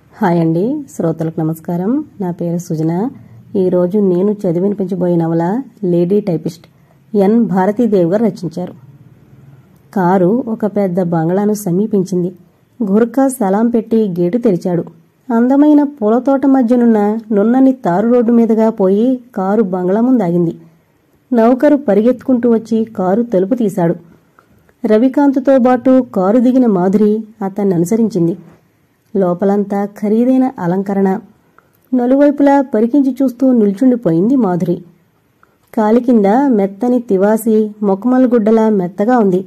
hi అండి శ్రోతలకు నమస్కారం నా పేరు సుజన ఈరోజు నేను చదివినిపించబోయే నవల లేడీ టైపిస్ట్ ఎన్ భారతీదేవి గారు రచించారు కారు ఒక పెద్ద బంగ్లాను సమీపించింది గుర్కా సలాం పెట్టి గేటు తెరిచాడు అందమైన పూలతోట మధ్యనున్న నున్నని తారు రోడ్డు మీదుగా పోయి కారు బంగ్లా ముందాగింది నౌకరు పరిగెత్తుకుంటూ వచ్చి కారు తలుపు తీశాడు రవికాంత్తో పాటు కారు దిగిన మాధురి అతన్ని అనుసరించింది లోపలంతా ఖరీదైన అలంకరణ నలువైపులా పరికించి చూస్తూ నిల్చుండిపోయింది మాధురి కాలి కింద మెత్తని తివాసి మొక్కమల్ గుడ్డలా మెత్తగా ఉంది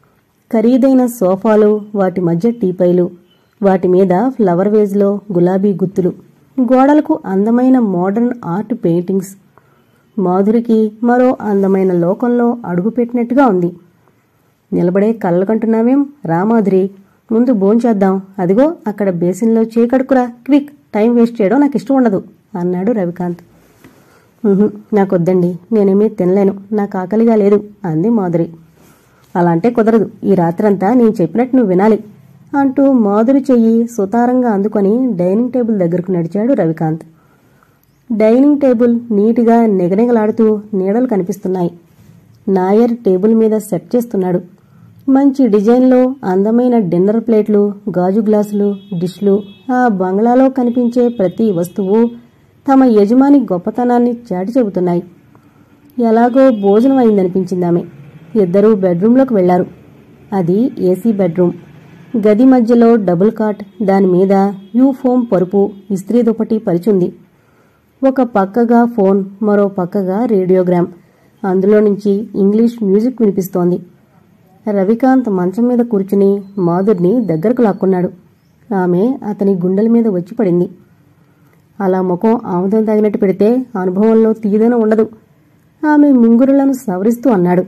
ఖరీదైన సోఫాలు వాటి మధ్య టీపైలు వాటి మీద ఫ్లవర్ వేజ్లో గులాబీ గుత్తులు గోడలకు అందమైన మోడర్న్ ఆర్ట్ పెయింటింగ్స్ మాధురికి మరో అందమైన లోకంలో అడుగుపెట్టినట్టుగా ఉంది నిలబడే కళ్ళకంటున్నావేం రామాధురి ముందు భోంచేద్దాం అదిగో అక్కడ బేసిన్లో చేకడుకురా క్విక్ టైం వేస్ట్ చేయడం నాకు ఇష్టం ఉండదు అన్నాడు రవికాంత్ "ఉహుం, నాకొద్దండి నేనేమీ తినలేను నాకు ఆకలిగా లేదు అంది మాధురి అలా అంటే కుదరదు ఈ రాత్రంతా నేను చెప్పినట్టు నువ్వు వినాలి అంటూ మాధురి చెయ్యి సుతారంగా అందుకొని డైనింగ్ టేబుల్ దగ్గరకు నడిచాడు రవికాంత్ డైనింగ్ టేబుల్ నీటిగా నిగనిగలాడుతూ నీడలు కనిపిస్తున్నాయి నాయర్ టేబుల్ మీద సెట్ చేస్తున్నాడు మంచి డిజైన్లో అందమైన డిన్నర్ ప్లేట్లు గాజు గ్లాసులు డిష్లు ఆ బంగ్లాలో కనిపించే ప్రతి వస్తువు తమ యజమాని గొప్పతనాన్ని చాటి చెబుతున్నాయి ఎలాగో భోజనం అయిందనిపించింది ఆమె ఇద్దరూ బెడ్రూంలోకి వెళ్లారు అది ఏసీ బెడ్రూమ్ గది మధ్యలో డబుల్ కాట్ దాని మీద యూ ఫోమ్ పరుపు ఇస్త్రీ దుప్పటి పరిచుంది ఒక పక్కగా ఫోన్ మరో పక్కగా రేడియోగ్రామ్ అందులో నుంచి ఇంగ్లీష్ మ్యూజిక్ వినిపిస్తోంది రవికాంత్ మంచం మీద కూర్చుని మాధుర్ని దగ్గరకు లాక్కున్నాడు ఆమె అతని గుండెల మీద వచ్చి పడింది అలా ముఖం ఆముదం తగినట్టు పెడితే అనుభవంలో తీదన ఉండదు ఆమె ముంగురులను సవరిస్తూ అన్నాడు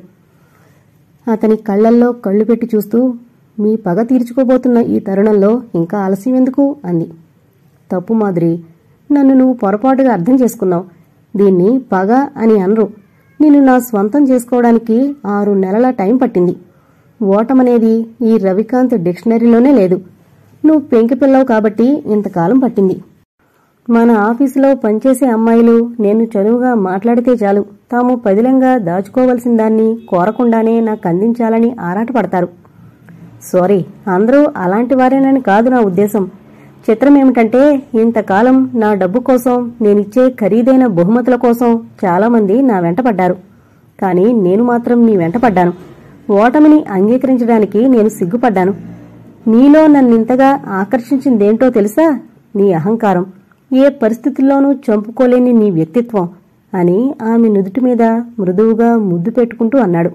అతని కళ్ళల్లో కళ్ళు పెట్టి చూస్తూ మీ పగ తీర్చుకోబోతున్న ఈ తరుణంలో ఇంకా ఆలస్యం ఎందుకు అంది తప్పు మాదిరి నన్ను నువ్వు పొరపాటుగా అర్థం చేసుకున్నావు దీన్ని పగ అని అనరు నిన్ను నా స్వంతం చేసుకోవడానికి ఆరు నెలల టైం పట్టింది ఓటమనేది ఈ రవికాంత్ డిక్షనరీలోనే లేదు నువ్వు పెంకి పిల్లవు కాబట్టి ఇంతకాలం పట్టింది మన ఆఫీసులో పనిచేసే అమ్మాయిలు నేను చదువుగా మాట్లాడితే చాలు తాము పదిలంగా దాచుకోవలసిన దాన్ని కోరకుండానే నాకు అందించాలని ఆరాటపడతారు సారీ అందరూ అలాంటి వారేనని కాదు నా ఉద్దేశం చిత్రం ఏమిటంటే ఇంతకాలం నా డబ్బు కోసం నేనిచ్చే ఖరీదైన బహుమతుల కోసం చాలామంది నా వెంట పడ్డారు కానీ నేను మాత్రం నీ వెంట పడ్డాను ఓటమిని అంగీకరించడానికి నేను సిగ్గుపడ్డాను నీలో నన్నింతగా ఆకర్షించిందేంటో తెలుసా నీ అహంకారం ఏ పరిస్థితుల్లోనూ చంపుకోలేని నీ వ్యక్తిత్వం అని ఆమె నుదుటి మీద మృదువుగా ముద్దు పెట్టుకుంటూ అన్నాడు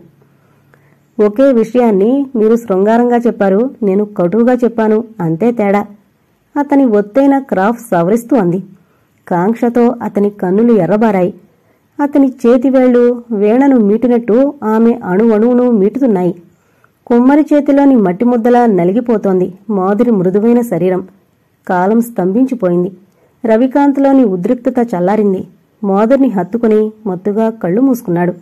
ఒకే విషయాన్ని మీరు శృంగారంగా చెప్పారు నేను కటువుగా చెప్పాను అంతే తేడా అతని ఒత్తైన క్రాఫ్ సవరిస్తూ అంది కాంక్షతో అతని కన్నులు ఎర్రబారాయి అతని చేతివేళ్లు వీణను మీటినట్టు ఆమె అణువణువును మీటుతున్నాయి కుమ్మరి చేతిలోని మట్టి ముద్దలా నలిగిపోతోంది మాధురి మృదువైన శరీరం కాలం స్తంభించిపోయింది రవికాంత్లోని ఉద్రిక్తత చల్లారింది మాధుర్ని హత్తుకుని మత్తుగా కళ్ళు మూసుకున్నాడు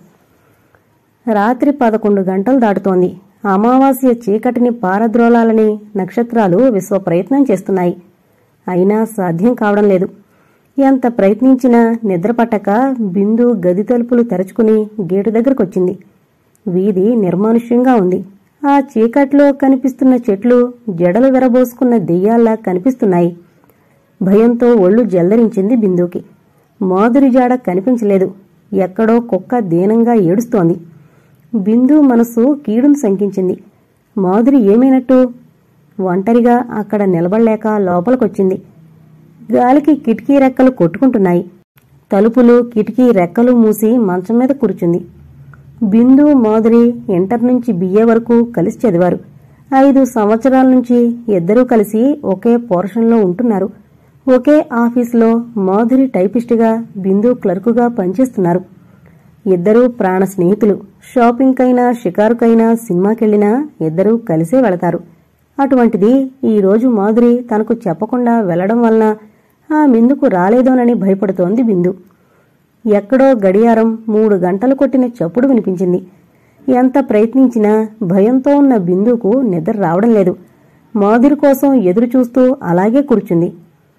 రాత్రి పదకొండు గంటలు దాటుతోంది అమావాస్య చీకటిని పారద్రోలాలని నక్షత్రాలు విశ్వ ప్రయత్నం చేస్తున్నాయి అయినా సాధ్యం కావడం లేదు ఎంత ప్రయత్నించినా నిద్రపట్టక బిందు గది తలుపులు తెరచుకుని గేటు దగ్గరకొచ్చింది వీధి నిర్మానుష్యంగా ఉంది ఆ చీకట్లో కనిపిస్తున్న చెట్లు జడలు విరబోసుకున్న దెయ్యాల్లా కనిపిస్తున్నాయి భయంతో ఒళ్ళు జల్లరించింది బిందుకి మాధురి జాడ కనిపించలేదు ఎక్కడో కుక్క దీనంగా ఏడుస్తోంది బిందు మనసు కీడును శంకించింది మాధురి ఏమైనట్టు ఒంటరిగా అక్కడ నిలబడలేక లోపలికొచ్చింది గాలికి కిటికీ రెక్కలు కొట్టుకుంటున్నాయి తలుపులు కిటికీ రెక్కలు మూసి మంచం మీద కూర్చుంది బిందు మాధురి ఇంటర్ నుంచి బిఏ వరకు కలిసి చదివారు ఐదు సంవత్సరాల నుంచి ఇద్దరూ కలిసి ఒకే పోర్షన్లో ఉంటున్నారు ఒకే ఆఫీసులో మాధురి టైపిస్టుగా బిందు క్లర్కుగా పనిచేస్తున్నారు ఇద్దరూ ప్రాణ స్నేహితులు షాపింగ్కైనా షికారుకైనా సినిమాకెళ్లినా ఇద్దరూ కలిసే వెళతారు అటువంటిది ఈ రోజు మాధురి తనకు చెప్పకుండా వెళ్లడం వలన ఆ మిందుకు రాలేదోనని భయపడుతోంది బిందు ఎక్కడో గడియారం మూడు గంటలు కొట్టిన చప్పుడు వినిపించింది ఎంత ప్రయత్నించినా భయంతో ఉన్న బిందుకు నిద్ర రావడం లేదు మాధురి కోసం ఎదురు చూస్తూ అలాగే కూర్చుంది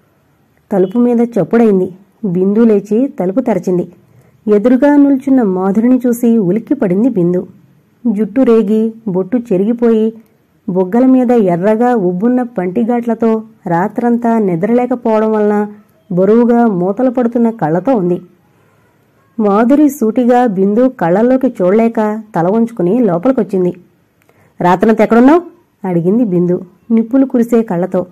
తలుపు మీద చప్పుడైంది బిందు లేచి తలుపు తెరచింది ఎదురుగా నిల్చున్న మాధురిని చూసి ఉలిక్కి పడింది బిందు జుట్టు రేగి బొట్టు చెరిగిపోయి బొగ్గల మీద ఎర్రగా ఉబ్బున్న పంటిగాట్లతో రాత్రంతా నిద్రలేకపోవడం వలన బరువుగా మూతలు పడుతున్న కళ్ళతో ఉంది మాధురి సూటిగా బిందు కళ్ళల్లోకి చూడలేక తల వంచుకుని లోపలికొచ్చింది రాత్రంతా ఎక్కడున్నావు అడిగింది బిందు నిప్పులు కురిసే కళ్ళతో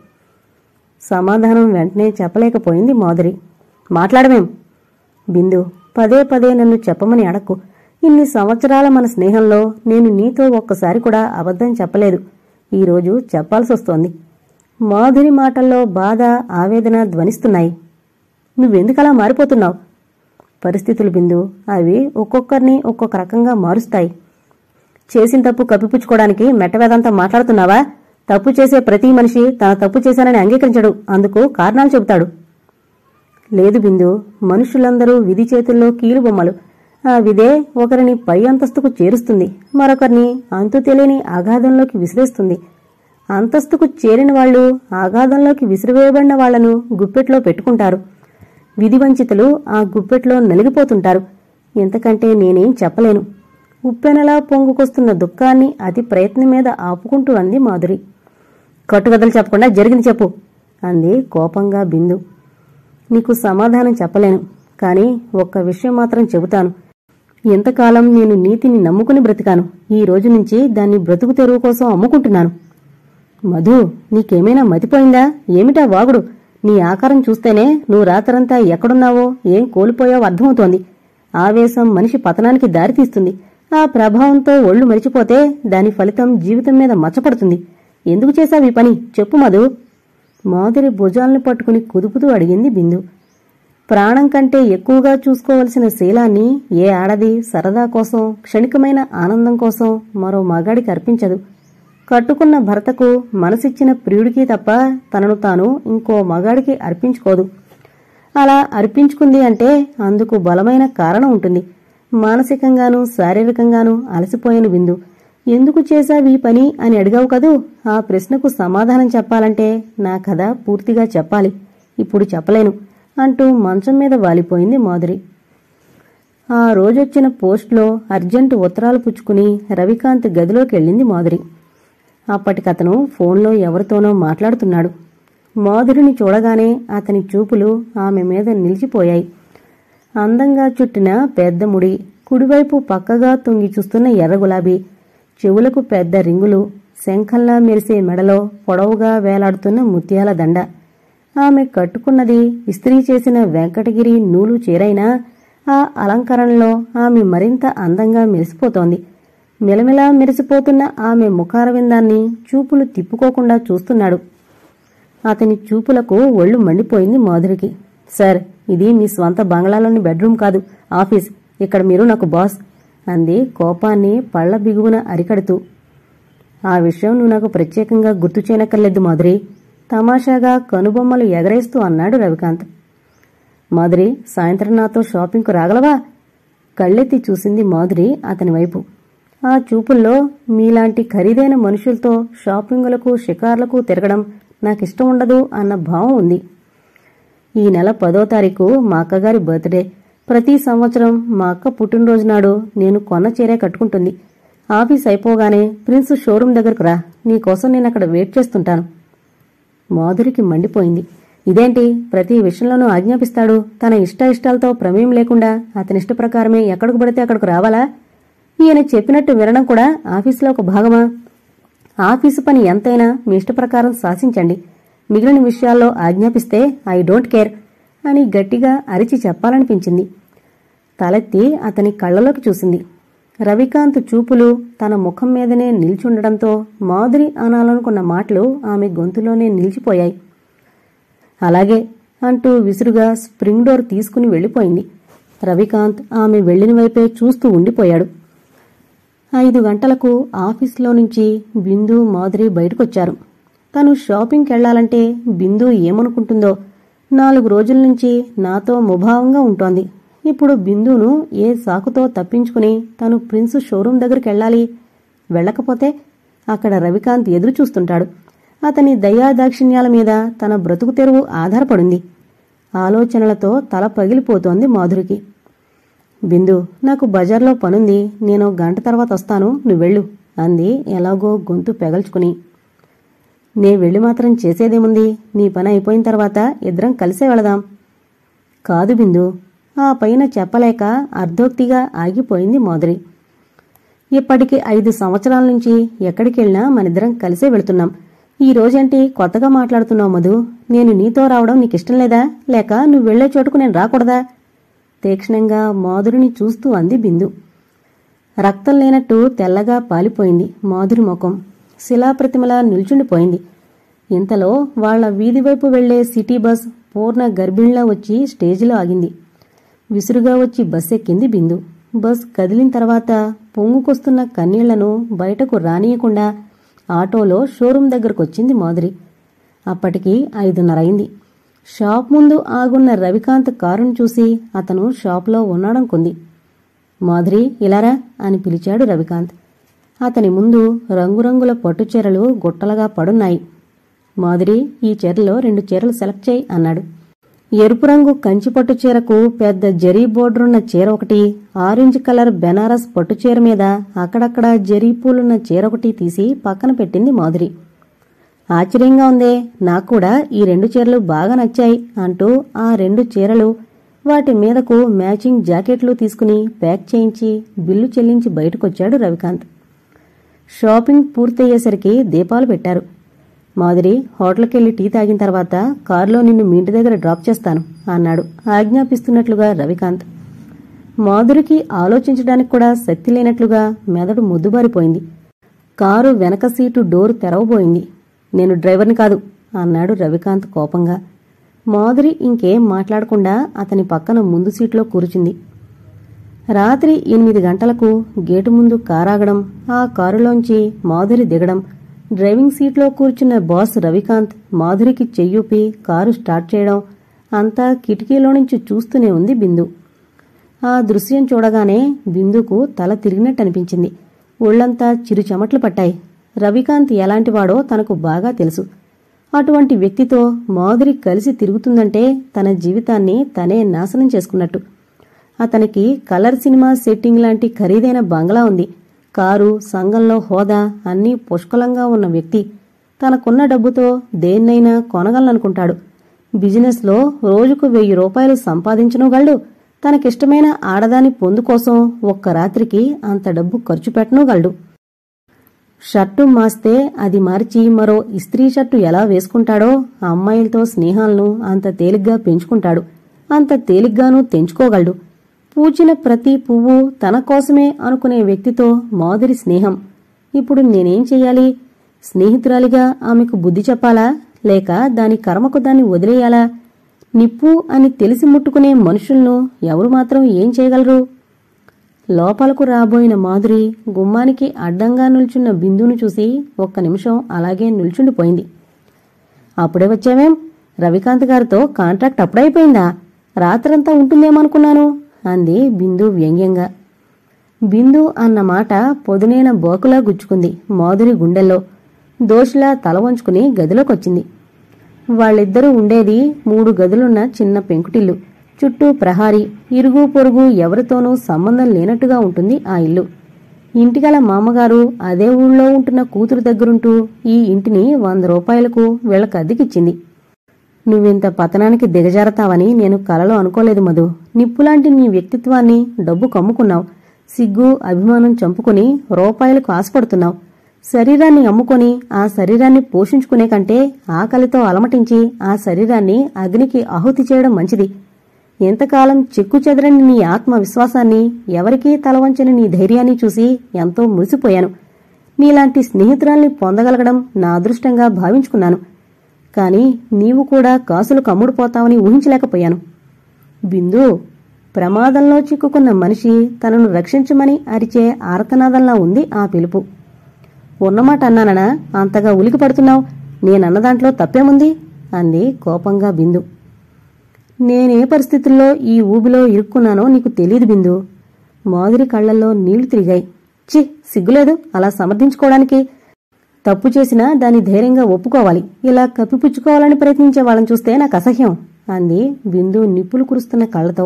సమాధానం వెంటనే చెప్పలేకపోయింది మాధురి మాట్లాడమేం బిందు పదే పదే నన్ను చెప్పమని అడక్కు ఇన్ని సంవత్సరాల మన స్నేహంలో నేను నీతో ఒక్కసారి కూడా అబద్ధం చెప్పలేదు ఈరోజు చెప్పాల్సి వస్తోంది మాధురి మాటల్లో బాధ ఆవేదన ధ్వనిస్తున్నాయి నువ్వెందుకలా మారిపోతున్నావు పరిస్థితులు బిందు అవి ఒక్కొక్కరిని ఒక్కొక్క రకంగా మారుస్తాయి చేసిన తప్పు కప్పిపుచ్చుకోవడానికి మెట్టవేదంతా మాట్లాడుతున్నావా తప్పు చేసే ప్రతి మనిషి తన తప్పు చేశానని అంగీకరించడు అందుకు కారణాలు చెబుతాడు లేదు బిందు మనుషులందరూ విధి చేతుల్లో కీలుబొమ్మలు ఆ విధే ఒకరిని పై అంతస్తుకు చేరుస్తుంది మరొకరిని అంతు తెలియని అగాధంలోకి విసిరేస్తుంది అంతస్తుకు చేరిన వాళ్ళు అగాధంలోకి విసిరివేయబడిన వాళ్లను గుప్పెట్లో పెట్టుకుంటారు విధి వంచితులు ఆ గుప్పెట్లో నలిగిపోతుంటారు ఇంతకంటే నేనేం చెప్పలేను ఉప్పెనలా పొంగుకొస్తున్న దుఃఖాన్ని అతి ప్రయత్నం మీద ఆపుకుంటూ అంది మాధురి కట్టుకథలు చెప్పకుండా జరిగింది చెప్పు అంది కోపంగా బిందు నీకు సమాధానం చెప్పలేను కానీ ఒక్క విషయం మాత్రం చెబుతాను ఎంతకాలం నేను నీతిని నమ్ముకుని బ్రతికాను ఈ రోజు నుంచి దాన్ని బ్రతుకు తెరువు కోసం అమ్ముకుంటున్నాను మధు నీకేమైనా మతిపోయిందా ఏమిటా వాగుడు నీ ఆకారం చూస్తేనే నువ్వు రాత్రంతా ఎక్కడున్నావో ఏం కోల్పోయావో అర్థమవుతోంది ఆవేశం మనిషి పతనానికి దారితీస్తుంది ఆ ప్రభావంతో ఒళ్ళు మరిచిపోతే దాని ఫలితం జీవితం మీద మచ్చపడుతుంది ఎందుకు చేశావు ఈ పని చెప్పు మధు మాధురి భుజాలను పట్టుకుని కుదుపుతూ అడిగింది బిందు ప్రాణం కంటే ఎక్కువగా చూసుకోవలసిన శీలాన్ని ఏ ఆడది సరదా కోసం క్షణికమైన ఆనందం కోసం మరో మగాడికి అర్పించదు కట్టుకున్న భర్తకు మనసిచ్చిన ప్రియుడికి తప్ప తనను తాను ఇంకో మగాడికి అర్పించుకోదు అలా అర్పించుకుంది అంటే అందుకు బలమైన కారణం ఉంటుంది మానసికంగానూ శారీరకంగానూ అలసిపోయిన బిందు ఎందుకు చేశావు ఈ పని అని అడిగావు కదూ ఆ ప్రశ్నకు సమాధానం చెప్పాలంటే నా కథ పూర్తిగా చెప్పాలి ఇప్పుడు చెప్పలేను అంటూ మంచం మీద వాలిపోయింది మాధురి ఆ రోజొచ్చిన పోస్ట్లో అర్జెంటు ఉత్తరాలు పుచ్చుకుని రవికాంత్ గదిలోకి వెళ్ళింది మాధురి అప్పటికతను ఫోన్లో ఎవరితోనో మాట్లాడుతున్నాడు మాధురిని చూడగానే అతని చూపులు ఆమె మీద నిలిచిపోయాయి అందంగా చుట్టిన పెద్ద ముడి కుడివైపు పక్కగా తొంగి చూస్తున్న ఎర్ర గులాబీ చెవులకు పెద్ద రింగులు శంఖంలా మెరిసే మెడలో పొడవుగా వేలాడుతున్న ముత్యాల దండ ఆమె కట్టుకున్నది ఇస్త్రీ చేసిన వెంకటగిరి నూలు చీరైనా ఆ అలంకరణలో ఆమె మరింత అందంగా మెరిసిపోతోంది మిలమిలా మెరిసిపోతున్న ఆమె ముఖారవిందాన్ని చూపులు తిప్పుకోకుండా చూస్తున్నాడు అతని చూపులకు ఒళ్ళు మండిపోయింది మాధురికి సార్ ఇది మీ స్వంత బంగ్లాలోని బెడ్రూమ్ కాదు ఆఫీస్ ఇక్కడ మీరు నాకు బాస్ అంది కోపాన్ని పళ్ల బిగువున అరికడుతూ ఆ విషయం నువ్వు నాకు ప్రత్యేకంగా గుర్తు చేయనక్కర్లేదు మాధురి తమాషాగా కనుబొమ్మలు ఎగరేస్తూ అన్నాడు రవికాంత్ మాధురి సాయంత్రం నాతో షాపింగ్కు రాగలవా కళ్ళెత్తి చూసింది మాధురి అతని వైపు ఆ చూపుల్లో మీలాంటి ఖరీదైన మనుషులతో షాపింగులకు షికార్లకు తిరగడం నాకిష్టం ఉండదు అన్న భావం ఉంది ఈ నెల పదో తారీఖు మా అక్కగారి బర్త్డే ప్రతి సంవత్సరం మా అక్క పుట్టినరోజు నాడు నేను కొన్న చీరే కట్టుకుంటుంది ఆఫీస్ అయిపోగానే ప్రిన్స్ షోరూం దగ్గరకు రా నీకోసం నేను అక్కడ వెయిట్ చేస్తుంటాను మాధురికి మండిపోయింది ఇదేంటి ప్రతి విషయంలోనూ ఆజ్ఞాపిస్తాడు తన ఇష్ట ఇష్టాలతో ప్రమేయం లేకుండా అతని ఇష్ట ప్రకారమే ఎక్కడికి పడితే అక్కడికి రావాలా ఈయన చెప్పినట్టు వినడం కూడా ఆఫీసులో ఒక భాగమా ఆఫీసు పని ఎంతైనా మీ ఇష్ట ప్రకారం శాసించండి మిగిలిన విషయాల్లో ఆజ్ఞాపిస్తే ఐ డోంట్ కేర్ అని గట్టిగా అరిచి చెప్పాలనిపించింది తలెత్తి అతని కళ్ళలోకి చూసింది రవికాంత్ చూపులు తన ముఖం మీదనే నిల్చుండడంతో మాధురి అనాలనుకున్న మాటలు ఆమె గొంతులోనే నిలిచిపోయాయి అలాగే అంటూ విసురుగా స్ప్రింగ్ డోర్ తీసుకుని వెళ్ళిపోయింది రవికాంత్ ఆమె వెళ్లిన వైపే చూస్తూ ఉండిపోయాడు ఐదు గంటలకు ఆఫీస్లో నుంచి బిందు మాధురి బయటకొచ్చారు తను షాపింగ్కి వెళ్లాలంటే బిందు ఏమనుకుంటుందో నాలుగు రోజుల నుంచి నాతో ముభావంగా ఉంటోంది ఇప్పుడు బిందును ఏ సాకుతో తప్పించుకుని తను ప్రిన్స్ షోరూం దగ్గరికి వెళ్ళాలి వెళ్ళకపోతే అక్కడ రవికాంత్ ఎదురు చూస్తుంటాడు అతని దయాదాక్షిణ్యాల మీద తన బ్రతుకు తెరువు ఆధారపడింది ఆలోచనలతో తల పగిలిపోతోంది మాధురికి బిందు నాకు బజార్లో పనుంది నేను గంట తర్వాత వస్తాను నువ్వు వెళ్ళు అంది ఎలాగో గొంతు పెగల్చుకుని నే వెళ్ళి మాత్రం చేసేదేముంది నీ పని అయిపోయిన తర్వాత ఇద్దరం కలిసే వెళదాం కాదు బిందు ఆ పైన చెప్పలేక అర్ధోక్తిగా ఆగిపోయింది మాధురి ఇప్పటికి ఐదు సంవత్సరాల నుంచి ఎక్కడికెళ్ళినా మనిద్దరం కలిసే వెళుతున్నాం ఈ రోజేంటి కొత్తగా మాట్లాడుతున్నావు మధు నేను నీతో రావడం నీకిష్టం లేదా లేక నువ్వు వెళ్లే చోటుకు నేను రాకూడదా తీక్షణంగా మాధురిని చూస్తూ అంది బిందు రక్తం లేనట్టు తెల్లగా పాలిపోయింది మాధురి ముఖం శిలాప్రతిమలా నిల్చుండిపోయింది ఇంతలో వాళ్ల వీధి వైపు వెళ్లే సిటీ బస్ పూర్ణ గర్భిణిలా వచ్చి స్టేజిలో ఆగింది విసురుగా వచ్చి బస్ ఎక్కింది బిందు బస్ కదిలిన తర్వాత పొంగుకొస్తున్న కన్నీళ్లను బయటకు రానియకుండా ఆటోలో షోరూం దగ్గరకొచ్చింది మాధురి అప్పటికి ఐదున్నర అయింది షాప్ ముందు ఆగున్న రవికాంత్ కారును చూసి అతను షాప్లో ఉన్నాడనుకుంది మాధురి ఇలారా అని పిలిచాడు రవికాంత్ అతని ముందు రంగురంగుల పట్టుచీరలు గుట్టలుగా పడున్నాయి మాధురి ఈ చీరలో రెండు చీరలు సెలెక్ట్ చేయి అన్నాడు ఎరుపు రంగు కంచి పట్టు చీరకు పెద్ద జరీ బోర్డరున్న చీర ఒకటి ఆరెంజ్ కలర్ బెనారస్ పట్టు చీర మీద అక్కడక్కడ జరీ పూలున్న చీర ఒకటి తీసి పక్కన పెట్టింది మాధురి ఆశ్చర్యంగా ఉందే నాకు కూడా ఈ రెండు చీరలు బాగా నచ్చాయి అంటూ ఆ రెండు చీరలు వాటి మీదకు మ్యాచింగ్ జాకెట్లు తీసుకుని ప్యాక్ చేయించి బిల్లు చెల్లించి బయటకొచ్చాడు రవికాంత్ షాపింగ్ పూర్తయ్యేసరికి దీపాలు పెట్టారు మాధురి హోటల్కెళ్లి టీ తాగిన తర్వాత కారులో నిన్ను మీ ఇంటి దగ్గర డ్రాప్ చేస్తాను అన్నాడు ఆజ్ఞాపిస్తున్నట్లుగా రవికాంత్ మాధురికి ఆలోచించడానికి కూడా శక్తి లేనట్లుగా మెదడు ముద్దుబారిపోయింది కారు వెనక సీటు డోరు తెరవబోయింది నేను డ్రైవర్ని కాదు అన్నాడు రవికాంత్ కోపంగా మాధురి ఇంకేం మాట్లాడకుండా అతని పక్కన ముందు సీట్లో కూర్చుంది రాత్రి ఎనిమిది గంటలకు గేటు ముందు కారాగడం ఆ కారులోంచి మాధురి దిగడం డ్రైవింగ్ సీట్లో కూర్చున్న బాస్ రవికాంత్ మాధురికి చెయ్యూపి కారు స్టార్ట్ చేయడం అంతా కిటికీలో నుంచి చూస్తూనే ఉంది బిందు ఆ దృశ్యం చూడగానే బిందుకు తల తిరిగినట్టు అనిపించింది ఒళ్లంతా చిరు చెమట్లు పట్టాయి రవికాంత్ ఎలాంటివాడో తనకు బాగా తెలుసు అటువంటి వ్యక్తితో మాధురి కలిసి తిరుగుతుందంటే తన జీవితాన్ని తనే నాశనం చేసుకున్నట్టు అతనికి కలర్ సినిమా సెట్టింగ్ లాంటి ఖరీదైన బంగ్లా ఉంది కారు సంఘంలో హోదా అన్నీ పుష్కలంగా ఉన్న వ్యక్తి తనకున్న డబ్బుతో దేన్నైనా కొనగలననుకుంటాడు బిజినెస్లో రోజుకు వెయ్యి రూపాయలు సంపాదించనుగలడు తనకిష్టమైన ఆడదాని పొందు కోసం ఒక్క రాత్రికి అంత డబ్బు ఖర్చు పెట్టనుగలడు షర్టు మాస్తే అది మార్చి మరో ఇస్త్రీ షర్టు ఎలా వేసుకుంటాడో ఆ అమ్మాయిలతో స్నేహాలను అంత తేలిగ్గా పెంచుకుంటాడు అంత తేలిగ్గానూ తెంచుకోగలడు పూచిన ప్రతి పువ్వు తన కోసమే అనుకునే వ్యక్తితో మాధురి స్నేహం ఇప్పుడు నేనేం చెయ్యాలి స్నేహితురాలిగా ఆమెకు బుద్ధి చెప్పాలా లేక దాని కర్మకు దాన్ని వదిలేయాలా నిప్పు అని తెలిసి ముట్టుకునే మనుషులను ఎవరు మాత్రం ఏం చేయగలరు లోపలకు రాబోయిన మాధురి గుమ్మానికి అడ్డంగా నిల్చున్న బిందును చూసి ఒక్క నిమిషం అలాగే నిల్చుండిపోయింది అప్పుడే వచ్చావేం రవికాంత్ గారితో కాంట్రాక్ట్ అప్పుడైపోయిందా రాత్రంతా ఉంటుందేమనుకున్నాను అంది బిందు వ్యంగ్యంగా బిందు అన్న మాట పొదునైన బోకులా గుచ్చుకుంది మాధురి గుండెల్లో దోషిలా తల వంచుకుని గదిలోకొచ్చింది వాళ్ళిద్దరూ ఉండేది మూడు గదులున్న చిన్న పెంకుటిల్లు చుట్టూ ప్రహారీ ఇరుగు పొరుగు ఎవరితోనూ సంబంధం లేనట్టుగా ఉంటుంది ఆ ఇల్లు ఇంటిగల మామగారు అదే ఊళ్ళో ఉంటున్న కూతురు దగ్గరుంటూ ఈ ఇంటిని వంద రూపాయలకు వీళ్ళకి అద్దెకిచ్చింది నువ్వింత పతనానికి దిగజారతావని నేను కలలో అనుకోలేదు మధు నిప్పులాంటి నీ వ్యక్తిత్వాన్ని డబ్బు కమ్ముకున్నావు సిగ్గు అభిమానం చంపుకుని రూపాయలకు ఆశపడుతున్నావు శరీరాన్ని అమ్ముకొని ఆ శరీరాన్ని పోషించుకునే కంటే ఆకలితో అలమటించి ఆ శరీరాన్ని అగ్నికి ఆహుతి చేయడం మంచిది ఎంతకాలం చెక్కు చెదరని నీ ఆత్మవిశ్వాసాన్ని ఎవరికీ తలవంచని నీ ధైర్యాన్ని చూసి ఎంతో మురిసిపోయాను నీలాంటి స్నేహితురాల్ని పొందగలగడం నా అదృష్టంగా భావించుకున్నాను కాని నీవు కూడా కాసులు కమ్ముడుపోతావని ఊహించలేకపోయాను బిందు ప్రమాదంలో చిక్కుకున్న మనిషి తనను రక్షించమని అరిచే ఆర్తనాదంలా ఉంది ఆ పిలుపు ఉన్నమాట అన్నాననా అంతగా ఉలికి పడుతున్నావు నేనన్న దాంట్లో తప్పేముంది అంది కోపంగా బిందు నేనే పరిస్థితుల్లో ఈ ఊబిలో ఇరుక్కున్నానో నీకు తెలియదు బిందు మాధురి కళ్లల్లో నీళ్లు తిరిగాయి చి సిగ్గులేదు అలా సమర్థించుకోవడానికి తప్పు చేసినా దాన్ని ధైర్యంగా ఒప్పుకోవాలి ఇలా కప్పిపుచ్చుకోవాలని ప్రయత్నించే వాళ్ళని చూస్తే నాకు అసహ్యం అంది బిందు నిప్పులు కురుస్తున్న కళ్ళతో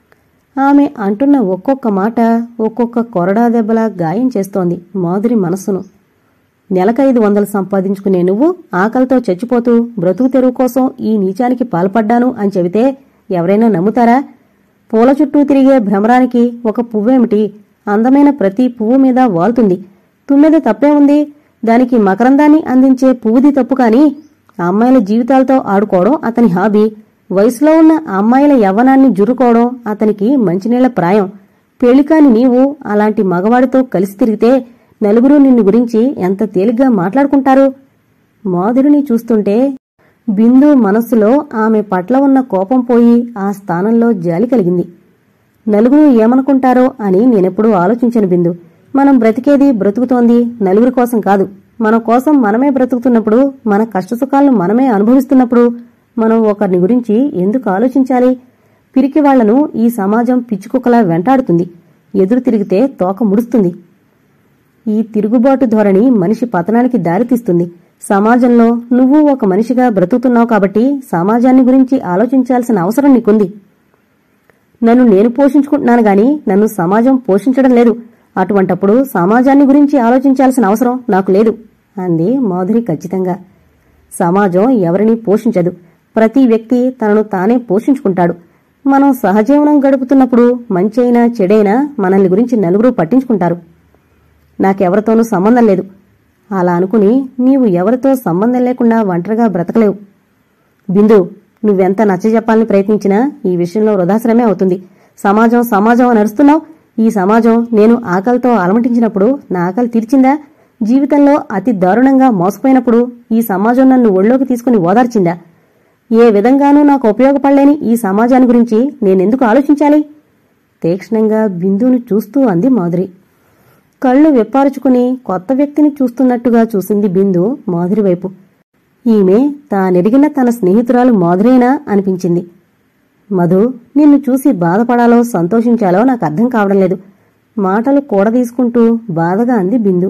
ఆమె అంటున్న ఒక్కొక్క మాట ఒక్కొక్క కొరడా దెబ్బలా గాయం చేస్తోంది మాధురి మనస్సును నెలకైదు వందలు సంపాదించుకునే నువ్వు ఆకలితో చచ్చిపోతూ బ్రతుకు తెరువు కోసం ఈ నీచానికి పాల్పడ్డాను అని చెబితే ఎవరైనా నమ్ముతారా పూల చుట్టూ తిరిగే భ్రమరానికి ఒక పువ్వేమిటి అందమైన ప్రతి పువ్వు మీద వాలుతుంది తుమ్మెద తప్పే ఉంది దానికి మకరందాన్ని అందించే పువ్వుది తప్పు కాని ఆ అమ్మాయిల జీవితాలతో ఆడుకోవడం అతని హాబీ వయసులో ఉన్న ఆ అమ్మాయిల యవ్వనాన్ని జురుకోవడం అతనికి మంచినీళ్ల ప్రాయం పెళ్లికాని నీవు అలాంటి మగవాడితో కలిసి తిరిగితే నలుగురు నిన్ను గురించి ఎంత తేలిగ్గా మాట్లాడుకుంటారు మాధురిని చూస్తుంటే బిందు మనస్సులో ఆమె పట్ల ఉన్న కోపం పోయి ఆ స్థానంలో జాలి కలిగింది నలుగురు ఏమనుకుంటారో అని నేనెప్పుడూ ఆలోచించను బిందు మనం బ్రతికేది బ్రతుకుతోంది నలుగురి కోసం కాదు మన కోసం మనమే బ్రతుకుతున్నప్పుడు మన కష్టసుఖాలను మనమే అనుభవిస్తున్నప్పుడు మనం ఒకరిని గురించి ఎందుకు ఆలోచించాలి పిరికి వాళ్లను ఈ సమాజం పిచ్చుకుక్కలా వెంటాడుతుంది ఎదురు తిరిగితే తోక ముడుస్తుంది ఈ తిరుగుబాటు ధోరణి మనిషి పతనానికి దారితీస్తుంది సమాజంలో నువ్వు ఒక మనిషిగా బ్రతుకుతున్నావు కాబట్టి సమాజాన్ని గురించి ఆలోచించాల్సిన అవసరం నీకుంది నన్ను నేను పోషించుకుంటున్నాను గాని నన్ను సమాజం పోషించడం లేదు అటువంటప్పుడు సమాజాన్ని గురించి ఆలోచించాల్సిన అవసరం నాకు లేదు అంది మాధురి ఖచ్చితంగా సమాజం ఎవరిని పోషించదు ప్రతి వ్యక్తి తనను తానే పోషించుకుంటాడు మనం సహజీవనం గడుపుతున్నప్పుడు మంచైనా చెడైనా మనల్ని గురించి నలుగురు పట్టించుకుంటారు నాకెవరితోనూ సంబంధం లేదు అలా అనుకుని నీవు ఎవరితో సంబంధం లేకుండా ఒంటరిగా బ్రతకలేవు బిందు నువ్వెంత నచ్చజెప్పాలని ప్రయత్నించినా ఈ విషయంలో వృధాశ్రమే అవుతుంది సమాజం సమాజం అని అరుస్తున్నావు ఈ సమాజం నేను ఆకలితో అలమటించినప్పుడు నా ఆకలి తీర్చిందా జీవితంలో అతి దారుణంగా మోసపోయినప్పుడు ఈ సమాజం నన్ను ఒళ్ళోకి తీసుకుని ఓదార్చిందా ఏ విధంగానూ నాకు ఉపయోగపడలేని ఈ సమాజాన్ని గురించి నేనెందుకు ఆలోచించాలి తీక్ష్ణంగా బిందును చూస్తూ అంది మాధురి కళ్ళు విప్పారుచుకుని కొత్త వ్యక్తిని చూస్తున్నట్టుగా చూసింది బిందు మాధురి వైపు ఈమె తానెరిగిన తన స్నేహితురాలు మాధురేనా అనిపించింది మధు నిన్ను చూసి బాధపడాలో సంతోషించాలో నాకు అర్థం కావడం లేదు మాటలు కూడదీసుకుంటూ బాధగా అంది బిందు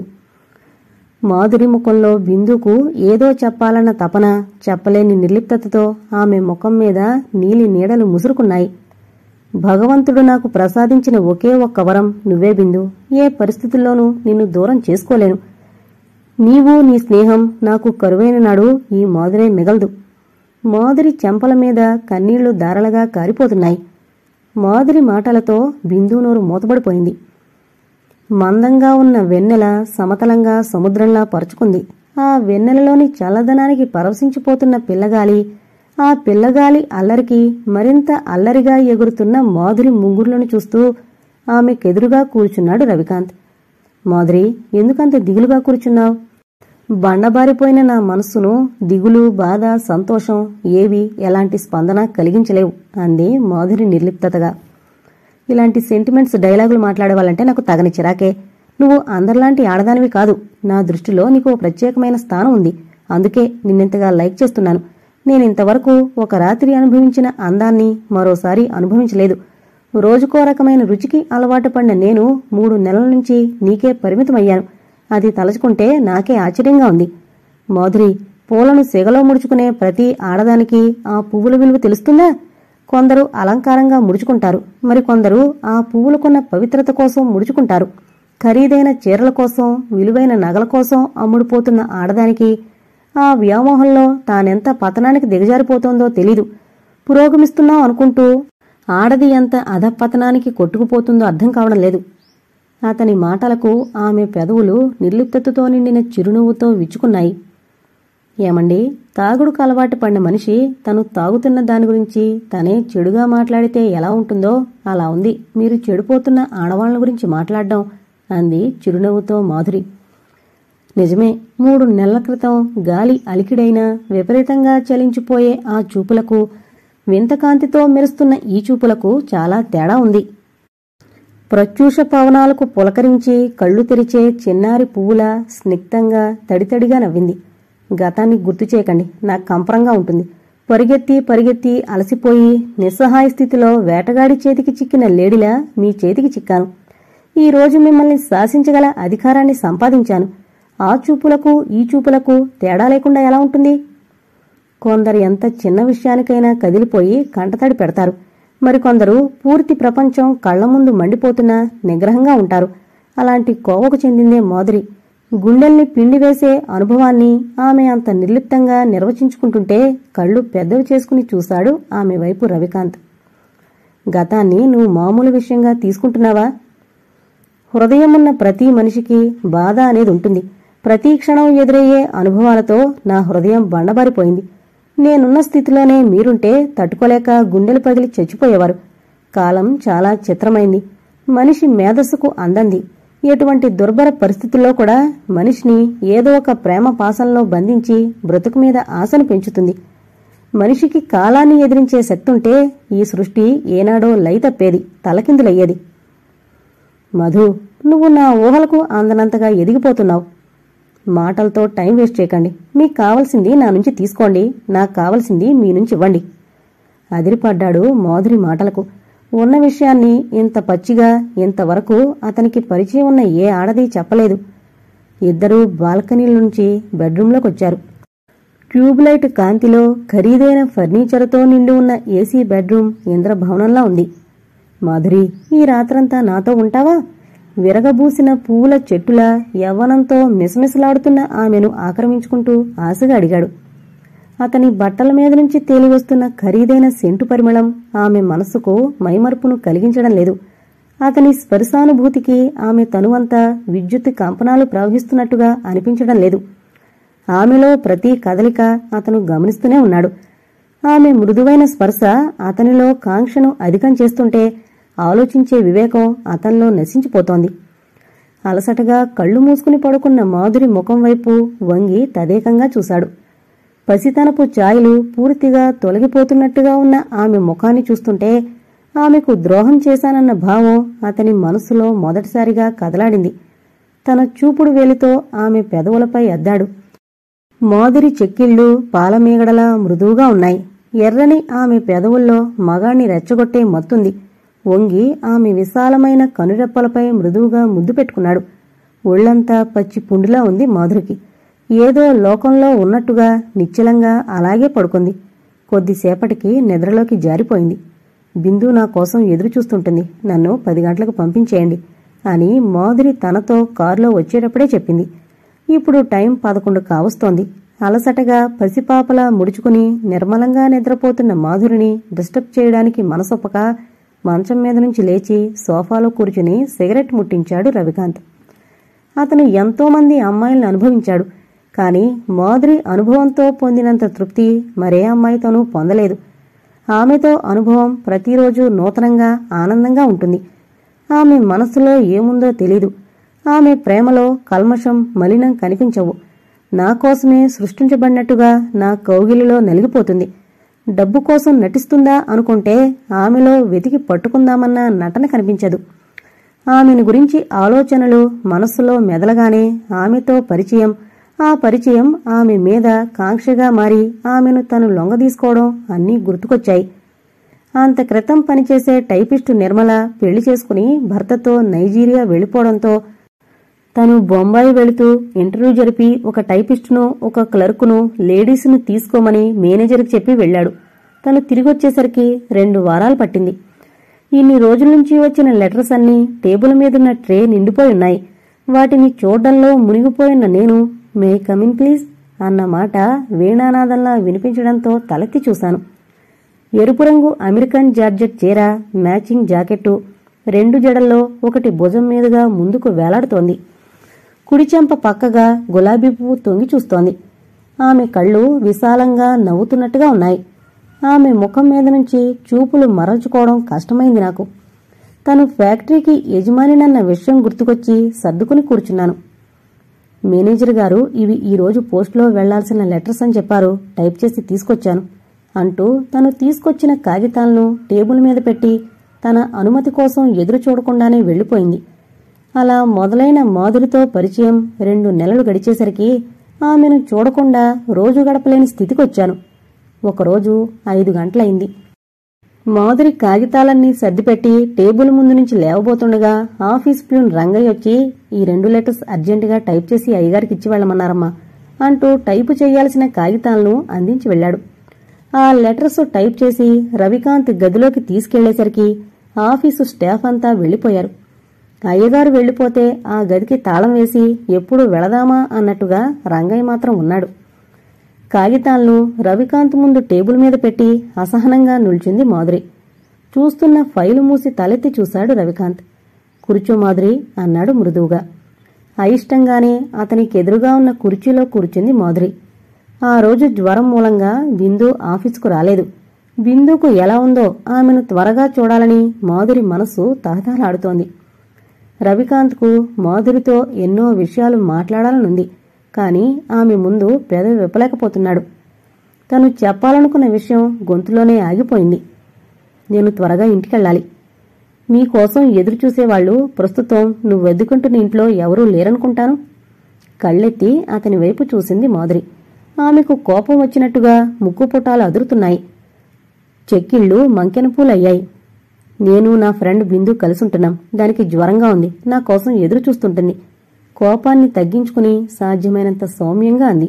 మాధురి ముఖంలో బిందుకు ఏదో చెప్పాలన్న తపన చెప్పలేని నిర్లిప్తతతో ఆమె ముఖం మీద నీలి నీడలు ముసురుకున్నాయి భగవంతుడు నాకు ప్రసాదించిన ఒకే ఒక్క వరం నువ్వే బిందు ఏ పరిస్థితుల్లోనూ నిన్ను దూరం చేసుకోలేను నీవు నీ స్నేహం నాకు కరువైన నాడు ఈ మాధురే మిగలదు మాధురి చెంపల మీద కన్నీళ్లు దారలుగా కారిపోతున్నాయి మాధురి మాటలతో బిందు నోరు మూతబడిపోయింది మందంగా ఉన్న వెన్నెల సమతలంగా సముద్రంలా పరుచుకుంది ఆ వెన్నెలలోని చల్లదనానికి పరవశించిపోతున్న పిల్లగాలి ఆ పిల్లగాలి అల్లరికి మరింత అల్లరిగా ఎగురుతున్న మాధురి ముంగురులను చూస్తూ ఆమెకెదురుగా కూర్చున్నాడు రవికాంత్ మాధురి ఎందుకంత దిగులుగా కూర్చున్నావు బండబారిపోయిన నా మనస్సును దిగులు బాధ సంతోషం ఏవి ఎలాంటి స్పందన కలిగించలేవు అంది మాధురి నిర్లిప్తతగా ఇలాంటి సెంటిమెంట్స్ డైలాగులు మాట్లాడేవాళ్ళంటే నాకు తగని చిరాకే నువ్వు అందరిలాంటి ఆడదానివి కాదు నా దృష్టిలో నీకు ఓ ప్రత్యేకమైన స్థానం ఉంది అందుకే నిన్నెంతగా లైక్ చేస్తున్నాను నేనింతవరకు ఒక రాత్రి అనుభవించిన అందాన్ని మరోసారి అనుభవించలేదు రోజుకో రకమైన రుచికి అలవాటు పడిన నేను మూడు నెలల నుంచి నీకే పరిమితమయ్యాను అది తలుచుకుంటే నాకే ఆశ్చర్యంగా ఉంది మాధురి పూలను సెగలో ముడుచుకునే ప్రతి ఆడదానికి ఆ పువ్వుల విలువ తెలుస్తుందా కొందరు అలంకారంగా ముడుచుకుంటారు మరికొందరు ఆ పువ్వులకున్న పవిత్రత కోసం ముడుచుకుంటారు ఖరీదైన చీరల కోసం విలువైన నగల కోసం అమ్ముడుపోతున్న ఆడదానికి ఆ వ్యామోహంలో తానెంత పతనానికి దిగజారిపోతోందో తెలీదు పురోగమిస్తున్నాం అనుకుంటూ ఆడది ఎంత అధపతనానికి కొట్టుకుపోతుందో అర్థం కావడం లేదు అతని మాటలకు ఆమె పెదవులు నిర్లిప్తతతో నిండిన చిరునవ్వుతో విచ్చుకున్నాయి ఏమండి తాగుడుకు అలవాటు పడిన మనిషి తను తాగుతున్న దాని గురించి తనే చెడుగా మాట్లాడితే ఎలా ఉంటుందో అలా ఉంది మీరు చెడిపోతున్న ఆడవాళ్ల గురించి మాట్లాడడం అంది చిరునవ్వుతో మాధురి నిజమే మూడు నెలల క్రితం గాలి అలికిడైన విపరీతంగా చలించిపోయే ఆ చూపులకు వింతకాంతితో మెరుస్తున్న ఈ చూపులకు చాలా తేడా ఉంది ప్రత్యూష పవనాలకు పులకరించి కళ్ళు తెరిచే చిన్నారి పువ్వుల స్నిగ్ధంగా తడితడిగా నవ్వింది గతాన్ని గుర్తు చేయకండి నాకు కంపరంగా ఉంటుంది పరిగెత్తి పరిగెత్తి అలసిపోయి నిస్సహాయ స్థితిలో వేటగాడి చేతికి చిక్కిన లేడిలా మీ చేతికి చిక్కాను ఈ రోజు మిమ్మల్ని శాసించగల అధికారాన్ని సంపాదించాను ఆ చూపులకు ఈ చూపులకు తేడా లేకుండా ఎలా ఉంటుంది కొందరు ఎంత చిన్న విషయానికైనా కదిలిపోయి కంటతడి పెడతారు మరికొందరు పూర్తి ప్రపంచం కళ్ల ముందు మండిపోతున్నా నిగ్రహంగా ఉంటారు అలాంటి కోవకు చెందిందే మాధురి గుండెల్ని పిండివేసే అనుభవాన్ని ఆమె అంత నిర్లిప్తంగా నిర్వచించుకుంటుంటే కళ్ళు పెద్దవి చేసుకుని చూశాడు ఆమె వైపు రవికాంత్ గతాన్ని నువ్వు మామూలు విషయంగా తీసుకుంటున్నావా హృదయమున్న ప్రతి మనిషికి బాధ అనేది ఉంటుంది ప్రతి క్షణం ఎదురయ్యే అనుభవాలతో నా హృదయం బండబారిపోయింది నేనున్న స్థితిలోనే మీరుంటే తట్టుకోలేక గుండెలు పగిలి చచ్చిపోయేవారు కాలం చాలా చిత్రమైంది మనిషి మేధస్సుకు అందంది ఎటువంటి దుర్భర పరిస్థితుల్లో కూడా మనిషిని ఏదో ఒక ప్రేమ పాసంలో బంధించి బ్రతుకు మీద ఆశను పెంచుతుంది మనిషికి కాలాన్ని ఎదిరించే శక్తి ఉంటే ఈ సృష్టి ఏనాడో లై తప్పేది తలకిందులయ్యేది మధు నువ్వు నా ఊహలకు అందనంతగా ఎదిగిపోతున్నావు మాటలతో టైం వేస్ట్ చేయకండి మీకు కావలసింది నా నుంచి తీసుకోండి నాకు కావలసింది మీ నుంచి ఇవ్వండి అదిరిపడ్డాడు మాధురి మాటలకు ఉన్న విషయాన్ని ఇంత పచ్చిగా ఇంతవరకు అతనికి పరిచయం ఉన్న ఏ ఆడది చెప్పలేదు ఇద్దరూ బాల్కనీల నుంచి బెడ్రూంలోకి వచ్చారు ట్యూబ్లైట్ కాంతిలో ఖరీదైన ఫర్నిచర్తో నిండి ఉన్న ఏసీ బెడ్రూమ్ ఇంద్రభవనంలా ఉంది మాధురి ఈ రాత్రంతా నాతో ఉంటావా విరగబూసిన పువ్వుల చెట్టులా యవ్వనంతో మిసమిసలాడుతున్న ఆమెను ఆక్రమించుకుంటూ ఆశగా అడిగాడు అతని బట్టల మీద నుంచి తేలివస్తున్న ఖరీదైన సెంటు పరిమళం ఆమె మనస్సుకు మైమర్పును కలిగించడం లేదు అతని స్పర్శానుభూతికి ఆమె తనువంతా విద్యుత్ కంపనాలు ప్రవహిస్తున్నట్టుగా అనిపించడం లేదు ఆమెలో ప్రతి కదలిక అతను గమనిస్తూనే ఉన్నాడు ఆమె మృదువైన స్పర్శ అతనిలో కాంక్షను అధికం చేస్తుంటే ఆలోచించే వివేకం అతనిలో నశించిపోతోంది అలసటగా కళ్ళు మూసుకుని పడుకున్న మాధురి ముఖం వైపు వంగి తదేకంగా చూశాడు పసితనపు ఛాయలు పూర్తిగా తొలగిపోతున్నట్టుగా ఉన్న ఆమె ముఖాన్ని చూస్తుంటే ఆమెకు ద్రోహం చేశానన్న భావం అతని మనస్సులో మొదటిసారిగా కదలాడింది తన చూపుడు వేలితో ఆమె పెదవులపై అద్దాడు మాదిరి చెక్కిళ్ళు పాలమీగడలా మృదువుగా ఉన్నాయి ఎర్రని ఆమె పెదవుల్లో మగాణ్ణి రెచ్చగొట్టే మత్తుంది వంగి ఆమె విశాలమైన కనురెప్పలపై మృదువుగా ముద్దు పెట్టుకున్నాడు ఒళ్లంతా పచ్చి పుండులా ఉంది మాధురికి ఏదో లోకంలో ఉన్నట్టుగా నిశ్చలంగా అలాగే పడుకుంది కొద్దిసేపటికి నిద్రలోకి జారిపోయింది బిందు నా కోసం ఎదురు చూస్తుంటుంది నన్ను పది గంటలకు పంపించేయండి అని మాధురి తనతో కారులో వచ్చేటప్పుడే చెప్పింది ఇప్పుడు టైం పదకొండు కావస్తోంది అలసటగా పసిపాపలా ముడుచుకుని నిర్మలంగా నిద్రపోతున్న మాధురిని డిస్టర్బ్ చేయడానికి మనసొప్పక మంచం మీద నుంచి లేచి సోఫాలో కూర్చుని సిగరెట్ ముట్టించాడు రవికాంత్ అతను ఎంతోమంది అమ్మాయిలను అనుభవించాడు కానీ మాధురి అనుభవంతో పొందినంత తృప్తి మరే అమ్మాయితోనూ పొందలేదు ఆమెతో అనుభవం ప్రతిరోజు నూతనంగా ఆనందంగా ఉంటుంది ఆమె మనసులో ఏముందో తెలీదు ఆమె ప్రేమలో కల్మషం మలినం కనిపించవు నా కోసమే సృష్టించబడినట్టుగా నా కౌగిలిలో నలిగిపోతుంది డబ్బు కోసం నటిస్తుందా అనుకుంటే ఆమెలో వెతికి పట్టుకుందామన్న నటన కనిపించదు ఆమెను గురించి ఆలోచనలు మనస్సులో మెదలగానే ఆమెతో పరిచయం ఆ పరిచయం ఆమె మీద కాంక్షగా మారి ఆమెను తను లొంగదీసుకోవడం అన్నీ గుర్తుకొచ్చాయి అంత క్రితం పనిచేసే టైపిస్టు నిర్మల పెళ్లి చేసుకుని భర్తతో నైజీరియా వెళ్ళిపోవడంతో తను బొంబాయి వెళుతూ ఇంటర్వ్యూ జరిపి ఒక టైపిస్టును ఒక క్లర్కును లేడీస్ను తీసుకోమని మేనేజర్కి చెప్పి వెళ్ళాడు తను తిరిగొచ్చేసరికి రెండు వారాలు పట్టింది ఇన్ని రోజుల నుంచి వచ్చిన లెటర్స్ అన్నీ టేబుల్ మీదున్న ట్రే నిండిపోయి ఉన్నాయి వాటిని చూడడంలో మునిగిపోయిన నేను మే కమిన్ ప్లీజ్ అన్న మాట వీణానాదంలా వినిపించడంతో తలెత్తి చూశాను ఎరుపు రంగు అమెరికన్ జార్జెట్ చీర మ్యాచింగ్ జాకెట్టు రెండు జడల్లో ఒకటి భుజం మీదుగా ముందుకు వేలాడుతోంది కుడి చెంప పక్కగా గులాబీ పువ్వు తొంగి చూస్తోంది ఆమె కళ్ళు విశాలంగా నవ్వుతున్నట్టుగా ఉన్నాయి ఆమె ముఖం మీద నుంచి చూపులు మరల్చుకోవడం కష్టమైంది నాకు తను ఫ్యాక్టరీకి యజమానినన్న విషయం గుర్తుకొచ్చి సర్దుకుని కూర్చున్నాను మేనేజర్ గారు ఇవి ఈ రోజు పోస్టులో వెళ్లాల్సిన లెటర్స్ అని చెప్పారు టైప్ చేసి తీసుకొచ్చాను అంటూ తను తీసుకొచ్చిన కాగితాలను టేబుల్ మీద పెట్టి తన అనుమతి కోసం ఎదురు చూడకుండానే వెళ్ళిపోయింది అలా మొదలైన మాధురితో పరిచయం రెండు నెలలు గడిచేసరికి ఆమెను చూడకుండా రోజు గడపలేని స్థితికొచ్చాను ఒకరోజు ఐదు గంటలైంది మాధురి కాగితాలన్నీ సర్దిపెట్టి టేబుల్ ముందు నుంచి లేవబోతుండగా ఆఫీస్ ప్యూన్ రంగయ్య వచ్చి ఈ రెండు లెటర్స్ అర్జెంటుగా టైప్ చేసి అయ్యగారికి ఇచ్చి వెళ్ళమన్నారమ్మా అంటూ టైపు చేయాల్సిన కాగితాలను అందించి వెళ్ళాడు ఆ లెటర్స్ టైప్ చేసి రవికాంత్ గదిలోకి తీసుకెళ్లేసరికి ఆఫీసు స్టాఫ్ అంతా వెళ్లిపోయారు అయ్యగారు వెళ్లిపోతే ఆ గదికి తాళం వేసి ఎప్పుడు వెళదామా అన్నట్టుగా రంగయ్య మాత్రం ఉన్నాడు కాగితాలను రవికాంత్ ముందు టేబుల్ మీద పెట్టి అసహనంగా నిల్చుంది మాధురి చూస్తున్న ఫైలు మూసి తలెత్తి చూశాడు రవికాంత్ కూర్చో మాధురి అన్నాడు మృదువుగా అయిష్టంగానే అతనికి ఎదురుగా ఉన్న కుర్చీలో కూర్చుంది మాధురి ఆ రోజు జ్వరం మూలంగా బిందు ఆఫీసుకు రాలేదు బిందుకు ఎలా ఉందో ఆమెను త్వరగా చూడాలని మాధురి మనసు తహతహలాడుతోంది రవికాంత్కు మాధురితో ఎన్నో విషయాలు మాట్లాడాలనుంది కాని ఆమె ముందు పెదవి విప్పలేకపోతున్నాడు తను చెప్పాలనుకున్న విషయం గొంతులోనే ఆగిపోయింది నేను త్వరగా ఇంటికెళ్ళాలి మీకోసం ఎదురుచూసేవాళ్లు ప్రస్తుతం నువ్వు వెతుకుంటున్న ఇంట్లో ఎవరూ లేరనుకుంటాను కళ్ళెత్తి అతని వైపు చూసింది మాధురి ఆమెకు కోపం వచ్చినట్టుగా ముక్కు పుటాలు అదురుతున్నాయి చెక్కిళ్ళు మంకెనపూలయ్యాయి నేను నా ఫ్రెండ్ బిందు కలిసుంటున్నాం దానికి జ్వరంగా ఉంది నా కోసం ఎదురు చూస్తుంటుంది కోపాన్ని తగ్గించుకుని సాధ్యమైనంత సౌమ్యంగా అంది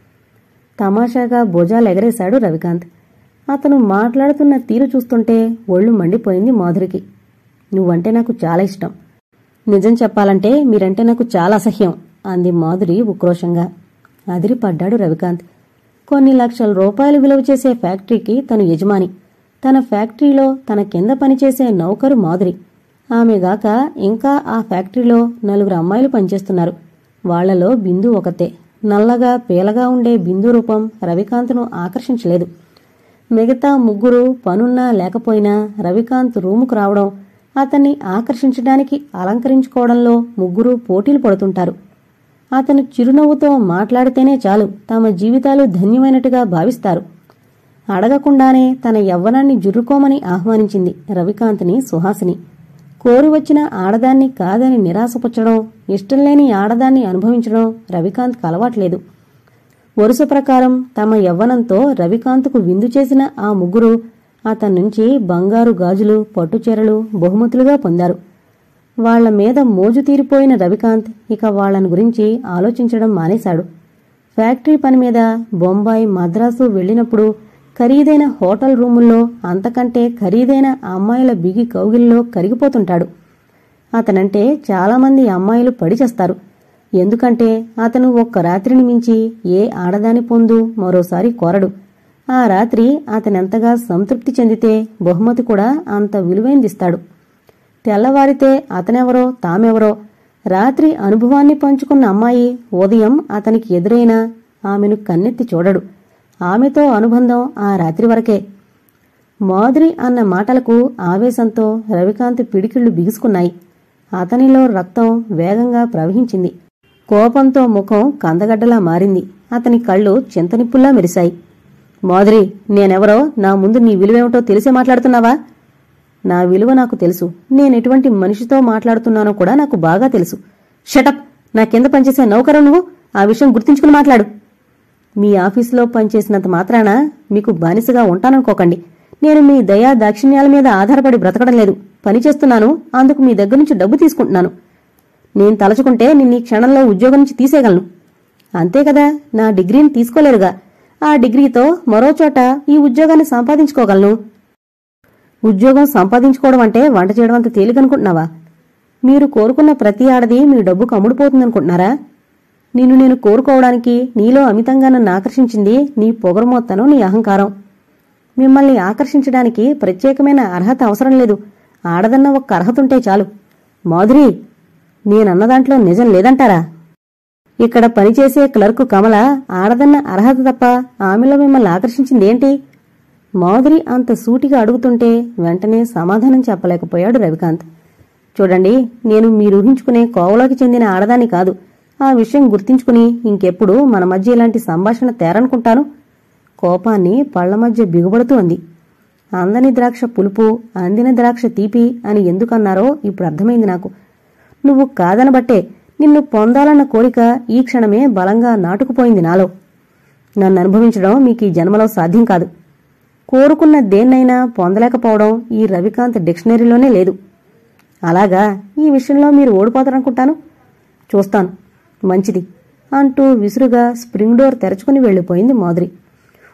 తమాషాగా భుజాలు ఎగరేశాడు రవికాంత్ అతను మాట్లాడుతున్న తీరు చూస్తుంటే ఒళ్ళు మండిపోయింది మాధురికి నువ్వంటే నాకు చాలా ఇష్టం నిజం చెప్పాలంటే మీరంటే నాకు చాలా అసహ్యం అంది మాధురి ఉక్రోషంగా అదిరిపడ్డాడు రవికాంత్ కొన్ని లక్షల రూపాయలు విలువ చేసే ఫ్యాక్టరీకి తను యజమాని తన ఫ్యాక్టరీలో తన కింద పనిచేసే నౌకరు మాధురి ఆమెగాక ఇంకా ఆ ఫ్యాక్టరీలో నలుగురు అమ్మాయిలు పనిచేస్తున్నారు వాళ్లలో బిందు ఒకతే నల్లగా పీలగా ఉండే బిందు రూపం రవికాంత్ను ఆకర్షించలేదు మిగతా ముగ్గురు పనున్నా లేకపోయినా రవికాంత్ రూముకు రావడం అతన్ని ఆకర్షించడానికి అలంకరించుకోవడంలో ముగ్గురు పోటీలు పడుతుంటారు అతను చిరునవ్వుతో మాట్లాడితేనే చాలు తమ జీవితాలు ధన్యమైనట్టుగా భావిస్తారు అడగకుండానే తన యవ్వనాన్ని జుర్రుకోమని ఆహ్వానించింది రవికాంత్ని సుహాసిని కోరి వచ్చిన ఆడదాన్ని కాదని నిరాశపుచ్చడం ఇష్టం లేని ఆడదాన్ని అనుభవించడం రవికాంత్కి అలవాట్లేదు వరుస ప్రకారం తమ యవ్వనంతో రవికాంత్కు విందు చేసిన ఆ ముగ్గురు అతని నుంచి బంగారు గాజులు పట్టుచీరలు బహుమతులుగా పొందారు వాళ్ల మీద మోజు తీరిపోయిన రవికాంత్ ఇక వాళ్లను గురించి ఆలోచించడం మానేశాడు ఫ్యాక్టరీ పని మీద బొంబాయి మద్రాసు వెళ్ళినప్పుడు ఖరీదైన హోటల్ రూముల్లో అంతకంటే ఖరీదైన అమ్మాయిల బిగి కౌగిల్లో కరిగిపోతుంటాడు అతనంటే చాలామంది అమ్మాయిలు పడి చేస్తారు ఎందుకంటే అతను ఒక్క రాత్రిని మించి ఏ ఆడదాని పొందు మరోసారి కోరడు ఆ రాత్రి అతనెంతగా సంతృప్తి చెందితే బహుమతి కూడా అంత విలువైందిస్తాడు తెల్లవారితే అతనెవరో తామెవరో రాత్రి అనుభవాన్ని పంచుకున్న అమ్మాయి ఉదయం అతనికి ఎదురైనా ఆమెను కన్నెత్తి చూడడు ఆమెతో అనుబంధం ఆ రాత్రి వరకే మాధురి అన్న మాటలకు ఆవేశంతో రవికాంత్ పిడికిళ్లు బిగుసుకున్నాయి అతనిలో రక్తం వేగంగా ప్రవహించింది కోపంతో ముఖం కందగడ్డలా మారింది అతని కళ్ళు చింతనిప్పుల్లా మెరిశాయి మాధురి నేనెవరో నా ముందు నీ విలువేమిటో తెలిసే మాట్లాడుతున్నావా నా విలువ నాకు తెలుసు నేనెటువంటి మనిషితో మాట్లాడుతున్నానో కూడా నాకు బాగా తెలుసు షటప్ నా కింద పనిచేసే నౌకరు నువ్వు ఆ విషయం గుర్తుంచుకుని మాట్లాడు మీ ఆఫీసులో పనిచేసినంత మాత్రాన మీకు బానిసగా ఉంటాననుకోకండి నేను మీ దయా దాక్షిణ్యాల మీద ఆధారపడి బ్రతకడం లేదు పని చేస్తున్నాను అందుకు మీ దగ్గర నుంచి డబ్బు తీసుకుంటున్నాను నేను తలచుకుంటే నిన్ను ఈ క్షణంలో ఉద్యోగం నుంచి తీసేయగలను అంతే కదా నా డిగ్రీని తీసుకోలేరుగా ఆ డిగ్రీతో మరో చోట ఈ ఉద్యోగాన్ని సంపాదించుకోగలను ఉద్యోగం సంపాదించుకోవడం అంటే వంట చేయడం అంత తేలికనుకుంటున్నావా మీరు కోరుకున్న ప్రతి ఆడది మీ డబ్బుకు అమ్ముడుపోతుందనుకుంటున్నారా నిన్ను నేను కోరుకోవడానికి నీలో అమితంగా నన్ను ఆకర్షించింది నీ పొగరుమోత్తను నీ అహంకారం మిమ్మల్ని ఆకర్షించడానికి ప్రత్యేకమైన అర్హత అవసరం లేదు ఆడదన్న ఒక్క అర్హత ఉంటే చాలు మాధురి నేనన్న దాంట్లో నిజం లేదంటారా ఇక్కడ పనిచేసే క్లర్కు కమల ఆడదన్న అర్హత తప్ప ఆమెలో మిమ్మల్ని ఆకర్షించిందేంటి మాధురి అంత సూటిగా అడుగుతుంటే వెంటనే సమాధానం చెప్పలేకపోయాడు రవికాంత్ చూడండి నేను మీరూహించుకునే కోవలోకి చెందిన ఆడదాన్ని కాదు ఆ విషయం గుర్తించుకుని ఇంకెప్పుడు మన మధ్య ఇలాంటి సంభాషణ తేరనుకుంటాను కోపాన్ని పళ్ల మధ్య బిగుబడుతూ అంది అందని ద్రాక్ష పులుపు అందిన ద్రాక్ష తీపి అని ఎందుకన్నారో ఇప్పుడు అర్థమైంది నాకు నువ్వు కాదనబట్టే నిన్ను పొందాలన్న కోరిక ఈ క్షణమే బలంగా నాటుకుపోయింది నాలో నన్ను అనుభవించడం మీకు ఈ జన్మలో సాధ్యం కాదు కోరుకున్న దేన్నైనా పొందలేకపోవడం ఈ రవికాంత్ డిక్షనరీలోనే లేదు అలాగా ఈ విషయంలో మీరు ఓడిపోతారనుకుంటాను చూస్తాను మంచిది అంటూ విసురుగా స్ప్రింగ్ డోర్ తెరుచుకుని వెళ్ళిపోయింది మాధురి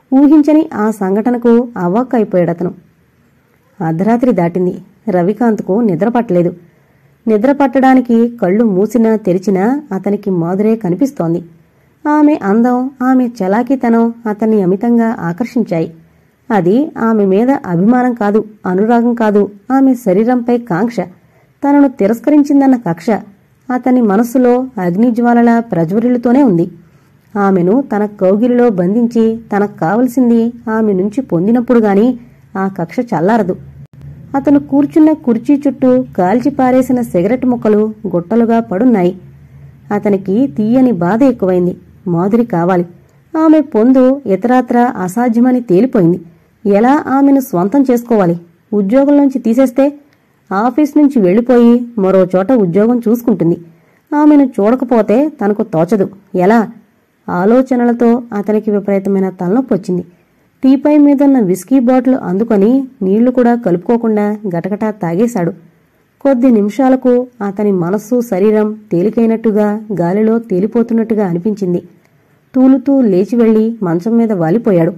ఊహించని ఆ సంఘటనకు అవాక్కైపోయాడతను అర్ధరాత్రి దాటింది రవికాంత్కు నిద్ర పట్టలేదు నిద్ర పట్టడానికి కళ్ళు మూసినా తెరిచినా అతనికి మాధురే కనిపిస్తోంది ఆమె అందం ఆమె చలాకీతనం అతన్ని అమితంగా ఆకర్షించాయి అది ఆమె మీద అభిమానం కాదు అనురాగం కాదు ఆమె శరీరంపై కాంక్ష తనను తిరస్కరించిందన్న కక్ష అతని మనస్సులో అగ్నిజ్వాలల ప్రజ్వరిల్లుతోనే ఉంది ఆమెను తన కౌగిలిలో బంధించి తనకు కావలసింది ఆమె నుంచి పొందినప్పుడు గాని ఆ కక్ష చల్లారదు అతను కూర్చున్న కుర్చీ చుట్టూ కాల్చి పారేసిన సిగరెట్ ముక్కలు గుట్టలుగా పడున్నాయి అతనికి తీయని బాధ ఎక్కువైంది మాధురి కావాలి ఆమె పొందు ఇతరాత్ర అసాధ్యమని తేలిపోయింది ఎలా ఆమెను స్వంతం చేసుకోవాలి ఉద్యోగంలోంచి తీసేస్తే ఆఫీస్ నుంచి వెళ్లిపోయి మరో చోట ఉద్యోగం చూసుకుంటుంది ఆమెను చూడకపోతే తనకు తోచదు ఎలా ఆలోచనలతో అతనికి విపరీతమైన తలనొప్పి వచ్చింది టీపై మీదున్న విస్కీ బాటిల్ అందుకొని నీళ్లు కూడా కలుపుకోకుండా గటగటా తాగేశాడు కొద్ది నిమిషాలకు అతని మనస్సు శరీరం తేలికైనట్టుగా గాలిలో తేలిపోతున్నట్టుగా అనిపించింది తూలుతూ లేచి వెళ్లి మంచం మీద వాలిపోయాడు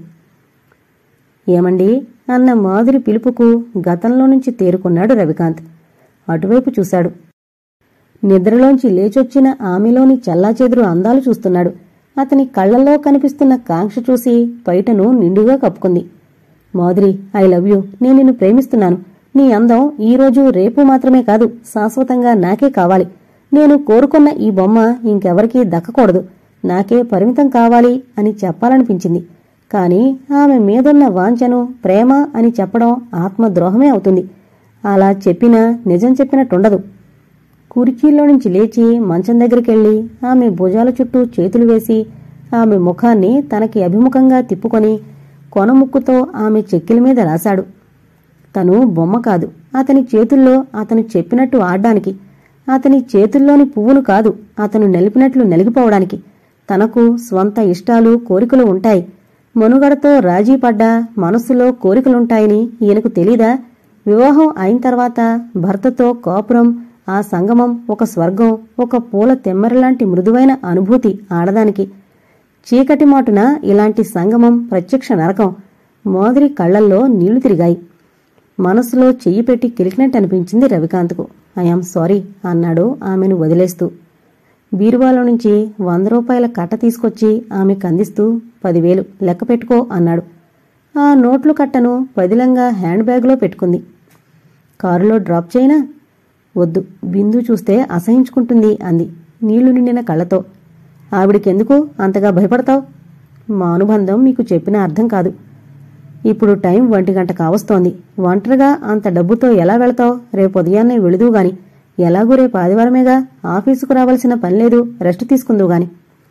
ఏమండి అన్న మాధురి పిలుపుకు గతంలో నుంచి తేరుకున్నాడు రవికాంత్ అటువైపు చూశాడు నిద్రలోంచి లేచొచ్చిన ఆమెలోని చల్లాచెదురు అందాలు చూస్తున్నాడు అతని కళ్లలో కనిపిస్తున్న కాంక్ష చూసి పైటను నిండుగా కప్పుకుంది మాధురి ఐ లవ్ యూ నేను నిన్ను ప్రేమిస్తున్నాను నీ అందం ఈ రోజు రేపు మాత్రమే కాదు శాశ్వతంగా నాకే కావాలి నేను కోరుకున్న ఈ బొమ్మ ఇంకెవరికీ దక్కకూడదు నాకే పరిమితం కావాలి అని చెప్పాలనిపించింది కాని ఆమె మీదున్న వాంఛను ప్రేమ అని చెప్పడం ఆత్మద్రోహమే అవుతుంది అలా చెప్పినా నిజం చెప్పినట్టుండదు కుర్చీలో నుంచి లేచి మంచం దగ్గరికెళ్లి ఆమె భుజాల చుట్టూ చేతులు వేసి ఆమె ముఖాన్ని తనకి అభిముఖంగా తిప్పుకొని కొనముక్కుతో ఆమె చెక్కిల మీద రాశాడు తను బొమ్మ కాదు అతని చేతుల్లో అతను చెప్పినట్టు ఆడ్డానికి అతని చేతుల్లోని పువ్వులు కాదు అతను నలిపినట్లు నలిగిపోవడానికి తనకు స్వంత ఇష్టాలు కోరికలు ఉంటాయి మనుగడతో రాజీ పడ్డా మనస్సులో కోరికలుంటాయని ఈయనకు తెలీదా వివాహం అయిన తర్వాత భర్తతో కాపురం ఆ సంగమం ఒక స్వర్గం ఒక పూల తెమ్మరిలాంటి మృదువైన అనుభూతి ఆడదానికి చీకటి మాటున ఇలాంటి సంగమం ప్రత్యక్ష నరకం మోదరి కళ్లల్లో నీళ్లు తిరిగాయి మనసులో చెయ్యి పెట్టి కిలికినట్టు అనిపించింది రవికాంత్కు ఐఆమ్ సారీ అన్నాడు ఆమెను వదిలేస్తూ బీరువాలో నుంచి వంద రూపాయల కట్ట తీసుకొచ్చి ఆమెకు అందిస్తూ పదివేలు లెక్క పెట్టుకో అన్నాడు ఆ నోట్లు కట్టను పదిలంగా హ్యాండ్ బ్యాగ్లో పెట్టుకుంది కారులో డ్రాప్ చేయనా వద్దు బిందు చూస్తే అసహించుకుంటుంది అంది నీళ్లు నిండిన కళ్ళతో ఆవిడికెందుకు అంతగా భయపడతావు మా అనుబంధం మీకు చెప్పిన అర్థం కాదు ఇప్పుడు టైం ఒంటి గంట కావస్తోంది ఒంటరిగా అంత డబ్బుతో ఎలా వెళతావు రేపు ఉదయాన్నే వెళుదూ గాని ఎలాగూ రేపు ఆదివారమేగా ఆఫీసుకు రావాల్సిన పని లేదు రెస్ట్ తీసుకుందువు గాని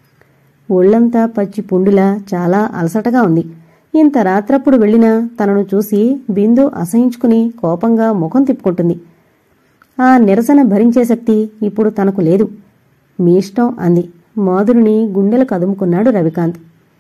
ఒళ్ళంతా పచ్చి పుండులా చాలా అలసటగా ఉంది ఇంత రాత్రప్పుడు వెళ్ళినా తనను చూసి బిందు అసహించుకుని కోపంగా ముఖం తిప్పుకుంటుంది ఆ నిరసన భరించే శక్తి ఇప్పుడు తనకు లేదు మీ ఇష్టం అంది మాధురిని గుండెలు కదుముకున్నాడు రవికాంత్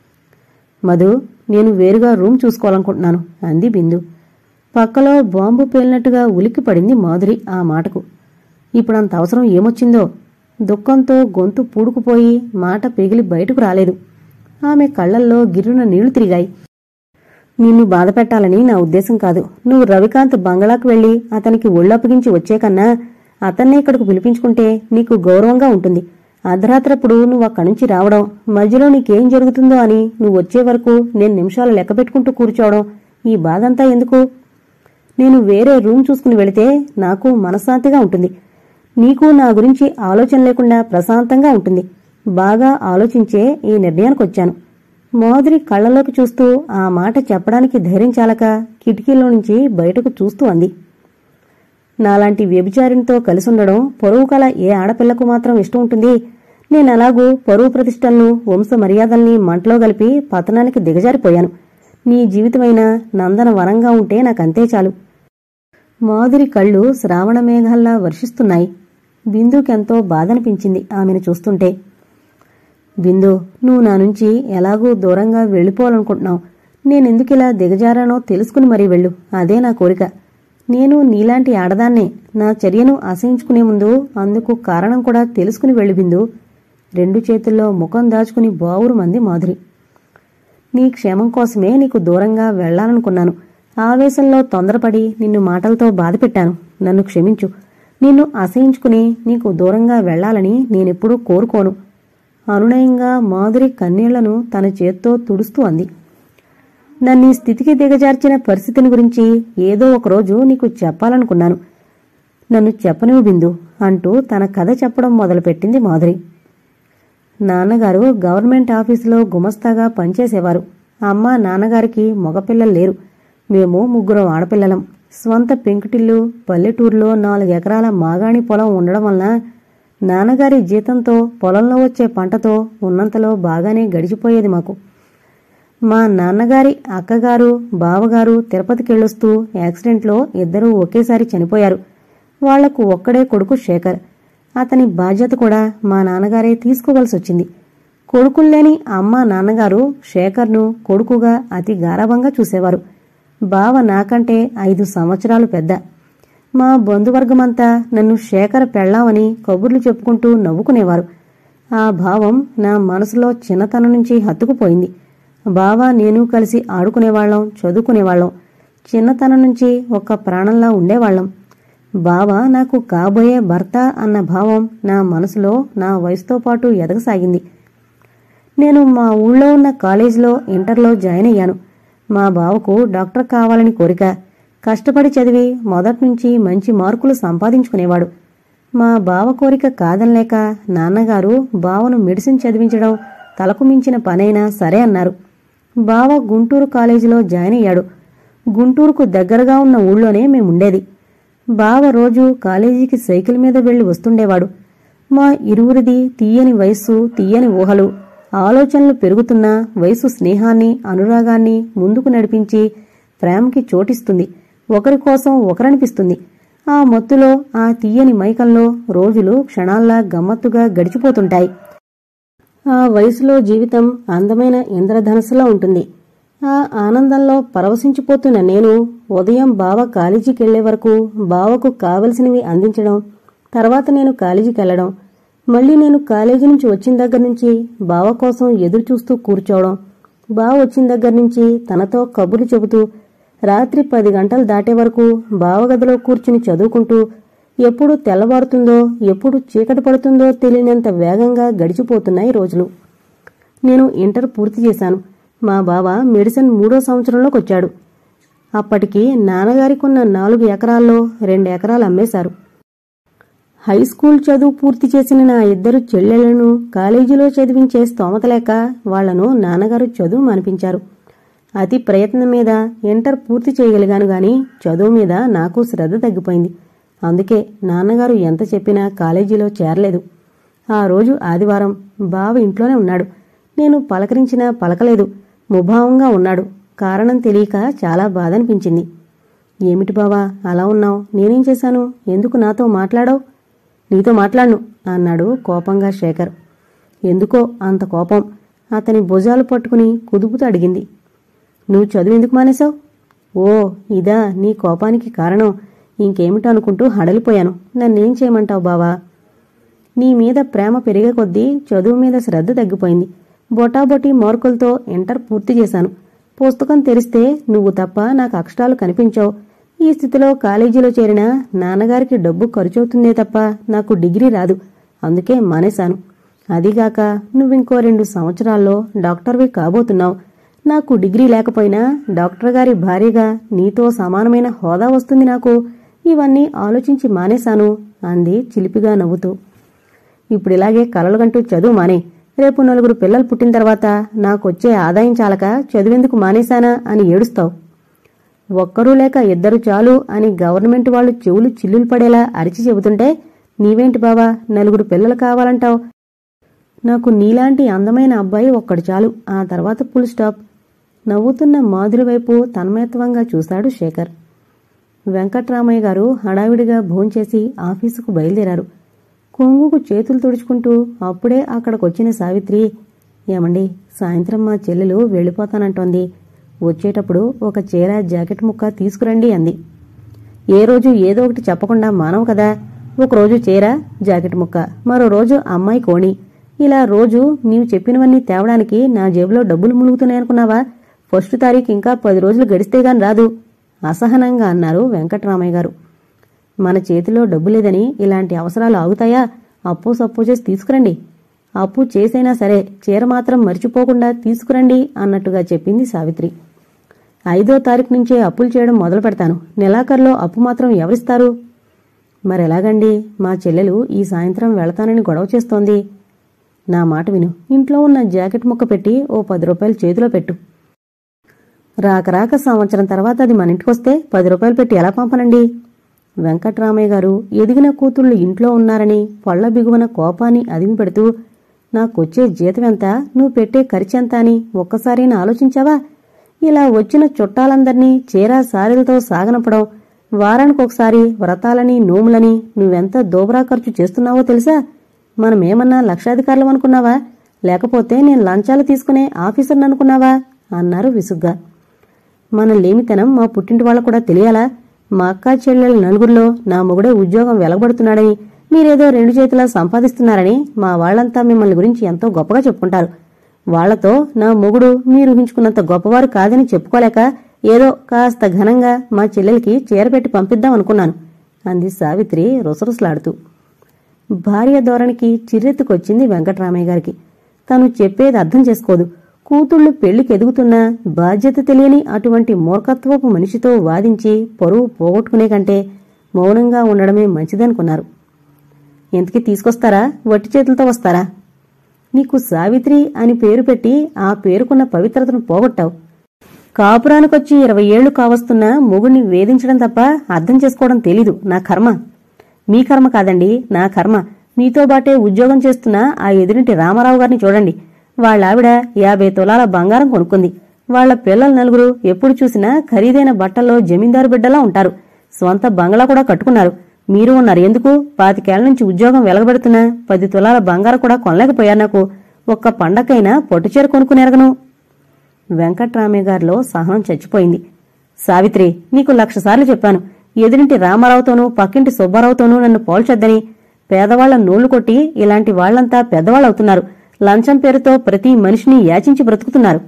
మధు నేను వేరుగా రూమ్ చూసుకోవాలనుకుంటున్నాను అంది బిందు పక్కలో బాంబు పేలినట్టుగా ఉలిక్కి పడింది మాధురి ఆ మాటకు ఇప్పుడంత అవసరం ఏమొచ్చిందో దుఃఖంతో గొంతు పూడుకుపోయి మాట పెగిలి బయటకు రాలేదు ఆమె కళ్ళల్లో గిర్రున నీళ్లు తిరిగాయి నిన్ను బాధపెట్టాలని నా ఉద్దేశం కాదు నువ్వు రవికాంత్ బంగళాకు వెళ్లి అతనికి ఒళ్ళప్పగించి వచ్చే కన్నా అతన్నే ఇక్కడికి పిలిపించుకుంటే నీకు గౌరవంగా ఉంటుంది అర్ధరాత్రప్పుడు నువ్వు అక్కడి నుంచి రావడం మధ్యలో నీకేం జరుగుతుందో అని నువ్వు వచ్చే వరకు నేను నిమిషాలు లెక్క పెట్టుకుంటూ కూర్చోవడం ఈ బాధంతా ఎందుకు నేను వేరే రూమ్ చూసుకుని వెళితే నాకు మనశ్శాంతిగా ఉంటుంది నీకు నా గురించి ఆలోచన లేకుండా ప్రశాంతంగా ఉంటుంది బాగా ఆలోచించే ఈ నిర్ణయానికి వచ్చాను మాధురి కళ్ళలోకి చూస్తూ ఆ మాట చెప్పడానికి ధైర్యం చాలక కిటికీలో నుంచి బయటకు చూస్తూ అంది నాలాంటి వ్యభిచారినితో కలిసుండడం పొరుగు కల ఏ ఆడపిల్లకు మాత్రం ఇష్టం ఉంటుంది నేను అలాగూ పరువు ప్రతిష్టలను వంశ మర్యాదల్ని మంటలో కలిపి పతనానికి దిగజారిపోయాను నీ జీవితమైన నందన వరంగా ఉంటే నాకంతే చాలు మాధురి కళ్ళు శ్రావణ మేఘాల్లా వర్షిస్తున్నాయి బిందుకెంతో బాధనిపించింది ఆమెను చూస్తుంటే బిందు నువ్వు నా నుంచి ఎలాగూ దూరంగా వెళ్ళిపోవాలనుకుంటున్నావు నేనెందుకిలా దిగజారానో తెలుసుకుని మరీ వెళ్ళు అదే నా కోరిక నేను నీలాంటి ఆడదాన్నే నా చర్యను అసహించుకునే ముందు అందుకు కారణం కూడా తెలుసుకుని వెళ్ళు బిందు రెండు చేతుల్లో ముఖం దాచుకుని బావురు మంది మాధురి నీ క్షేమం కోసమే నీకు దూరంగా వెళ్లాలనుకున్నాను ఆవేశంలో తొందరపడి నిన్ను మాటలతో బాధపెట్టాను నన్ను క్షమించు నిన్ను అసహించుకుని నీకు దూరంగా వెళ్లాలని నేనెప్పుడూ కోరుకోను అనునయంగా మాధురి కన్నీళ్లను తన చేత్తో తుడుస్తూ అంది నన్ను ఈ స్థితికి దిగజార్చిన పరిస్థితిని గురించి ఏదో ఒకరోజు నీకు చెప్పాలనుకున్నాను నన్ను చెప్పనివు బిందు అంటూ తన కథ చెప్పడం మొదలుపెట్టింది మాధురి నాన్నగారు గవర్నమెంట్ ఆఫీసులో గుమస్తాగా పనిచేసేవారు అమ్మ నాన్నగారికి మగపిల్లలు లేరు మేము ముగ్గురం ఆడపిల్లలం స్వంత పెంకుటిల్లు పల్లెటూరులో నాలుగు ఎకరాల మాగాణి పొలం ఉండడం వలన నాన్నగారి జీతంతో పొలంలో వచ్చే పంటతో ఉన్నంతలో బాగానే గడిచిపోయేది మాకు మా నాన్నగారి అక్కగారు బావగారు తిరుపతికెళ్ళొస్తూ యాక్సిడెంట్లో ఇద్దరూ ఒకేసారి చనిపోయారు వాళ్లకు ఒక్కడే కొడుకు శేఖర్ అతని బాధ్యత కూడా మా నాన్నగారే తీసుకోవలసి వచ్చింది కొడుకుల్లేని అమ్మ నాన్నగారు శేఖర్ను కొడుకుగా అతి గారాభంగా చూసేవారు బావ నాకంటే ఐదు సంవత్సరాలు పెద్ద మా బంధువర్గమంతా నన్ను శేఖర్ పెళ్ళామని కబుర్లు చెప్పుకుంటూ నవ్వుకునేవారు ఆ భావం నా మనసులో చిన్నతనం నుంచి హత్తుకుపోయింది బావ నేను కలిసి ఆడుకునేవాళ్ళం చదువుకునేవాళ్ళం చిన్నతనం నుంచి ఒక ప్రాణంలా ఉండేవాళ్ళం బావ నాకు కాబోయే భర్త అన్న భావం నా మనసులో నా వయసుతో పాటు ఎదగసాగింది నేను మా ఊళ్ళో ఉన్న కాలేజీలో ఇంటర్లో జాయిన్ అయ్యాను మా బావకు డాక్టర్ కావాలని కోరిక కష్టపడి చదివి మొదటి నుంచి మంచి మార్కులు సంపాదించుకునేవాడు మా బావ కోరిక కాదనలేక నాన్నగారు బావను మెడిసిన్ చదివించడం తలకు మించిన పనైనా సరే అన్నారు బావ గుంటూరు కాలేజీలో జాయిన్ అయ్యాడు గుంటూరుకు దగ్గరగా ఉన్న ఊళ్ళోనే మేముండేది బావ రోజు కాలేజీకి సైకిల్ మీద వెళ్లి వస్తుండేవాడు మా ఇరువురిది తీయని వయస్సు తీయని ఊహలు ఆలోచనలు పెరుగుతున్న వయసు స్నేహాన్ని అనురాగాన్ని ముందుకు నడిపించి ప్రేమకి చోటిస్తుంది ఒకరి కోసం ఒకరనిపిస్తుంది ఆ మత్తులో ఆ తీయని మైకంలో రోజులు క్షణాల్లా గమ్మత్తుగా గడిచిపోతుంటాయి ఆ వయసులో జీవితం అందమైన ఇంద్రధనస్సులా ఉంటుంది ఆ ఆనందంలో పరవశించిపోతున్న నేను ఉదయం బావ కాలేజీకి వెళ్లే వరకు బావకు కావలసినవి అందించడం తర్వాత నేను కాలేజీకి వెళ్లడం మళ్ళీ నేను కాలేజీ నుంచి వచ్చిన దగ్గర నుంచి బావ కోసం ఎదురు చూస్తూ కూర్చోవడం బావ వచ్చిన దగ్గర నుంచి తనతో కబుర్లు చెబుతూ రాత్రి పది గంటలు దాటే వరకు బావగదిలో కూర్చుని చదువుకుంటూ ఎప్పుడు తెల్లవారుతుందో ఎప్పుడు చీకటి పడుతుందో తెలియనంత వేగంగా గడిచిపోతున్నాయి రోజులు నేను ఇంటర్ పూర్తి చేశాను మా బావ మెడిసిన్ మూడో సంవత్సరంలోకి వచ్చాడు అప్పటికి నాన్నగారికున్న నాలుగు ఎకరాల్లో రెండు ఎకరాలు అమ్మేశారు హై స్కూల్ చదువు పూర్తి చేసిన నా ఇద్దరు చెల్లెళ్లను కాలేజీలో చదివించే స్తోమత లేక వాళ్లను నాన్నగారు చదువు మానిపించారు అతి ప్రయత్నం మీద ఇంటర్ పూర్తి చేయగలిగాను గాని చదువు మీద నాకు శ్రద్ధ తగ్గిపోయింది అందుకే నాన్నగారు ఎంత చెప్పినా కాలేజీలో చేరలేదు ఆ రోజు ఆదివారం బావ ఇంట్లోనే ఉన్నాడు నేను పలకరించినా పలకలేదు ముభావంగా ఉన్నాడు కారణం తెలియక చాలా బాధ అనిపించింది ఏమిటి బావా అలా ఉన్నావు నేనేం చేశాను ఎందుకు నాతో మాట్లాడావు నీతో మాట్లాడను అన్నాడు కోపంగా శేఖర్ ఎందుకో అంత కోపం అతని భుజాలు పట్టుకుని కుదుపుతూ అడిగింది నువ్వు చదువు ఎందుకు మానేశావు ఓ ఇదా నీ కోపానికి కారణం ఇంకేమిటో అనుకుంటూ హడలిపోయాను నన్నేం చేయమంటావు బావా నీ మీద ప్రేమ పెరిగే కొద్దీ చదువు మీద శ్రద్ధ తగ్గిపోయింది బొటాబొటి మార్కులతో ఇంటర్ పూర్తి చేశాను పుస్తకం తెరిస్తే నువ్వు తప్ప నాకు అక్షరాలు కనిపించవు ఈ స్థితిలో కాలేజీలో చేరినా నాన్నగారికి డబ్బు ఖర్చవుతుందే తప్ప నాకు డిగ్రీ రాదు అందుకే మానేశాను అదిగాక నువ్వింకో రెండు సంవత్సరాల్లో డాక్టర్వి కాబోతున్నావు నాకు డిగ్రీ లేకపోయినా డాక్టర్ గారి భార్యగా నీతో సమానమైన హోదా వస్తుంది నాకు ఇవన్నీ ఆలోచించి మానేశాను అంది చిలిపిగా నవ్వుతూ ఇప్పుడిలాగే కలలుగంటూ చదువు మానే రేపు నలుగురు పిల్లలు పుట్టిన తర్వాత నాకొచ్చే ఆదాయం చాలక చదివేందుకు మానేశానా అని ఏడుస్తావు ఒక్కరూ లేక ఇద్దరు చాలు అని గవర్నమెంట్ వాళ్ళు చెవులు చిల్లులు పడేలా అరిచి చెబుతుంటే నీవేంటి బావా నలుగురు పిల్లలు కావాలంటావు నాకు నీలాంటి అందమైన అబ్బాయి ఒక్కడు చాలు ఆ తర్వాత ఫుల్ స్టాప్ నవ్వుతున్న మాధురి వైపు తన్మయత్వంగా చూశాడు శేఖర్ వెంకట్రామయ్య గారు హడావిడిగా భోంచేసి ఆఫీసుకు బయలుదేరారు కొంగుకు చేతులు తుడుచుకుంటూ అప్పుడే అక్కడికొచ్చిన సావిత్రి ఏమండి సాయంత్రం మా చెల్లెలు వెళ్ళిపోతానంటోంది వచ్చేటప్పుడు ఒక చీర జాకెట్ ముక్క తీసుకురండి అంది ఏ రోజు ఏదో ఒకటి చెప్పకుండా మానవు కదా ఒకరోజు చీర జాకెట్ ముక్క మరో రోజు అమ్మాయి కోణి ఇలా రోజు నీవు చెప్పినవన్నీ తేవడానికి నా జేబులో డబ్బులు ములుగుతున్నాయనుకున్నావా ఫస్ట్ తారీఖు ఇంకా పది రోజులు గడిస్తే గాని రాదు అసహనంగా అన్నారు వెంకట్రామయ్య గారు మన చేతిలో డబ్బు లేదని ఇలాంటి అవసరాలు ఆగుతాయా అప్పు సప్పు చేసి తీసుకురండి అప్పు చేసైనా సరే చీర మాత్రం మర్చిపోకుండా తీసుకురండి అన్నట్టుగా చెప్పింది సావిత్రి ఐదో తారీఖు నుంచే అప్పులు చేయడం మొదలు పెడతాను నెలాఖరులో అప్పు మాత్రం ఎవరిస్తారు మరెలాగండి మా చెల్లెలు ఈ సాయంత్రం వెళతానని గొడవ చేస్తోంది నా మాట విను ఇంట్లో ఉన్న జాకెట్ ముక్క పెట్టి ఓ పది రూపాయలు చేతిలో పెట్టు రాక రాక సంవత్సరం తర్వాత అది మన ఇంటికొస్తే పది రూపాయలు పెట్టి ఎలా పంపనండి వెంకట్రామయ్య గారు ఎదిగిన కూతుళ్ళు ఇంట్లో ఉన్నారని పళ్ల బిగువన కోపాన్ని అదిమి పెడుతూ నాకొచ్చే జీతం ఎంత నువ్వు పెట్టే ఖర్చెంత అని ఒక్కసారైనా ఆలోచించావా ఇలా వచ్చిన చుట్టాలందర్నీ చీరా సారీలతో సాగనంపడం వారానికి ఒకసారి వ్రతాలని నోములని నువ్వెంత దోబరా ఖర్చు చేస్తున్నావో తెలుసా మనమేమన్నా లక్షాధికారులం అనుకున్నావా లేకపోతే నేను లంచాలు తీసుకునే ఆఫీసర్ని అనుకున్నావా అన్నారు విసుగ్గా మన లేమితనం మా పుట్టింటి వాళ్ళకు కూడా తెలియాలా మా అక్క చెల్లెల నలుగురిలో నా మొగుడే ఉద్యోగం వెలగబడుతున్నాడని మీరేదో రెండు చేతులా సంపాదిస్తున్నారని మా వాళ్ళంతా మిమ్మల్ని గురించి ఎంతో గొప్పగా చెప్పుకుంటారు వాళ్లతో నా మొగుడు మీరు ఊహించుకున్నంత గొప్పవారు కాదని చెప్పుకోలేక ఏదో కాస్త ఘనంగా మా చెల్లెలికి చీర పెట్టి పంపిద్దాం అనుకున్నాను అంది సావిత్రి రుసరుసలాడుతూ భార్య ధోరణికి చిర్రెత్తుకొచ్చింది వెంకట్రామయ్య గారికి తను చెప్పేది అర్థం చేసుకోదు కూతుళ్ళు పెళ్లికి ఎదుగుతున్నా బాధ్యత తెలియని అటువంటి మూర్ఖత్వపు మనిషితో వాదించి పరువు పోగొట్టుకునే కంటే మౌనంగా ఉండడమే మంచిదనుకున్నారు ఎంతకి తీసుకొస్తారా వట్టి చేతులతో వస్తారా నీకు సావిత్రి అని పేరు పెట్టి ఆ పేరుకున్న పవిత్రతను పోగొట్టావు కాపురానికొచ్చి ఇరవై ఏళ్లు కావస్తున్న మొగుడిని వేధించడం తప్ప అర్థం చేసుకోవడం తెలీదు నా కర్మ మీ కర్మ కాదండి నా కర్మ మీతో బాటే ఉద్యోగం చేస్తున్న ఆ ఎదురింటి రామారావు గారిని చూడండి వాళ్ళావిడ యాభై తులాల బంగారం కొనుక్కుంది వాళ్ళ పిల్లల నలుగురు ఎప్పుడు చూసినా ఖరీదైన బట్టల్లో జమీందారు బిడ్డలా ఉంటారు స్వంత బంగ్లా కూడా కట్టుకున్నారు మీరు ఉన్నారు ఎందుకు పాతికేళ్ల నుంచి ఉద్యోగం వెలగబెడుతున్నా పది తులాల బంగారం కూడా కొనలేకపోయారు నాకు ఒక్క పండకైనా పొట్టుచీర కొనుక్కునేరగను వెంకట్రామయ్య గారిలో సహనం చచ్చిపోయింది సావిత్రి నీకు లక్ష సార్లు చెప్పాను ఎదురింటి రామారావుతోనూ పక్కింటి సుబ్బారావుతోనూ నన్ను పోల్చొద్దని పేదవాళ్ల నోళ్లు కొట్టి ఇలాంటి వాళ్లంతా పెద్దవాళ్ళవుతున్నారు లంచం పేరుతో ప్రతి మనిషిని యాచించి బ్రతుకుతున్నారు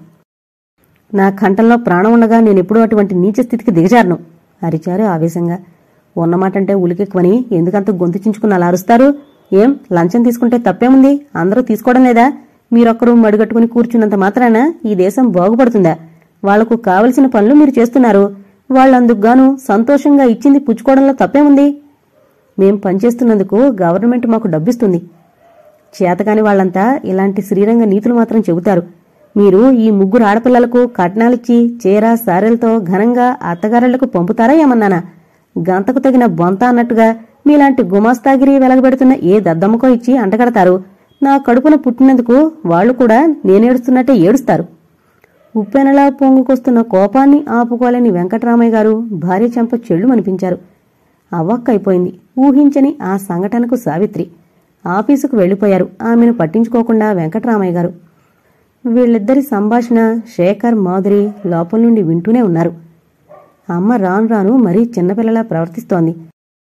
నా కంఠంలో ప్రాణం ఉండగా నేనెప్పుడూ అటువంటి నీచ స్థితికి దిగజారను అరిచారు ఆవేశంగా ఉన్నమాటంటే ఉలికెక్కువని ఎందుకంత గొంతు చించుకుని అలా అరుస్తారు ఏం లంచం తీసుకుంటే తప్పేముంది అందరూ తీసుకోవడం లేదా మీరొక్కరు మడిగట్టుకుని కూర్చున్నంత మాత్రాన ఈ దేశం బాగుపడుతుందా వాళ్లకు కావలసిన పనులు మీరు చేస్తున్నారు వాళ్ళందుకుగాను సంతోషంగా ఇచ్చింది పుచ్చుకోవడంలో తప్పేముంది మేం పనిచేస్తున్నందుకు గవర్నమెంట్ మాకు డబ్బిస్తుంది చేతకాని వాళ్ళంతా ఇలాంటి శ్రీరంగ నీతులు మాత్రం చెబుతారు మీరు ఈ ముగ్గురు ఆడపిల్లలకు కట్నాలిచ్చి చీర సారెలతో ఘనంగా అత్తగారులకు పంపుతారా ఏమన్నానా గంతకు తగిన బొంత అన్నట్టుగా మీలాంటి గుమాస్తాగిరి వెలగబెడుతున్న ఏ దద్దమ్మకో ఇచ్చి అంటగడతారు నా కడుపున పుట్టినందుకు వాళ్ళు కూడా నేనేడుస్తున్నట్టే ఏడుస్తారు ఉప్పెనలా పొంగుకొస్తున్న కోపాన్ని ఆపుకోలేని వెంకటరామయ్య గారు భార్య చెంప చెళ్ళు అనిపించారు అవ్వక్కైపోయింది ఊహించని ఆ సంఘటనకు సావిత్రి ఆఫీసుకు వెళ్లిపోయారు ఆమెను పట్టించుకోకుండా వెంకటరామయ్య గారు వీళ్ళిద్దరి సంభాషణ శేఖర్ మాధురి లోపల నుండి వింటూనే ఉన్నారు అమ్మ రాను రాను మరీ చిన్నపిల్లలా ప్రవర్తిస్తోంది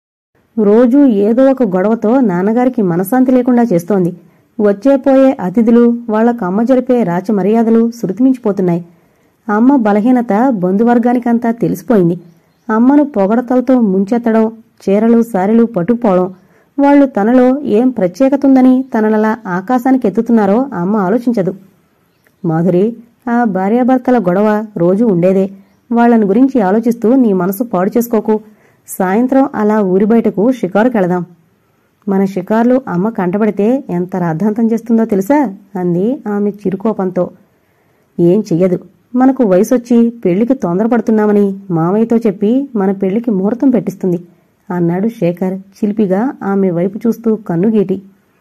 రోజూ ఏదో ఒక గొడవతో నాన్నగారికి మనశాంతి లేకుండా చేస్తోంది వచ్చే పోయే అతిథులు వాళ్లకు అమ్మ జరిపే రాచ మర్యాదలు శృతిమించిపోతున్నాయి అమ్మ బలహీనత బంధువర్గానికంతా తెలిసిపోయింది అమ్మను పొగడతలతో ముంచెత్తడం చీరలు సారెలు పట్టుకుపోవడం వాళ్లు తనలో ఏం ప్రత్యేకత ఉందని తననలా ఆకాశానికి ఎత్తుతున్నారో అమ్మ ఆలోచించదు మాధురి ఆ భార్యాభర్తల గొడవ రోజూ ఉండేదే వాళ్ళని గురించి ఆలోచిస్తూ నీ మనసు పాడు చేసుకోకు సాయంత్రం అలా ఊరి బయటకు షికారుకెళదాం మన షికార్లు అమ్మ కంటపడితే ఎంత రాద్ధాంతం చేస్తుందో తెలుసా అంది ఆమె చిరుకోపంతో ఏం చెయ్యదు మనకు వయసొచ్చి పెళ్లికి తొందరపడుతున్నామని మామయ్యతో చెప్పి మన పెళ్లికి ముహూర్తం పెట్టిస్తుంది అన్నాడు శేఖర్ చిలిపిగా ఆమె వైపు చూస్తూ కన్నుగీటి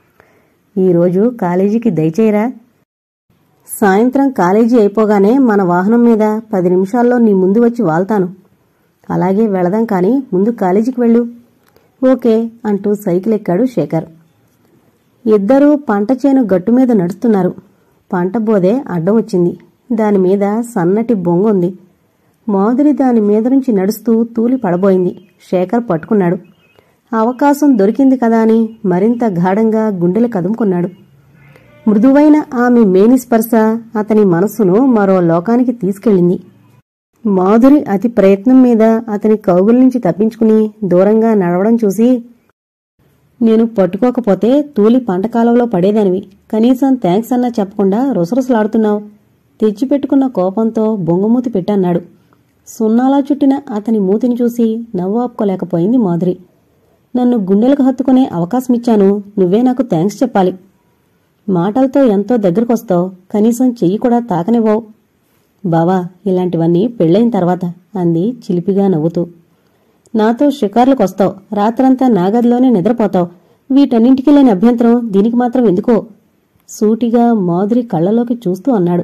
ఈరోజు కాలేజీకి దయచేయరా సాయంత్రం కాలేజీ అయిపోగానే మన వాహనం మీద పది నిమిషాల్లో నీ ముందు వచ్చి వాళ్తాను అలాగే వెళదాం కానీ ముందు కాలేజీకి వెళ్ళు ఓకే అంటూ సైకిల్ ఎక్కాడు శేఖర్ ఇద్దరూ పంట చేను గట్టు మీద నడుస్తున్నారు పంట బోదే అడ్డం వచ్చింది దాని మీద సన్నటి బొంగ ఉంది మాధురి దాని మీద నుంచి నడుస్తూ తూలి పడబోయింది శేఖర్ పట్టుకున్నాడు అవకాశం దొరికింది కదా అని మరింత గాఢంగా గుండెలు కదుముకున్నాడు మృదువైన ఆమె మేని స్పర్శ అతని మనస్సును మరో లోకానికి తీసుకెళ్ళింది మాధురి అతి ప్రయత్నం మీద అతని కౌగుల నుంచి తప్పించుకుని దూరంగా నడవడం చూసి నేను పట్టుకోకపోతే తూలి పంట కాలంలో పడేదానివి కనీసం థ్యాంక్స్ అన్నా చెప్పకుండా రుసరుసలాడుతున్నావు తెచ్చిపెట్టుకున్న కోపంతో బొంగమూతి పెట్టన్నాడు సున్నాలా చుట్టిన అతని మూతిని చూసి నవ్వు ఆపుకోలేకపోయింది మాధురి నన్ను గుండెలకు హత్తుకునే అవకాశమిచ్చాను నువ్వే నాకు థ్యాంక్స్ చెప్పాలి మాటలతో ఎంతో దగ్గరకొస్తావు కనీసం చెయ్యి కూడా తాకనివ్వవు బావా ఇలాంటివన్నీ పెళ్ళైన తర్వాత అంది చిలిపిగా నవ్వుతూ నాతో షికార్లకొస్తావు రాత్రంతా నా గదిలోనే నిద్రపోతావు వీటన్నింటికి లేని అభ్యంతరం దీనికి మాత్రం ఎందుకో సూటిగా మాధురి కళ్ళలోకి చూస్తూ అన్నాడు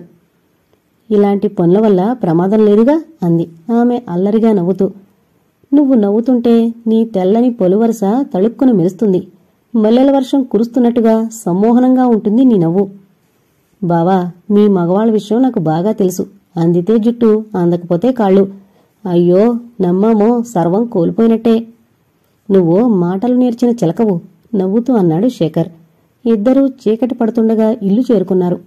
ఇలాంటి పనుల వల్ల ప్రమాదం లేదుగా అంది ఆమె అల్లరిగా నవ్వుతూ నువ్వు నవ్వుతుంటే నీ తెల్లని పొలువరస తళుక్కున మెరుస్తుంది మల్లెల వర్షం కురుస్తున్నట్టుగా సమ్మోహనంగా ఉంటుంది నీ నవ్వు బావా మీ మగవాళ్ళ విషయం నాకు బాగా తెలుసు అందితే జుట్టు అందకపోతే కాళ్ళు అయ్యో నమ్మామో సర్వం కోల్పోయినట్టే నువ్వు మాటలు నేర్చిన చిలకవు నవ్వుతూ అన్నాడు శేఖర్ ఇద్దరూ చీకటి పడుతుండగా ఇల్లు చేరుకున్నారు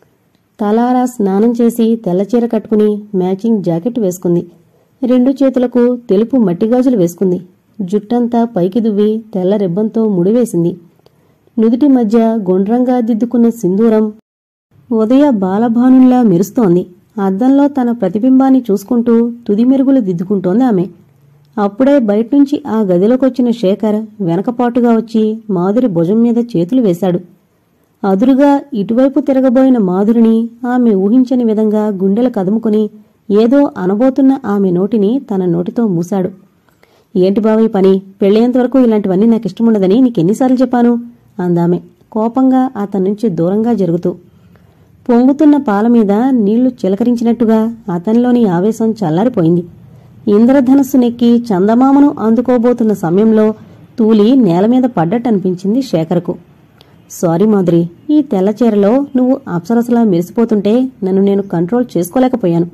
తలారా స్నానం చేసి తెల్లచీర కట్టుకుని మ్యాచింగ్ జాకెట్ వేసుకుంది రెండు చేతులకు తెలుపు మట్టిగాజులు వేసుకుంది జుట్టంతా పైకి దువ్వి తెల్ల రిబ్బన్తో ముడివేసింది నుదుటి మధ్య గుండ్రంగా దిద్దుకున్న సింధూరం ఉదయ బాలభానుల్లా మెరుస్తోంది అద్దంలో తన ప్రతిబింబాన్ని చూసుకుంటూ తుది మెరుగులు దిద్దుకుంటోంది ఆమె అప్పుడే బయట్నుంచి ఆ గదిలోకొచ్చిన శేఖర్ వెనకపాటుగా వచ్చి మాధురి భుజం మీద చేతులు వేశాడు అదురుగా ఇటువైపు తిరగబోయిన మాధురిని ఆమె ఊహించని విధంగా గుండెలు కదుముకుని ఏదో అనబోతున్న ఆమె నోటిని తన నోటితో మూశాడు ఏంటి బావీ పని పెళ్ళేంతవరకు ఇలాంటివన్నీ నాకు ఇష్టముండదని నీకెన్నిసార్లు చెప్పాను అందామె కోపంగా అతని నుంచి దూరంగా జరుగుతూ పొంగుతున్న పాల మీద నీళ్లు చిలకరించినట్టుగా అతనిలోని ఆవేశం చల్లారిపోయింది ఇంద్రధనస్సు నెక్కి చందమామను అందుకోబోతున్న సమయంలో తూలి నేల మీద పడ్డట్టనిపించింది శేఖర్కు సారీ మాధురి ఈ తెల్ల చీరలో నువ్వు అప్సరసలా మెరిసిపోతుంటే నన్ను నేను కంట్రోల్ చేసుకోలేకపోయాను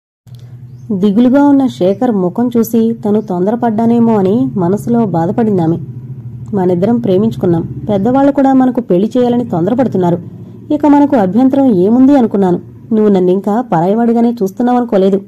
దిగులుగా ఉన్న శేఖర్ ముఖం చూసి తను తొందరపడ్డానేమో అని మనసులో బాధపడిందామె మనిద్దరం ప్రేమించుకున్నాం పెద్దవాళ్లు కూడా మనకు పెళ్లి చేయాలని తొందరపడుతున్నారు ఇక మనకు అభ్యంతరం ఏముంది అనుకున్నాను నువ్వు నన్నింకా పరాయవాడిగానే చూస్తున్నావనుకోలేదు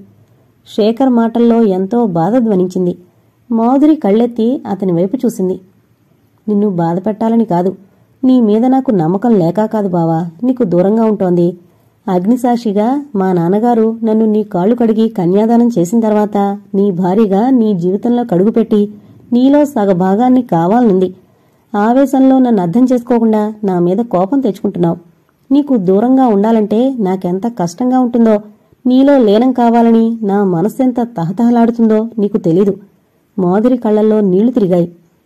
శేఖర్ మాటల్లో ఎంతో బాధ ధ్వనించింది మాధురి కళ్ళెత్తి అతని వైపు చూసింది నిన్ను బాధ పెట్టాలని కాదు నీ మీద నాకు నమ్మకం లేక కాదు బావా నీకు దూరంగా ఉంటోంది అగ్నిసాక్షిగా మా నాన్నగారు నన్ను నీ కాళ్ళు కడిగి కన్యాదానం చేసిన తర్వాత నీ భార్యగా నీ జీవితంలో కడుగుపెట్టి నీలో సగభాగాన్ని కావాలనుంది ఆవేశంలో నన్ను అర్థం చేసుకోకుండా నా మీద కోపం తెచ్చుకుంటున్నావు నీకు దూరంగా ఉండాలంటే నాకెంత కష్టంగా ఉంటుందో నీలో లీనం కావాలని నా మనస్సెంత తహతహలాడుతుందో నీకు తెలీదు మాధురి కళ్ళల్లో నీళ్లు తిరిగాయి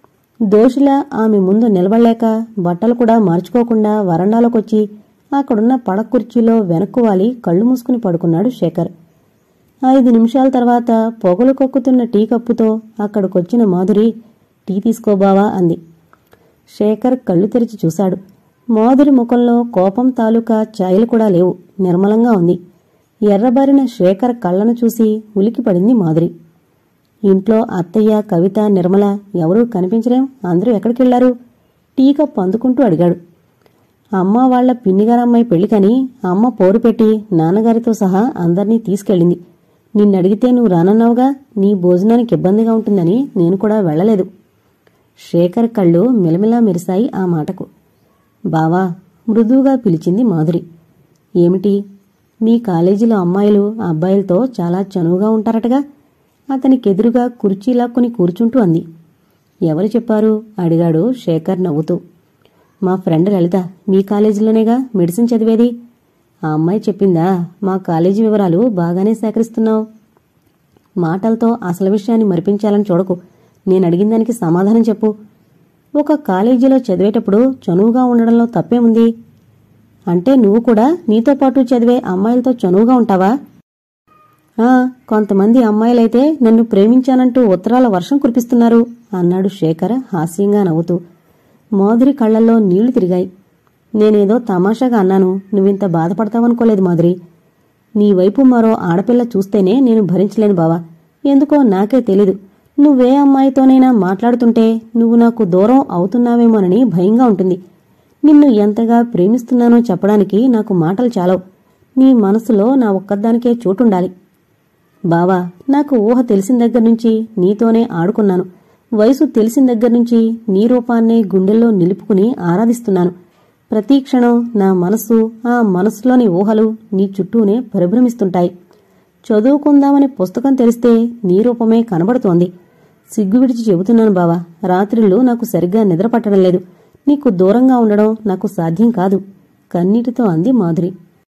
దోషిలా ఆమె ముందు నిలబడలేక బట్టలు కూడా మార్చుకోకుండా వరండాలోకొచ్చి అక్కడున్న పడక కుర్చీలో వెనక్కు వాలి కళ్ళు మూసుకుని పడుకున్నాడు శేఖర్ ఐదు నిమిషాల తర్వాత పొగలు కొక్కుతున్న టీ కప్పుతో అక్కడికొచ్చిన మాధురి టీ తీసుకోబావా అంది శేఖర్ కళ్ళు తెరిచి చూశాడు మాధురి ముఖంలో కోపం తాలూకా ఛాయలు కూడా లేవు నిర్మలంగా ఉంది ఎర్రబారిన శేఖర్ కళ్ళను చూసి ఉలికిపడింది మాధురి ఇంట్లో అత్తయ్య కవిత నిర్మల ఎవరూ కనిపించలేం అందరూ ఎక్కడికెళ్లారు టీ కప్ అందుకుంటూ అడిగాడు అమ్మ వాళ్ల పిన్నిగారమ్మాయి పెళ్లికని అమ్మ పోరు పెట్టి నాన్నగారితో సహా అందర్నీ తీసుకెళ్ళింది నిన్నడిగితే నువ్వు రానన్నావుగా నీ భోజనానికి ఇబ్బందిగా ఉంటుందని నేను కూడా వెళ్ళలేదు శేఖర్ కళ్ళు మిలమిలా మెరిశాయి ఆ మాటకు బావా మృదువుగా పిలిచింది మాధురి ఏమిటి మీ కాలేజీలో అమ్మాయిలు అబ్బాయిలతో చాలా చనువుగా ఉంటారటగా అతనికెదురుగా కుర్చీ లాక్కుని కూర్చుంటూ అంది ఎవరు చెప్పారు అడిగాడు శేఖర్ నవ్వుతూ మా ఫ్రెండ్ లలిత మీ కాలేజీలోనేగా మెడిసిన్ చదివేది ఆ అమ్మాయి చెప్పిందా మా కాలేజీ వివరాలు బాగానే సేకరిస్తున్నావు మాటలతో అసలు విషయాన్ని మరిపించాలని చూడకు నేను అడిగిన దానికి సమాధానం చెప్పు ఒక కాలేజీలో చదివేటప్పుడు చనువుగా ఉండడంలో తప్పేముంది అంటే నువ్వు కూడా నీతో పాటు చదివే అమ్మాయిలతో చనువుగా ఉంటావా ఆ కొంతమంది అమ్మాయిలైతే నన్ను ప్రేమించానంటూ ఉత్తరాల వర్షం కురిపిస్తున్నారు అన్నాడు శేఖర్ హాస్యంగా నవ్వుతూ మాధురి కళ్ళల్లో నీళ్లు తిరిగాయి నేనేదో తమాషాగా అన్నాను నువ్వింత బాధపడతావనుకోలేదు మాధురి నీ వైపు మరో ఆడపిల్ల చూస్తేనే నేను భరించలేను బావా ఎందుకో నాకే తెలీదు నువ్వే అమ్మాయితోనైనా మాట్లాడుతుంటే నువ్వు నాకు దూరం అవుతున్నావేమోనని భయంగా ఉంటుంది నిన్ను ఎంతగా ప్రేమిస్తున్నానో చెప్పడానికి నాకు మాటలు చాలవు నీ మనసులో నా ఒక్కదానికే చోటుండాలి బావా నాకు ఊహ తెలిసిన దగ్గర నుంచి నీతోనే ఆడుకున్నాను వయసు తెలిసిన దగ్గర నుంచి నీ రూపాన్నే గుండెల్లో నిలుపుకుని ఆరాధిస్తున్నాను ప్రతి క్షణం నా మనస్సు ఆ మనసులోని ఊహలు నీ చుట్టూనే పరిభ్రమిస్తుంటాయి చదువుకుందామని పుస్తకం తెరిస్తే నీ రూపమే కనబడుతోంది సిగ్గు విడిచి చెబుతున్నాను బావా రాత్రిళ్ళు నాకు సరిగ్గా నిద్ర పట్టడం లేదు నీకు దూరంగా ఉండడం నాకు సాధ్యం కాదు కన్నీటితో అంది మాధురి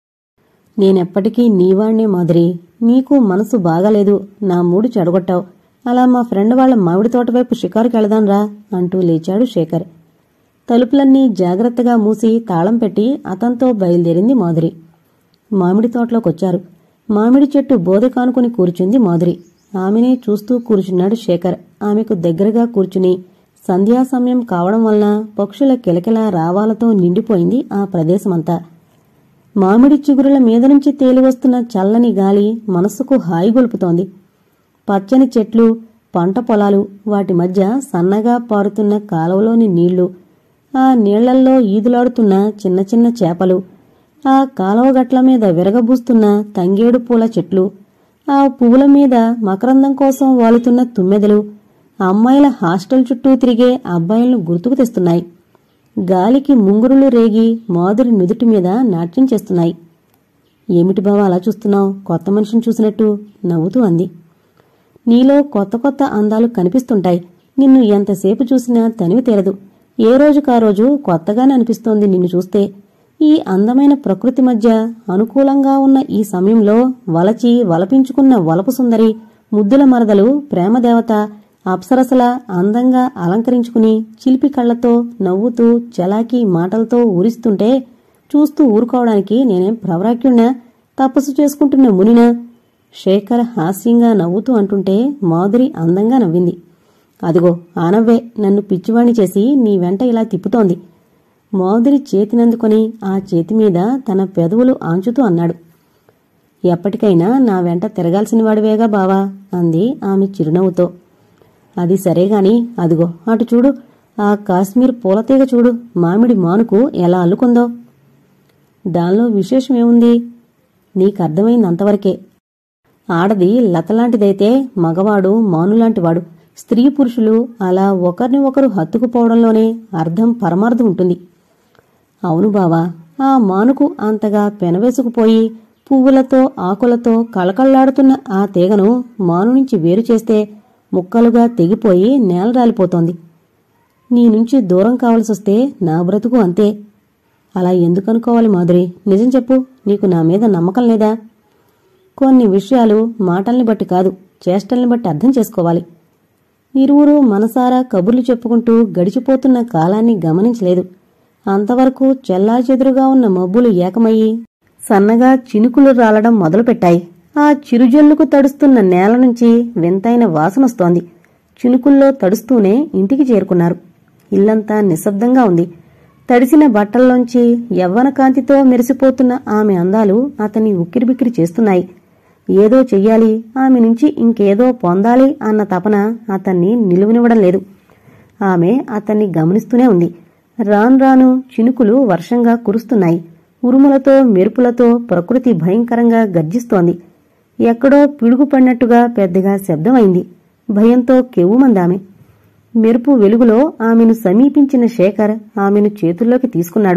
నేనెప్పటికీ నీవాణ్ణే మాధురి నీకు మనసు బాగాలేదు నా మూడు చెడగొట్టావు అలా మా ఫ్రెండ్ వాళ్ళ మామిడి తోట వైపు షికారుకి వెళదాన్రా అంటూ లేచాడు శేఖర్ తలుపులన్నీ జాగ్రత్తగా మూసి తాళం పెట్టి అతనితో బయలుదేరింది మాధురి మామిడి తోటలోకొచ్చారు మామిడి చెట్టు బోధ కానుకుని కూర్చుంది మాధురి ఆమెనే చూస్తూ కూర్చున్నాడు శేఖర్ ఆమెకు దగ్గరగా కూర్చుని సంధ్యా సమయం కావడం వలన పక్షుల కిలకిల రావాలతో నిండిపోయింది ఆ ప్రదేశమంతా మామిడి చిగురుల మీద నుంచి తేలివస్తున్న చల్లని గాలి మనస్సుకు హాయి గొలుపుతోంది పచ్చని చెట్లు పంట పొలాలు వాటి మధ్య సన్నగా పారుతున్న కాలువలోని నీళ్లు ఆ నీళ్లల్లో ఈదులాడుతున్న చిన్న చిన్న చేపలు ఆ కాలువ గట్ల మీద విరగబూస్తున్న తంగేడు పూల చెట్లు ఆ పువ్వుల మీద మకరందం కోసం వాలుతున్న తుమ్మెదలు అమ్మాయిల హాస్టల్ చుట్టూ తిరిగే అబ్బాయిలను గుర్తుకు తెస్తున్నాయి గాలికి ముంగురులు రేగి మాధురి నుదుటి మీద నాట్యం చేస్తున్నాయి ఏమిటి బావా అలా చూస్తున్నావు కొత్త మనిషిని చూసినట్టు నవ్వుతూ అంది నీలో కొత్త కొత్త అందాలు కనిపిస్తుంటాయి నిన్ను ఎంతసేపు చూసినా తనివి తీరదు ఏ రోజుకా రోజు కొత్తగానే అనిపిస్తోంది నిన్ను చూస్తే ఈ అందమైన ప్రకృతి మధ్య అనుకూలంగా ఉన్న ఈ సమయంలో వలచి వలపించుకున్న వలపు సుందరి ముద్దుల మరదలు ప్రేమదేవత అప్సరసల అందంగా అలంకరించుకుని చిలిపి కళ్లతో నవ్వుతూ చలాకీ మాటలతో ఊరిస్తుంటే చూస్తూ ఊరుకోవడానికి నేనేం ప్రవరాక్యుణ్ణా తపస్సు చేసుకుంటున్న మునినా శేఖర్ హాస్యంగా నవ్వుతూ అంటుంటే మాధురి అందంగా నవ్వింది అదిగో ఆనవ్వే నన్ను పిచ్చివాణ్ణి చేసి నీ వెంట ఇలా తిప్పుతోంది మాధురి చేతినందుకొని ఆ చేతి మీద తన పెదవులు ఆంచుతూ అన్నాడు ఎప్పటికైనా నా వెంట తిరగాల్సిన వాడివేగా బావా అంది ఆమె చిరునవ్వుతో అది సరేగాని అదిగో అటు చూడు ఆ కాశ్మీర్ పూలతీగ చూడు మామిడి మానుకు ఎలా అల్లుకుందో దానిలో విశేషమేముంది నీకర్థమైంది అంతవరకే ఆడది లతలాంటిదైతే మగవాడు మానులాంటివాడు స్త్రీ పురుషులు అలా ఒకరిని ఒకరు హత్తుకుపోవడంలోనే అర్థం పరమార్థం ఉంటుంది అవును బావా ఆ మానుకు అంతగా పెనవేసుకుపోయి పువ్వులతో ఆకులతో కళకళ్లాడుతున్న ఆ తీగను మాను నుంచి వేరు చేస్తే ముక్కలుగా తెగిపోయి నేల రాలిపోతోంది నీ నుంచి దూరం కావలసొస్తే నా బ్రతుకు అంతే అలా ఎందుకు అనుకోవాలి మాధురి నిజం చెప్పు నీకు నా మీద నమ్మకం లేదా కొన్ని విషయాలు మాటల్ని బట్టి కాదు చేష్టల్ని బట్టి అర్థం చేసుకోవాలి ఇరువురు మనసారా కబుర్లు చెప్పుకుంటూ గడిచిపోతున్న కాలాన్ని గమనించలేదు అంతవరకు చెల్లాచెదురుగా ఉన్న మబ్బులు ఏకమయ్యి సన్నగా చినుకులు రాలడం మొదలుపెట్టాయి ఆ చిరుజల్లుకు తడుస్తున్న నేల నుంచి వింతైన వాసనొస్తోంది చినుకుల్లో తడుస్తూనే ఇంటికి చేరుకున్నారు ఇల్లంతా నిశ్శబ్దంగా ఉంది తడిసిన బట్టల్లోంచి యవ్వన కాంతితో మెరిసిపోతున్న ఆమె అందాలు అతన్ని ఉక్కిరిబిక్కిరి చేస్తున్నాయి ఏదో చెయ్యాలి ఆమె నుంచి ఇంకేదో పొందాలి అన్న తపన అతన్ని నిలువనివ్వడం లేదు ఆమె అతన్ని గమనిస్తూనే ఉంది రాను రాను చినుకులు వర్షంగా కురుస్తున్నాయి ఉరుములతో మెరుపులతో ప్రకృతి భయంకరంగా గర్జిస్తోంది ఎక్కడో పిడుగు పడినట్టుగా పెద్దగా శబ్దమైంది భయంతో కెవ్వుమందామె మెరుపు వెలుగులో ఆమెను సమీపించిన శేఖర్ ఆమెను చేతుల్లోకి తీసుకున్నాడు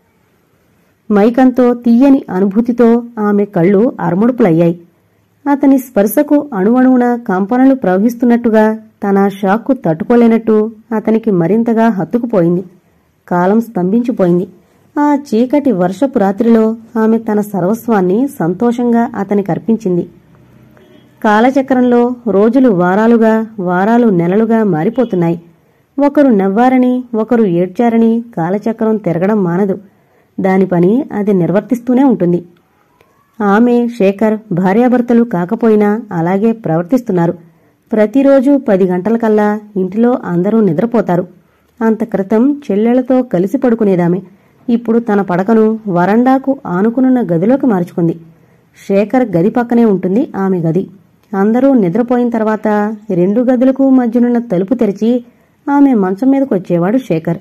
మైకంతో తీయని అనుభూతితో ఆమె కళ్ళు అరముడుపులయ్యాయి అతని స్పర్శకు అణువణువున కంపనలు ప్రవహిస్తున్నట్టుగా తన షాక్కు తట్టుకోలేనట్టు అతనికి మరింతగా హత్తుకుపోయింది కాలం స్తంభించిపోయింది ఆ చీకటి వర్షపు రాత్రిలో ఆమె తన సర్వస్వాన్ని సంతోషంగా అతనికి అర్పించింది కాలచక్రంలో రోజులు వారాలుగా వారాలు నెలలుగా మారిపోతున్నాయి ఒకరు నవ్వారని ఒకరు ఏడ్చారని కాలచక్రం తిరగడం మానదు దాని పని అది నిర్వర్తిస్తూనే ఉంటుంది ఆమె శేఖర్ భార్యాభర్తలు కాకపోయినా అలాగే ప్రవర్తిస్తున్నారు ప్రతిరోజు పది గంటలకల్లా ఇంటిలో అందరూ నిద్రపోతారు అంత క్రితం చెల్లెళ్లతో కలిసి పడుకునేదామె ఇప్పుడు తన పడకను వరండాకు ఆనుకునున్న గదిలోకి మార్చుకుంది శేఖర్ గది పక్కనే ఉంటుంది ఆమె గది అందరూ నిద్రపోయిన తర్వాత రెండు గదులకు మధ్యనున్న తలుపు తెరిచి ఆమె మంచం మీదకు వచ్చేవాడు శేఖర్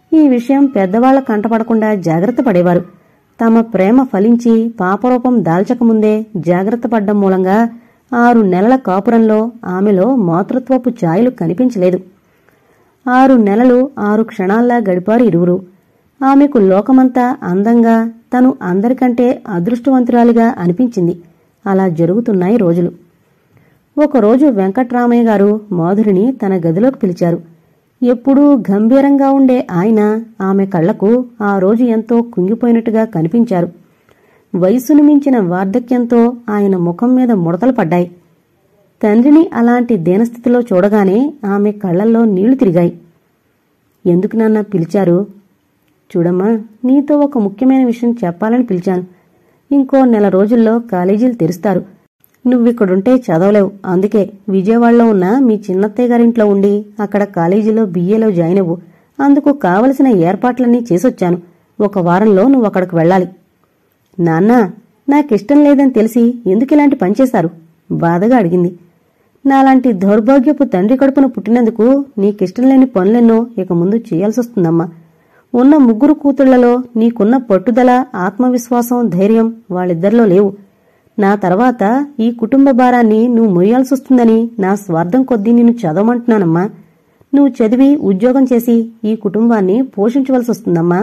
ఈ విషయం పెద్దవాళ్ల కంటపడకుండా జాగ్రత్త పడేవారు తమ ప్రేమ ఫలించి పాపరూపం దాల్చకముందే జాగ్రత్త పడ్డం మూలంగా ఆరు నెలల కాపురంలో ఆమెలో మాతృత్వపు ఛాయలు కనిపించలేదు ఆరు నెలలు ఆరు క్షణాల్లా గడిపారు ఇరువురు ఆమెకు లోకమంతా అందంగా తను అందరికంటే అదృష్టవంతురాలిగా అనిపించింది అలా జరుగుతున్నాయి రోజులు ఒకరోజు వెంకట్రామయ్య గారు మాధురిని తన గదిలోకి పిలిచారు ఎప్పుడూ గంభీరంగా ఉండే ఆయన ఆమె కళ్లకు ఆ రోజు ఎంతో కుంగిపోయినట్టుగా కనిపించారు వయసును మించిన వార్ధక్యంతో ఆయన ముఖం మీద ముడతలు పడ్డాయి తండ్రిని అలాంటి దీనస్థితిలో చూడగానే ఆమె కళ్లల్లో నీళ్లు తిరిగాయి ఎందుకు నాన్న పిలిచారు చూడమ్మా నీతో ఒక ముఖ్యమైన విషయం చెప్పాలని పిలిచాను ఇంకో నెల రోజుల్లో కాలేజీలు తెరుస్తారు నువ్విక్కడుంటే చదవలేవు అందుకే విజయవాడలో ఉన్న మీ చిన్నత్తయ్య గారింట్లో ఉండి అక్కడ కాలేజీలో బీఏలో జాయిన్ అవ్వు అందుకు కావలసిన ఏర్పాట్లన్నీ చేసొచ్చాను ఒక వారంలో నువ్వు అక్కడికి వెళ్ళాలి నాన్నా నాకిష్టం లేదని తెలిసి ఎందుకు ఇలాంటి పని చేశారు బాధగా అడిగింది నాలాంటి దౌర్భాగ్యపు తండ్రి కడుపున పుట్టినందుకు నీకిష్టం లేని పనులెన్నో ఇక ముందు చేయాల్సొస్తుందమ్మా ఉన్న ముగ్గురు కూతుళ్లలో నీకున్న పట్టుదల ఆత్మవిశ్వాసం ధైర్యం వాళ్ళిద్దరిలో లేవు నా తర్వాత ఈ కుటుంబ భారాన్ని నువ్వు మొయ్యాల్సొస్తుందని నా స్వార్థం కొద్దీ నిన్ను చదవమంటున్నానమ్మా నువ్వు చదివి ఉద్యోగం చేసి ఈ కుటుంబాన్ని పోషించవలసొస్తుందమ్మా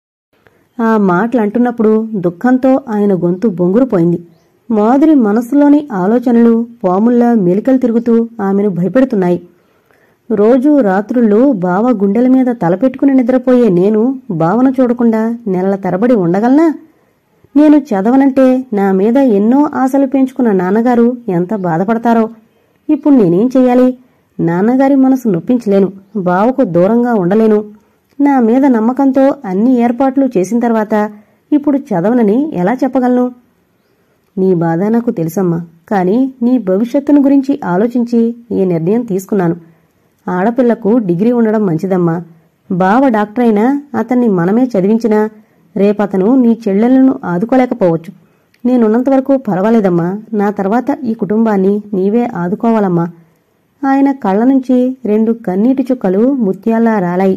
ఆ మాటలు అంటున్నప్పుడు దుఃఖంతో ఆయన గొంతు బొంగురుపోయింది మాధురి మనసులోని ఆలోచనలు పాముల్లా మెలికలు తిరుగుతూ ఆమెను భయపెడుతున్నాయి రోజూ రాత్రుళ్ళు బావ గుండెల మీద తలపెట్టుకుని నిద్రపోయే నేను బావన చూడకుండా నెలల తరబడి ఉండగలనా నేను చదవనంటే నా మీద ఎన్నో ఆశలు పెంచుకున్న నాన్నగారు ఎంత బాధపడతారో ఇప్పుడు నేనేం చెయ్యాలి నాన్నగారి మనసు నొప్పించలేను బావకు దూరంగా ఉండలేను నా మీద నమ్మకంతో అన్ని ఏర్పాట్లు చేసిన తర్వాత ఇప్పుడు చదవనని ఎలా చెప్పగలను నీ బాధ నాకు తెలుసమ్మా కానీ నీ భవిష్యత్తును గురించి ఆలోచించి ఈ నిర్ణయం తీసుకున్నాను ఆడపిల్లకు డిగ్రీ ఉండడం మంచిదమ్మా బావ డాక్టర్ అయినా అతన్ని మనమే చదివించినా రేపతను నీ చెల్లెలను ఆదుకోలేకపోవచ్చు నేనున్నంతవరకు పర్వాలేదమ్మా నా తర్వాత ఈ కుటుంబాన్ని నీవే ఆదుకోవాలమ్మా ఆయన కళ్ళ నుంచి రెండు కన్నీటి చుక్కలు ముత్యాల్లా రాలాయి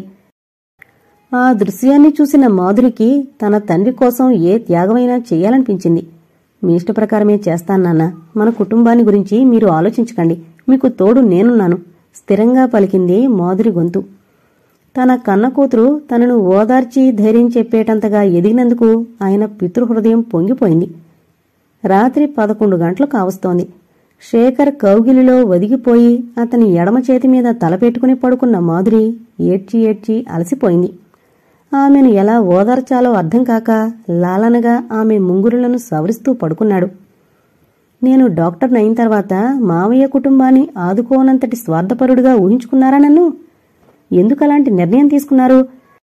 ఆ దృశ్యాన్ని చూసిన మాధురికి తన తండ్రి కోసం ఏ త్యాగమైనా చెయ్యాలనిపించింది మీ ఇష్ట ప్రకారమే చేస్తానన్నా మన కుటుంబాన్ని గురించి మీరు ఆలోచించకండి మీకు తోడు నేనున్నాను స్థిరంగా పలికింది మాధురి గొంతు తన కన్న కూతురు తనను ఓదార్చి ధైర్యం చెప్పేటంతగా ఎదిగినందుకు ఆయన పితృహృదయం పొంగిపోయింది రాత్రి పదకొండు గంటలు కావస్తోంది శేఖర్ కౌగిలిలో వదిగిపోయి అతని ఎడమ చేతి మీద తలపెట్టుకుని పడుకున్న మాధురి ఏడ్చి ఏడ్చి అలసిపోయింది ఆమెను ఎలా ఓదార్చాలో అర్థం కాక లాలనగా ఆమె ముంగురులను సవరిస్తూ పడుకున్నాడు నేను డాక్టర్ అయిన తర్వాత మావయ్య కుటుంబాన్ని ఆదుకోనంతటి స్వార్థపరుడుగా ఊహించుకున్నారా నన్ను ఎందుకలాంటి నిర్ణయం తీసుకున్నారు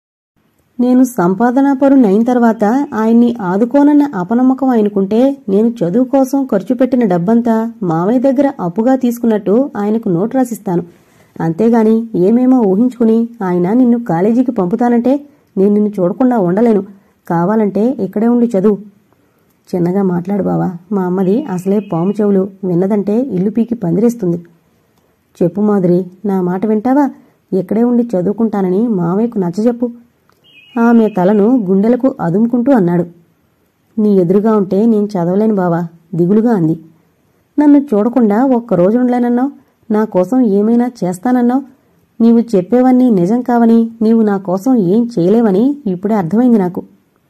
నేను సంపాదనాపరుని అయిన తర్వాత ఆయన్ని ఆదుకోనన్న అపనమ్మకం ఆయనకుంటే నేను చదువు కోసం ఖర్చు పెట్టిన డబ్బంతా మావయ్య దగ్గర అప్పుగా తీసుకున్నట్టు ఆయనకు నోట్ రాసిస్తాను అంతేగాని ఏమేమో ఊహించుకుని ఆయన నిన్ను కాలేజీకి పంపుతానంటే నేను నిన్ను చూడకుండా ఉండలేను కావాలంటే ఇక్కడే ఉండి చదువు చిన్నగా మాట్లాడు బావా మా అమ్మది అసలే పాము చెవులు విన్నదంటే ఇల్లు పీకి పందిరేస్తుంది చెప్పు మాధురి నా మాట వింటావా ఇక్కడే ఉండి చదువుకుంటానని మావయ్యకు నచ్చజెప్పు ఆమె తలను గుండెలకు అదుముకుంటూ అన్నాడు నీ ఎదురుగా ఉంటే నేను చదవలేను బావా దిగులుగా అంది నన్ను చూడకుండా ఒక్కరోజు ఉండలేనన్నావు నా కోసం ఏమైనా చేస్తానన్నావు నీవు చెప్పేవన్నీ నిజం కావని నీవు నా కోసం ఏం చేయలేవని ఇప్పుడే అర్థమైంది నాకు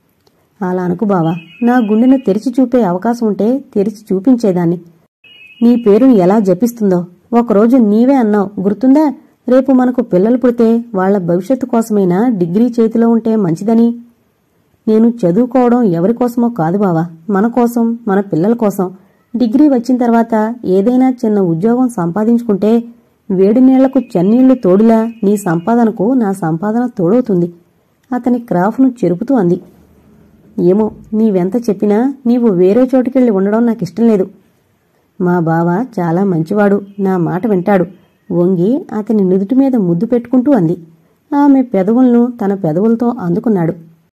అలా అనుకు బావా నా గుండెను తెరిచి చూపే అవకాశం ఉంటే తెరిచి చూపించేదాన్ని నీ పేరుని ఎలా జపిస్తుందో ఒకరోజు నీవే అన్నావు గుర్తుందా రేపు మనకు పిల్లలు పుడితే వాళ్ల భవిష్యత్తు కోసమైనా డిగ్రీ చేతిలో ఉంటే మంచిదని నేను చదువుకోవడం ఎవరి కోసమో కాదు బావా మన కోసం మన పిల్లల కోసం డిగ్రీ వచ్చిన తర్వాత ఏదైనా చిన్న ఉద్యోగం సంపాదించుకుంటే వేడి నీళ్లకు చన్నీళ్లు తోడులా నీ సంపాదనకు నా సంపాదన తోడవుతుంది అతని క్రాఫ్ను చెరుపుతూ అంది ఏమో నీవెంత చెప్పినా నీవు వేరే చోటుకెళ్ళి ఉండడం నాకిష్టం లేదు మా బావ చాలా మంచివాడు నా మాట వింటాడు వంగి అతని నుదుటి మీద ముద్దు పెట్టుకుంటూ అంది ఆమె పెదవులను తన పెదవులతో అందుకున్నాడు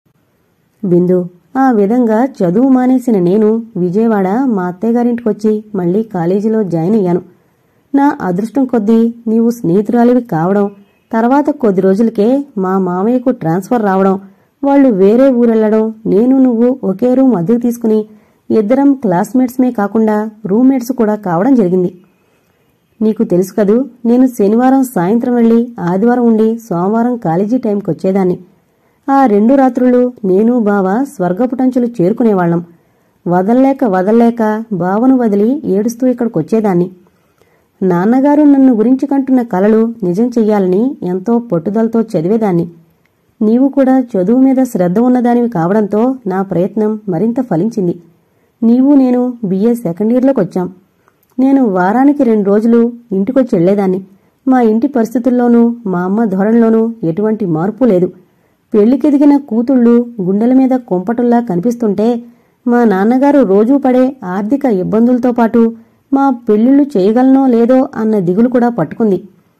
బిందు ఆ విధంగా చదువు మానేసిన నేను విజయవాడ మా అత్తయ్యగారింటికొచ్చి మళ్ళీ కాలేజీలో జాయిన్ అయ్యాను నా అదృష్టం కొద్దీ నీవు స్నేహితురాలివి కావడం తర్వాత కొద్ది రోజులకే మా మామయ్యకు ట్రాన్స్ఫర్ రావడం వాళ్ళు వేరే ఊరెళ్లడం నేను నువ్వు ఒకే రూమ్ అద్దెకు తీసుకుని ఇద్దరం క్లాస్మేట్స్మే కాకుండా రూమ్మేట్స్ కూడా కావడం జరిగింది నీకు తెలుసు కదూ నేను శనివారం సాయంత్రం వెళ్ళి ఆదివారం ఉండి సోమవారం కాలేజీ టైంకి వచ్చేదాన్ని ఆ రెండు రాత్రులు నేను బావ స్వర్గపుటంచులు చేరుకునేవాళ్లం వదల్లేక వదల్లేక బావను వదిలి ఏడుస్తూ ఇక్కడికొచ్చేదాన్ని నాన్నగారు నన్ను గురించి కంటున్న కలలు నిజం చెయ్యాలని ఎంతో పట్టుదలతో చదివేదాన్ని నీవు కూడా చదువు మీద శ్రద్ధ ఉన్నదానివి కావడంతో నా ప్రయత్నం మరింత ఫలించింది నీవు నేను బిఏ సెకండ్ ఇయర్లోకి వచ్చాం నేను వారానికి రెండు రోజులు ఇంటికొచ్చి వెళ్లేదాన్ని మా ఇంటి పరిస్థితుల్లోనూ మా అమ్మ ధోరణిలోనూ ఎటువంటి మార్పు లేదు పెళ్లికెదిగిన కూతుళ్ళు గుండెల మీద కొంపటుల్లా కనిపిస్తుంటే మా నాన్నగారు రోజూ పడే ఆర్థిక ఇబ్బందులతో పాటు మా పెళ్లిళ్లు చేయగలనో లేదో అన్న దిగులు కూడా పట్టుకుంది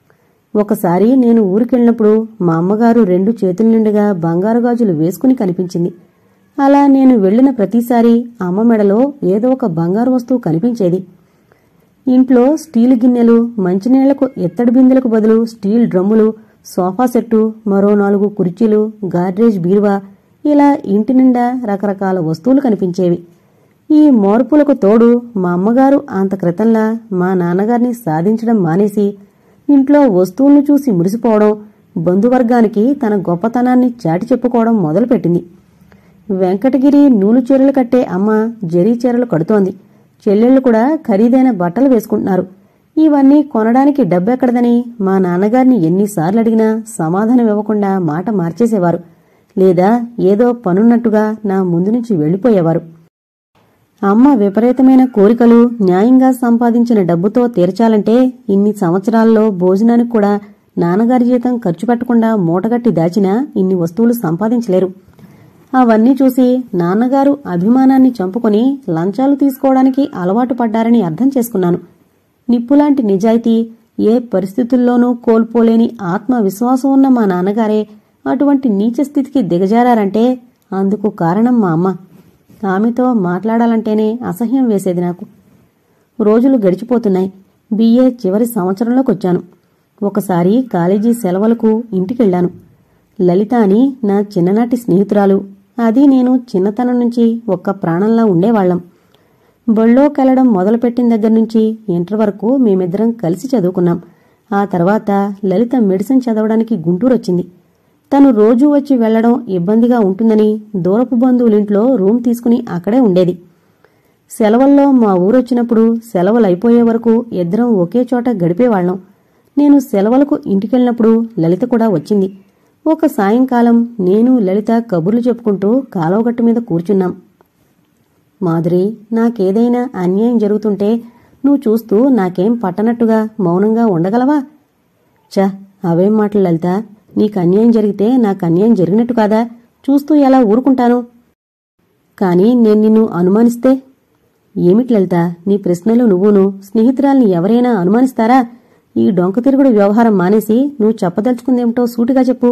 ఒకసారి నేను ఊరికెళ్ళినప్పుడు మా అమ్మగారు రెండు చేతుల నిండుగా బంగారు గాజులు వేసుకుని కనిపించింది అలా నేను వెళ్లిన ప్రతిసారి అమ్మ మెడలో ఏదో ఒక బంగారు వస్తువు కనిపించేది ఇంట్లో స్టీల్ గిన్నెలు మంచినీళ్లకు ఎత్తడి బిందెలకు బదులు స్టీల్ డ్రమ్ములు సోఫా సెట్టు మరో నాలుగు కుర్చీలు గాడ్రేజ్ బీరువా ఇలా ఇంటి నిండా రకరకాల వస్తువులు కనిపించేవి ఈ మార్పులకు తోడు మా అమ్మగారు అంత క్రితంలా మా నాన్నగారిని సాధించడం మానేసి ఇంట్లో వస్తువులను చూసి మురిసిపోవడం బంధువర్గానికి తన గొప్పతనాన్ని చాటి చెప్పుకోవడం మొదలుపెట్టింది వెంకటగిరి నూలు చీరలు కట్టే అమ్మ జరీ చీరలు కడుతోంది చెల్లెళ్ళు కూడా ఖరీదైన బట్టలు వేసుకుంటున్నారు ఇవన్నీ కొనడానికి డబ్బెక్కడదని మా నాన్నగారిని ఎన్నిసార్లు అడిగినా సమాధానం ఇవ్వకుండా మాట మార్చేసేవారు లేదా ఏదో పనున్నట్టుగా నా ముందు నుంచి వెళ్లిపోయేవారు అమ్మ విపరీతమైన కోరికలు న్యాయంగా సంపాదించిన డబ్బుతో తీర్చాలంటే ఇన్ని సంవత్సరాల్లో భోజనానికి కూడా నాన్నగారి జీతం ఖర్చు పెట్టకుండా మూటగట్టి దాచినా ఇన్ని వస్తువులు సంపాదించలేరు అవన్నీ చూసి నాన్నగారు అభిమానాన్ని చంపుకొని లంచాలు తీసుకోవడానికి అలవాటు పడ్డారని అర్థం చేసుకున్నాను నిప్పులాంటి నిజాయితీ ఏ పరిస్థితుల్లోనూ కోల్పోలేని ఆత్మవిశ్వాసం ఉన్న మా నాన్నగారే అటువంటి నీచ స్థితికి దిగజారారంటే అందుకు కారణం మా అమ్మ ఆమెతో మాట్లాడాలంటేనే అసహ్యం వేసేది నాకు రోజులు గడిచిపోతున్నాయి బిఏ చివరి సంవత్సరంలోకి వచ్చాను ఒకసారి కాలేజీ సెలవులకు ఇంటికెళ్లాను లలిత అని నా చిన్ననాటి స్నేహితురాలు అది నేను చిన్నతనం నుంచి ఒక్క ప్రాణంలా ఉండేవాళ్లం బళ్ళోకెళ్లడం మొదలుపెట్టిన దగ్గర నుంచి ఇంటర్ వరకు మేమిద్దరం కలిసి చదువుకున్నాం ఆ తర్వాత లలిత మెడిసిన్ చదవడానికి గుంటూరొచ్చింది తను రోజూ వచ్చి వెళ్లడం ఇబ్బందిగా ఉంటుందని దూరపు బంధువులింట్లో రూమ్ తీసుకుని అక్కడే ఉండేది సెలవుల్లో మా ఊరొచ్చినప్పుడు సెలవులు అయిపోయే వరకు ఇద్దరం ఒకే చోట గడిపేవాళ్లం నేను సెలవులకు ఇంటికెళ్ళినప్పుడు లలిత కూడా వచ్చింది ఒక సాయంకాలం నేను లలిత కబుర్లు చెప్పుకుంటూ కాలువగట్టు మీద కూర్చున్నాం మాధురి నాకేదైనా అన్యాయం జరుగుతుంటే నువ్వు చూస్తూ నాకేం పట్టనట్టుగా మౌనంగా ఉండగలవా చ అవేం మాటలు లలిత నీకు అన్యాయం జరిగితే నాకు అన్యాయం జరిగినట్టు కాదా చూస్తూ ఎలా ఊరుకుంటాను కాని నేను నిన్ను అనుమానిస్తే ఏమిటి లలిత నీ ప్రశ్నలు నువ్వును స్నేహితురాల్ని ఎవరైనా అనుమానిస్తారా ఈ డొంక తిరుగుడు వ్యవహారం మానేసి నువ్వు చెప్పదలుచుకుందేమిటో సూటిగా చెప్పు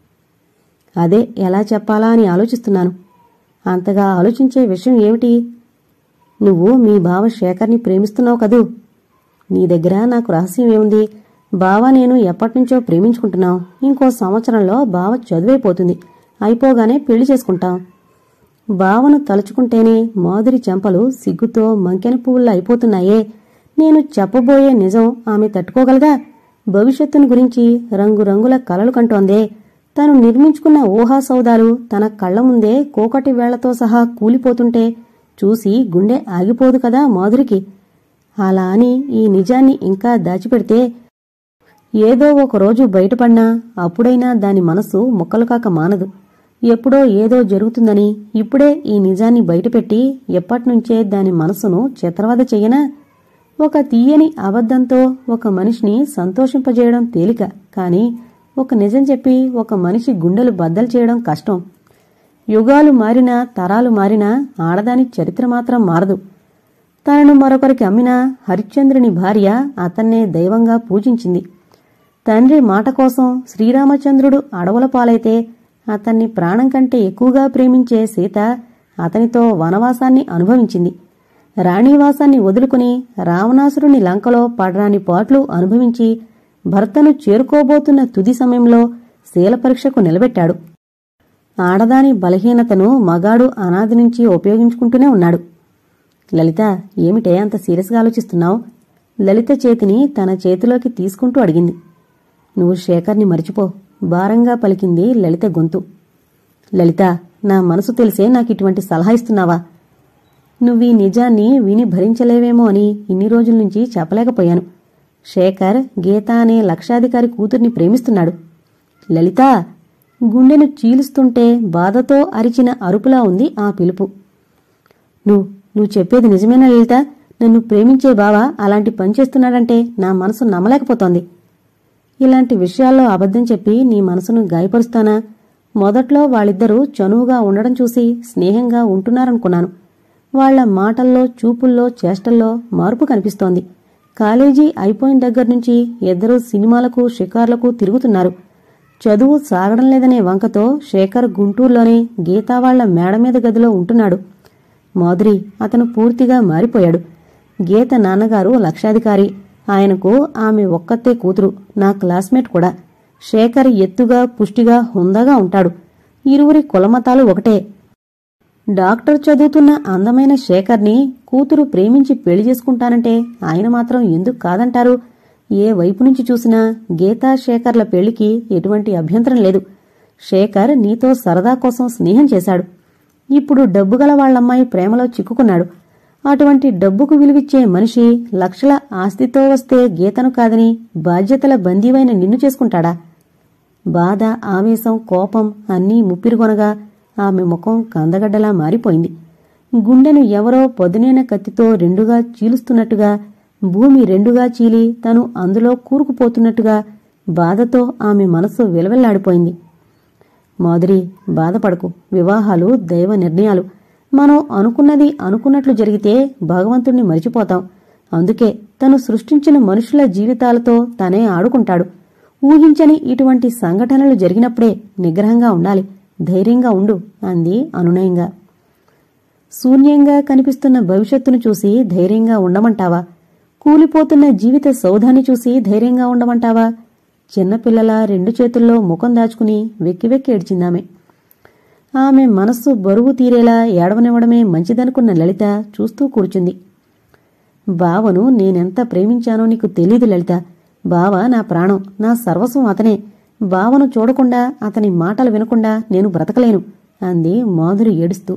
అదే ఎలా చెప్పాలా అని ఆలోచిస్తున్నాను అంతగా ఆలోచించే విషయం ఏమిటి నువ్వు మీ బావ శేఖర్ని ప్రేమిస్తున్నావు కదూ నీ దగ్గర నాకు రహస్యం ఏముంది బావ నేను ఎప్పటినుంచో ప్రేమించుకుంటున్నాం ఇంకో సంవత్సరంలో బావ చదువైపోతుంది అయిపోగానే పెళ్లి చేసుకుంటాం బావను తలుచుకుంటేనే మాధురి చెంపలు సిగ్గుతో మంకెన పువ్వుల్లా అయిపోతున్నాయే నేను చెప్పబోయే నిజం ఆమె తట్టుకోగలగా భవిష్యత్తును గురించి రంగురంగుల కలలు కంటోందే తను నిర్మించుకున్న ఊహా సౌదాలు తన కళ్ల ముందే కోకటి వేళ్లతో సహా కూలిపోతుంటే చూసి గుండె ఆగిపోదు కదా మాధురికి అలా అని ఈ నిజాన్ని ఇంకా దాచిపెడితే ఏదో ఒకరోజు బయటపడినా అప్పుడైనా దాని మనసు ముక్కలు కాక మానదు ఎప్పుడో ఏదో జరుగుతుందని ఇప్పుడే ఈ నిజాన్ని బయటపెట్టి ఎప్పటినుంచే దాని మనసును చిత్రవద చెయ్యనా ఒక తీయని అబద్ధంతో ఒక మనిషిని సంతోషింపజేయడం తేలిక కాని ఒక నిజం చెప్పి ఒక మనిషి గుండెలు బద్దలు చేయడం కష్టం యుగాలు మారినా తరాలు మారినా ఆడదాని చరిత్ర మాత్రం మారదు తనను మరొకరికి అమ్మిన హరిశ్చంద్రుని భార్య అతన్నే దైవంగా పూజించింది తండ్రి మాట కోసం శ్రీరామచంద్రుడు అడవుల పాలైతే అతన్ని ప్రాణం కంటే ఎక్కువగా ప్రేమించే సీత అతనితో వనవాసాన్ని అనుభవించింది రాణివాసాన్ని వదులుకుని రావణాసురుని లంకలో పడరాని పాట్లు అనుభవించి భర్తను చేరుకోబోతున్న తుది సమయంలో శీల పరీక్షకు నిలబెట్టాడు ఆడదాని బలహీనతను మగాడు అనాది నుంచి ఉపయోగించుకుంటూనే ఉన్నాడు లలిత ఏమిటే అంత సీరియస్గా ఆలోచిస్తున్నావు లలిత చేతిని తన చేతిలోకి తీసుకుంటూ అడిగింది నువ్వు శేఖర్ని మరిచిపో భారంగా పలికింది లలిత గొంతు లలిత నా మనసు తెలిసే నాకు ఇటువంటి సలహా ఇస్తున్నావా నువ్వీ నిజాన్ని విని భరించలేవేమో అని ఇన్ని రోజుల నుంచి చెప్పలేకపోయాను శేఖర్ గీత అనే లక్షాధికారి కూతుర్ని ప్రేమిస్తున్నాడు లలిత గుండెను చీలుస్తుంటే బాధతో అరిచిన అరుపులా ఉంది ఆ పిలుపు నువ్వు నువ్వు చెప్పేది నిజమేనా లలిత నన్ను ప్రేమించే బావా అలాంటి పని చేస్తున్నాడంటే నా మనసు నమ్మలేకపోతోంది ఇలాంటి విషయాల్లో అబద్ధం చెప్పి నీ మనసును గాయపరుస్తానా మొదట్లో వాళ్ళిద్దరూ చనువుగా ఉండడం చూసి స్నేహంగా ఉంటున్నారనుకున్నాను వాళ్ళ మాటల్లో చూపుల్లో చేష్టల్లో మార్పు కనిపిస్తోంది కాలేజీ అయిపోయిన దగ్గర నుంచి ఇద్దరూ సినిమాలకు షికార్లకు తిరుగుతున్నారు చదువు సాగడం లేదనే వంకతో శేఖర్ గుంటూరులోనే గీతా వాళ్ల మేడ మీద గదిలో ఉంటున్నాడు మాధురి అతను పూర్తిగా మారిపోయాడు గీత నాన్నగారు లక్షాధికారి ఆయనకు ఆమె ఒక్కతే కూతురు నా క్లాస్మేట్ కూడా శేఖర్ ఎత్తుగా పుష్టిగా హుందాగా ఉంటాడు ఇరువురి కులమతాలు ఒకటే డాక్టర్ చదువుతున్న అందమైన శేఖర్ని కూతురు ప్రేమించి పెళ్లి చేసుకుంటానంటే ఆయన మాత్రం ఎందుకు కాదంటారు ఏ వైపు నుంచి చూసినా గీతా శేఖర్ల పెళ్లికి ఎటువంటి అభ్యంతరం లేదు శేఖర్ నీతో సరదా కోసం స్నేహం చేశాడు ఇప్పుడు డబ్బుగల వాళ్ళమ్మాయి ప్రేమలో చిక్కుకున్నాడు అటువంటి డబ్బుకు విలువిచ్చే మనిషి లక్షల ఆస్తితో వస్తే గీతను కాదని బాధ్యతల బందీవైన నిన్ను చేసుకుంటాడా బాధ ఆవేశం కోపం అన్నీ ముప్పిరిగొనగా ఆమె ముఖం కందగడ్డలా మారిపోయింది గుండెను ఎవరో పొదునైన కత్తితో రెండుగా చీలుస్తున్నట్టుగా భూమి రెండుగా చీలి తను అందులో కూరుకుపోతున్నట్టుగా బాధతో ఆమె మనసు విలవెల్లాడిపోయింది మాధురి బాధపడకు వివాహాలు దైవ నిర్ణయాలు మనం అనుకున్నది అనుకున్నట్లు జరిగితే భగవంతుణ్ణి మరిచిపోతాం అందుకే తను సృష్టించిన మనుషుల జీవితాలతో తనే ఆడుకుంటాడు ఊహించని ఇటువంటి సంఘటనలు జరిగినప్పుడే నిగ్రహంగా ఉండాలి ధైర్యంగా ఉండు అంది అనునయంగా శూన్యంగా కనిపిస్తున్న భవిష్యత్తును చూసి ధైర్యంగా ఉండమంటావా కూలిపోతున్న జీవిత సౌధాన్ని చూసి ధైర్యంగా ఉండమంటావా చిన్నపిల్లల రెండు చేతుల్లో ముఖం దాచుకుని వెక్కి వెక్కి ఏడ్చిందామె ఆమె మనస్సు బరువు తీరేలా ఏడవనివ్వడమే మంచిదనుకున్న లలిత చూస్తూ కూర్చుంది బావను నేనెంత ప్రేమించానో నీకు తెలీదు లలిత బావ నా ప్రాణం నా సర్వస్వం అతనే బావను చూడకుండా అతని మాటలు వినకుండా నేను బ్రతకలేను అంది మాధురి ఏడుస్తూ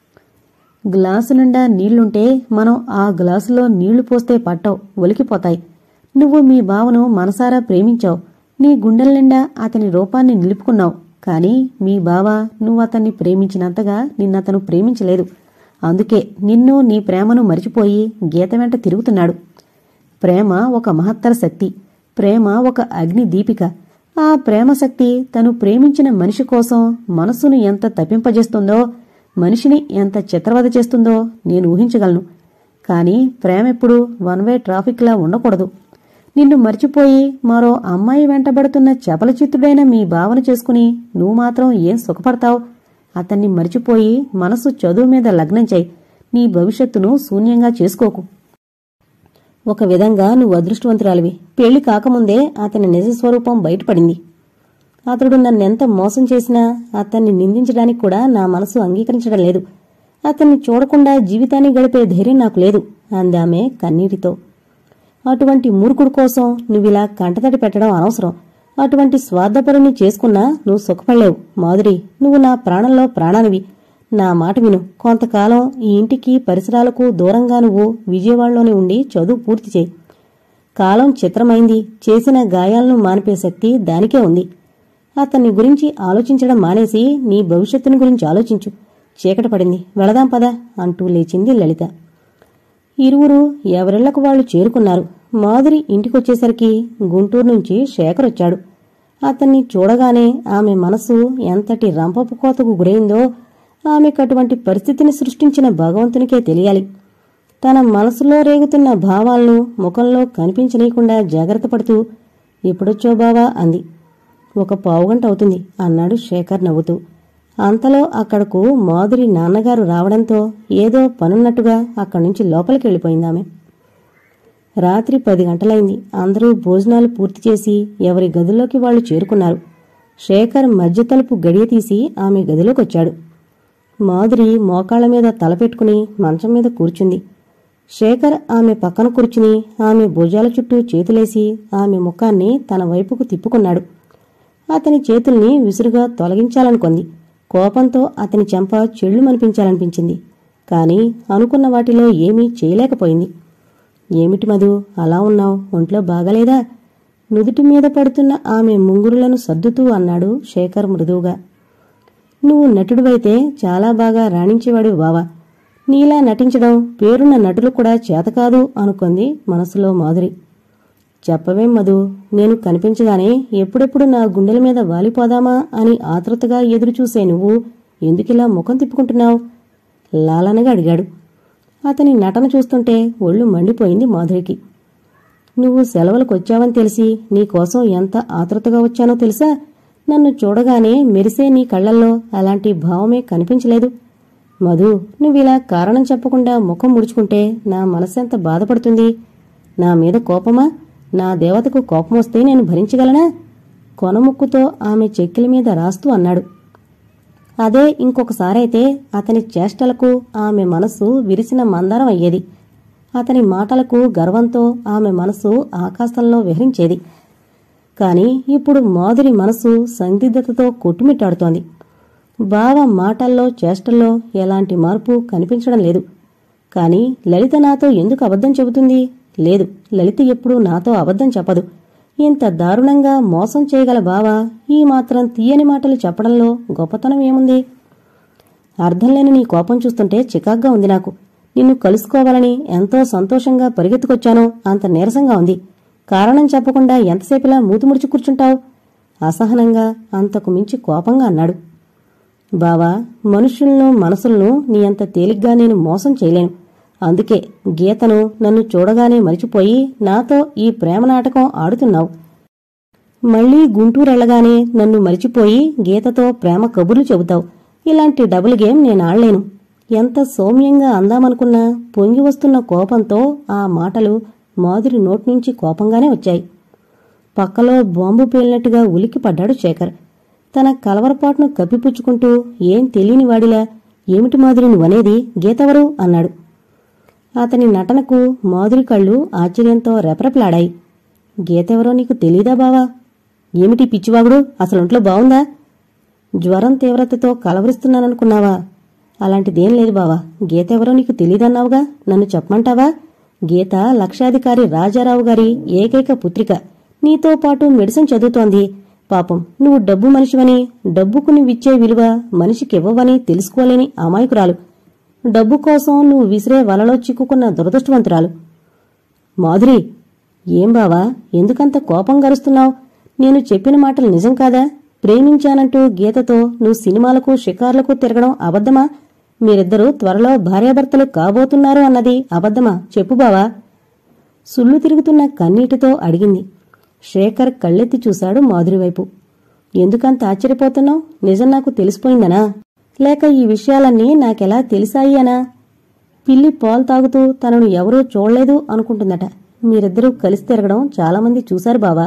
గ్లాసు నిండా నీళ్లుంటే మనం ఆ గ్లాసులో నీళ్లు పోస్తే పట్టవు ఒలికిపోతాయి నువ్వు మీ బావను మనసారా ప్రేమించావు నీ గుండెల నిండా అతని రూపాన్ని నిలుపుకున్నావు కానీ మీ బావ నువ్వు అతన్ని ప్రేమించినంతగా నిన్నతను ప్రేమించలేదు అందుకే నిన్ను నీ ప్రేమను మరిచిపోయి గీత వెంట తిరుగుతున్నాడు ప్రేమ ఒక మహత్తర శక్తి ప్రేమ ఒక అగ్ని దీపిక ఆ ప్రేమ శక్తి తను ప్రేమించిన మనిషి కోసం మనస్సును ఎంత తప్పింపజేస్తుందో మనిషిని ఎంత చిత్రవద చేస్తుందో నేను ఊహించగలను కానీ ప్రేమ ఎప్పుడు వన్ వే ట్రాఫిక్లా ఉండకూడదు నిన్ను మర్చిపోయి మరో అమ్మాయి వెంటబడుతున్న చపలచిత్తుడైన మీ భావన చేసుకుని నువ్వు మాత్రం ఏం సుఖపడతావు అతన్ని మర్చిపోయి మనసు చదువు మీద లగ్నం చేయి నీ భవిష్యత్తును శూన్యంగా చేసుకోకు ఒక విధంగా నువ్వు అదృష్టవంతురాలివి పెళ్లి కాకముందే అతని నిజ స్వరూపం బయటపడింది అతడు నన్నెంత మోసం చేసినా అతన్ని నిందించడానికి కూడా నా మనసు అంగీకరించడం లేదు అతన్ని చూడకుండా జీవితాన్ని గడిపే ధైర్యం నాకు లేదు అందామె కన్నీటితో అటువంటి మూర్ఖుడు కోసం నువ్విలా కంటతడి పెట్టడం అనవసరం అటువంటి స్వార్థపరుని చేసుకున్నా నువ్వు సుఖపడలేవు మాధురి నువ్వు నా ప్రాణంలో ప్రాణానివి నా మాట విను కొంతకాలం ఈ ఇంటికి పరిసరాలకు దూరంగా నువ్వు విజయవాడలోనే ఉండి చదువు పూర్తి చేయి కాలం చిత్రమైంది చేసిన గాయాలను మానిపే శక్తి దానికే ఉంది అతన్ని గురించి ఆలోచించడం మానేసి నీ భవిష్యత్తుని గురించి ఆలోచించు చీకటి పడింది వెళదాం పదా అంటూ లేచింది లలిత ఇరువురు ఎవరిళ్లకు వాళ్ళు చేరుకున్నారు మాధురి ఇంటికొచ్చేసరికి గుంటూరు నుంచి శేఖర్ వచ్చాడు అతన్ని చూడగానే ఆమె మనసు ఎంతటి రంపపు కోతకు గురైందో ఆమెకు అటువంటి పరిస్థితిని సృష్టించిన భగవంతునికే తెలియాలి తన మనసులో రేగుతున్న భావాలను ముఖంలో కనిపించనీయకుండా జాగ్రత్త పడుతూ ఎప్పుడొచ్చో బావా అంది ఒక పావుగంట అవుతుంది అన్నాడు శేఖర్ నవ్వుతూ అంతలో అక్కడకు మాధురి నాన్నగారు రావడంతో ఏదో పనున్నట్టుగా అక్కడి నుంచి లోపలికి వెళ్ళిపోయిందామె రాత్రి పది గంటలైంది అందరూ భోజనాలు పూర్తి చేసి ఎవరి గదిలోకి వాళ్ళు చేరుకున్నారు శేఖర్ మధ్య తలుపు గడియ తీసి ఆమె గదిలోకొచ్చాడు మాధురి మోకాళ్ల మీద తల పెట్టుకుని మంచం మీద కూర్చుంది శేఖర్ ఆమె పక్కన కూర్చుని ఆమె భుజాల చుట్టూ చేతులేసి ఆమె ముఖాన్ని తన వైపుకు తిప్పుకున్నాడు అతని చేతుల్ని విసురుగా తొలగించాలనుకుంది కోపంతో అతని చెంప చెళ్ళుమనిపించాలనిపించింది కాని అనుకున్న వాటిలో ఏమీ చేయలేకపోయింది ఏమిటి మధు అలా ఉన్నావు ఒంట్లో బాగలేదా నుదుటి మీద పడుతున్న ఆమె ముంగురులను సర్దుతూ అన్నాడు శేఖర్ మృదువుగా నువ్వు నటుడివైతే చాలా బాగా రాణించేవాడు బావా నీలా నటించడం పేరున్న నటులు కూడా చేతకాదు అనుకుంది మనసులో మాధురి చెప్పవేం మధు నేను కనిపించగానే ఎప్పుడెప్పుడు నా గుండెల మీద వాలిపోదామా అని ఆతృతగా ఎదురుచూసే నువ్వు ఎందుకిలా ముఖం తిప్పుకుంటున్నావు లాలనగా అడిగాడు అతని నటన చూస్తుంటే ఒళ్ళు మండిపోయింది మాధురికి నువ్వు సెలవులకు వచ్చావని తెలిసి నీకోసం ఎంత ఆతృతగా వచ్చానో తెలుసా నన్ను చూడగానే మెరిసే నీ కళ్ళల్లో అలాంటి భావమే కనిపించలేదు మధు నువ్విలా కారణం చెప్పకుండా ముఖం ముడుచుకుంటే నా మనసెంత బాధపడుతుంది నా మీద కోపమా నా దేవతకు కోపం వస్తే నేను భరించగలనా కొనముక్కుతో ఆమె చెక్కిల మీద రాస్తూ అన్నాడు అదే ఇంకొకసారైతే అతని చేష్టలకు ఆమె మనసు విరిసిన మందారం అయ్యేది అతని మాటలకు గర్వంతో ఆమె మనసు ఆకాశంలో విహరించేది కాని ఇప్పుడు మాధురి మనసు సందిగ్ధతతో కొట్టుమిట్టాడుతోంది బావ మాటల్లో చేష్టల్లో ఎలాంటి మార్పు కనిపించడం లేదు కాని లలిత నాతో ఎందుకు అబద్ధం చెబుతుంది లేదు లలిత ఎప్పుడూ నాతో అబద్ధం చెప్పదు ఇంత దారుణంగా మోసం చేయగల బావ ఈ మాత్రం తీయని మాటలు చెప్పడంలో గొప్పతనం ఏముంది అర్థం లేని నీ కోపం చూస్తుంటే చికాగ్గా ఉంది నాకు నిన్ను కలుసుకోవాలని ఎంతో సంతోషంగా పరిగెత్తుకొచ్చానో అంత నీరసంగా ఉంది కారణం చెప్పకుండా ఎంతసేపులా మూతుముడిచి కూర్చుంటావు అసహనంగా అంతకు మించి కోపంగా అన్నాడు బావా మనుషులను మనసులను నీ అంత తేలిగ్గా నేను మోసం చేయలేను అందుకే గీతను నన్ను చూడగానే మరిచిపోయి నాతో ఈ ప్రేమ నాటకం ఆడుతున్నావు మళ్ళీ గుంటూరెళ్ళగానే నన్ను మరిచిపోయి గీతతో ప్రేమ కబుర్లు చెబుతావు ఇలాంటి డబుల్ గేమ్ నేను ఆడలేను ఎంత సౌమ్యంగా అందామనుకున్నా పొంగి వస్తున్న కోపంతో ఆ మాటలు మాధురి నోట్నుంచి కోపంగానే వచ్చాయి పక్కలో బాంబు పేలినట్టుగా ఉలిక్కి పడ్డాడు శేఖర్ తన కలవరపాటును కప్పిపుచ్చుకుంటూ ఏం తెలియని వాడిలా ఏమిటి మాధురి నువ్వనేది గీతెవరు అన్నాడు అతని నటనకు మాధురి కళ్ళు ఆశ్చర్యంతో రెపరెపలాడాయి గీతెవరో నీకు తెలీదా బావా ఏమిటి పిచ్చివాగుడు అసలు ఒంట్లో బావుందా జ్వరం తీవ్రతతో కలవరిస్తున్నాననుకున్నావా అలాంటిదేం లేదు బావా గీత ఎవరో నీకు తెలీదన్నావుగా నన్ను చెప్పమంటావా గీత లక్షాధికారి రాజారావు గారి ఏకైక పుత్రిక నీతో పాటు మెడిసిన్ చదువుతోంది పాపం నువ్వు డబ్బు మనిషివని డబ్బుకు నువ్విచ్చే విలువ మనిషికివ్వవని తెలుసుకోలేని అమాయకురాలు డబ్బు కోసం నువ్వు విసిరే వలలో చిక్కుకున్న దురదృష్టవంతురాలు మాధురి ఏం బావా ఎందుకంత కోపం గరుస్తున్నావు నేను చెప్పిన మాటలు నిజం కాదా ప్రేమించానంటూ గీతతో నువ్వు సినిమాలకు షికార్లకు తిరగడం అబద్ధమా మీరిద్దరూ త్వరలో భార్యాభర్తలు కాబోతున్నారు అన్నది అబద్ధమా చెప్పు బావా సుళ్ళు తిరుగుతున్న కన్నీటితో అడిగింది శేఖర్ కళ్ళెత్తి చూశాడు మాధురి వైపు ఎందుకంత ఆశ్చర్యపోతున్నావు నిజం నాకు తెలిసిపోయిందనా లేక ఈ విషయాలన్నీ నాకెలా తెలిసాయి అనా పిల్లి పాలు తాగుతూ తనను ఎవరూ చూడలేదు అనుకుంటుందట మీరిద్దరూ కలిసి తిరగడం చాలామంది చూశారు బావా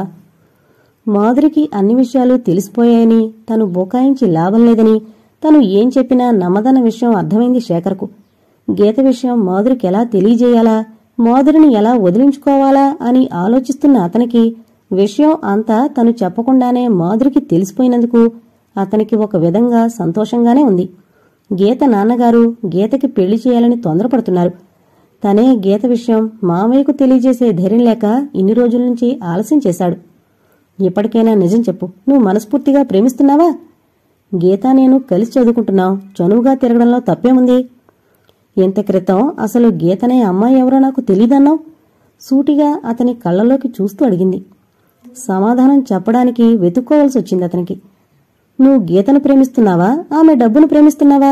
మాధురికి అన్ని విషయాలు తెలిసిపోయాయని తను బుకాయించి లాభం లేదని తను ఏం చెప్పినా నమ్మదన్న విషయం అర్థమైంది శేఖర్కు గీత విషయం మాధురికి ఎలా తెలియజేయాలా మాధురిని ఎలా వదిలించుకోవాలా అని ఆలోచిస్తున్న అతనికి విషయం అంతా తను చెప్పకుండానే మాధురికి తెలిసిపోయినందుకు అతనికి ఒక విధంగా సంతోషంగానే ఉంది గీత నాన్నగారు గీతకి పెళ్లి చేయాలని తొందరపడుతున్నారు తనే గీత విషయం మామయ్యకు తెలియజేసే ధైర్యం లేక ఇన్ని రోజుల నుంచి ఆలస్యం చేశాడు ఇప్పటికైనా నిజం చెప్పు నువ్వు మనస్ఫూర్తిగా ప్రేమిస్తున్నావా గీత నేను కలిసి చదువుకుంటున్నాం చనువుగా తిరగడంలో తప్పేముంది ఇంత క్రితం అసలు గీతనే అమ్మాయి ఎవరో నాకు తెలీదన్నావు సూటిగా అతని కళ్ళలోకి చూస్తూ అడిగింది సమాధానం చెప్పడానికి వెతుక్కోవలసి వచ్చింది అతనికి నువ్వు గీతను ప్రేమిస్తున్నావా ఆమె డబ్బును ప్రేమిస్తున్నావా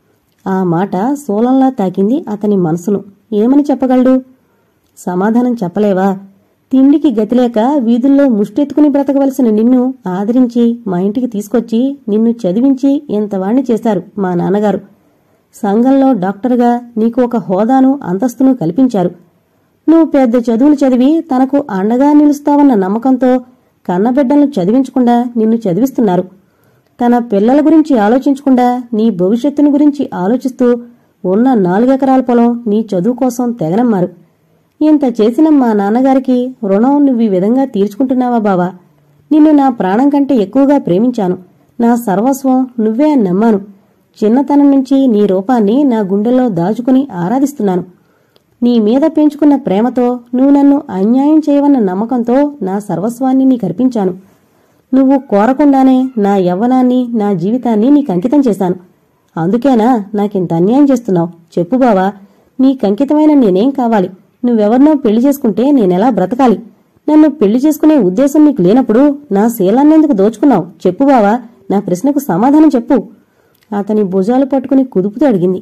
ఆ మాట సోలంలా తాకింది అతని మనసును ఏమని చెప్పగలడు సమాధానం చెప్పలేవా తిండికి గతిలేక వీధుల్లో ముష్టెత్తుకుని బ్రతకవలసిన నిన్ను ఆదరించి మా ఇంటికి తీసుకొచ్చి నిన్ను చదివించి ఇంతవాణ్ణి చేశారు మా నాన్నగారు సంఘంలో డాక్టర్గా నీకు ఒక హోదాను అంతస్తును కల్పించారు నువ్వు పెద్ద చదువులు చదివి తనకు అండగా నిలుస్తావన్న నమ్మకంతో కన్నబిడ్డలను చదివించకుండా నిన్ను చదివిస్తున్నారు తన పిల్లల గురించి ఆలోచించకుండా నీ భవిష్యత్తును గురించి ఆలోచిస్తూ ఉన్న నాలుగెకరాల పొలం నీ చదువు కోసం తెగనమ్మారు ఇంత చేసిన మా నాన్నగారికి రుణం నువ్వు ఈ విధంగా తీర్చుకుంటున్నావా బావా నిన్ను నా ప్రాణం కంటే ఎక్కువగా ప్రేమించాను నా సర్వస్వం నువ్వే అని నమ్మాను చిన్నతనం నుంచి నీ రూపాన్ని నా గుండెల్లో దాచుకుని ఆరాధిస్తున్నాను నీ మీద పెంచుకున్న ప్రేమతో నువ్వు నన్ను అన్యాయం చేయవన్న నమ్మకంతో నా సర్వస్వాన్ని నీకు అర్పించాను నువ్వు కోరకుండానే నా యవ్వనాన్ని నా జీవితాన్ని నీకు అంకితం చేశాను అందుకేనా నాకింత అన్యాయం చేస్తున్నావు చెప్పు బావా నీకంకితమైన నేనేం కావాలి నువ్వెవరినో పెళ్లి చేసుకుంటే నేనెలా బ్రతకాలి నన్ను పెళ్లి చేసుకునే ఉద్దేశం నీకు లేనప్పుడు నా శీలాన్నెందుకు దోచుకున్నావు చెప్పు బావా నా ప్రశ్నకు సమాధానం చెప్పు అతని భుజాలు పట్టుకుని కుదుపుతూ అడిగింది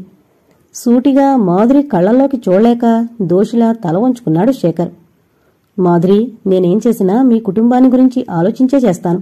సూటిగా మాధురి కళ్ళల్లోకి చూడలేక దోషిలా తల వంచుకున్నాడు శేఖర్ మాధురి నేనేం చేసినా మీ కుటుంబాన్ని గురించి ఆలోచించే చేస్తాను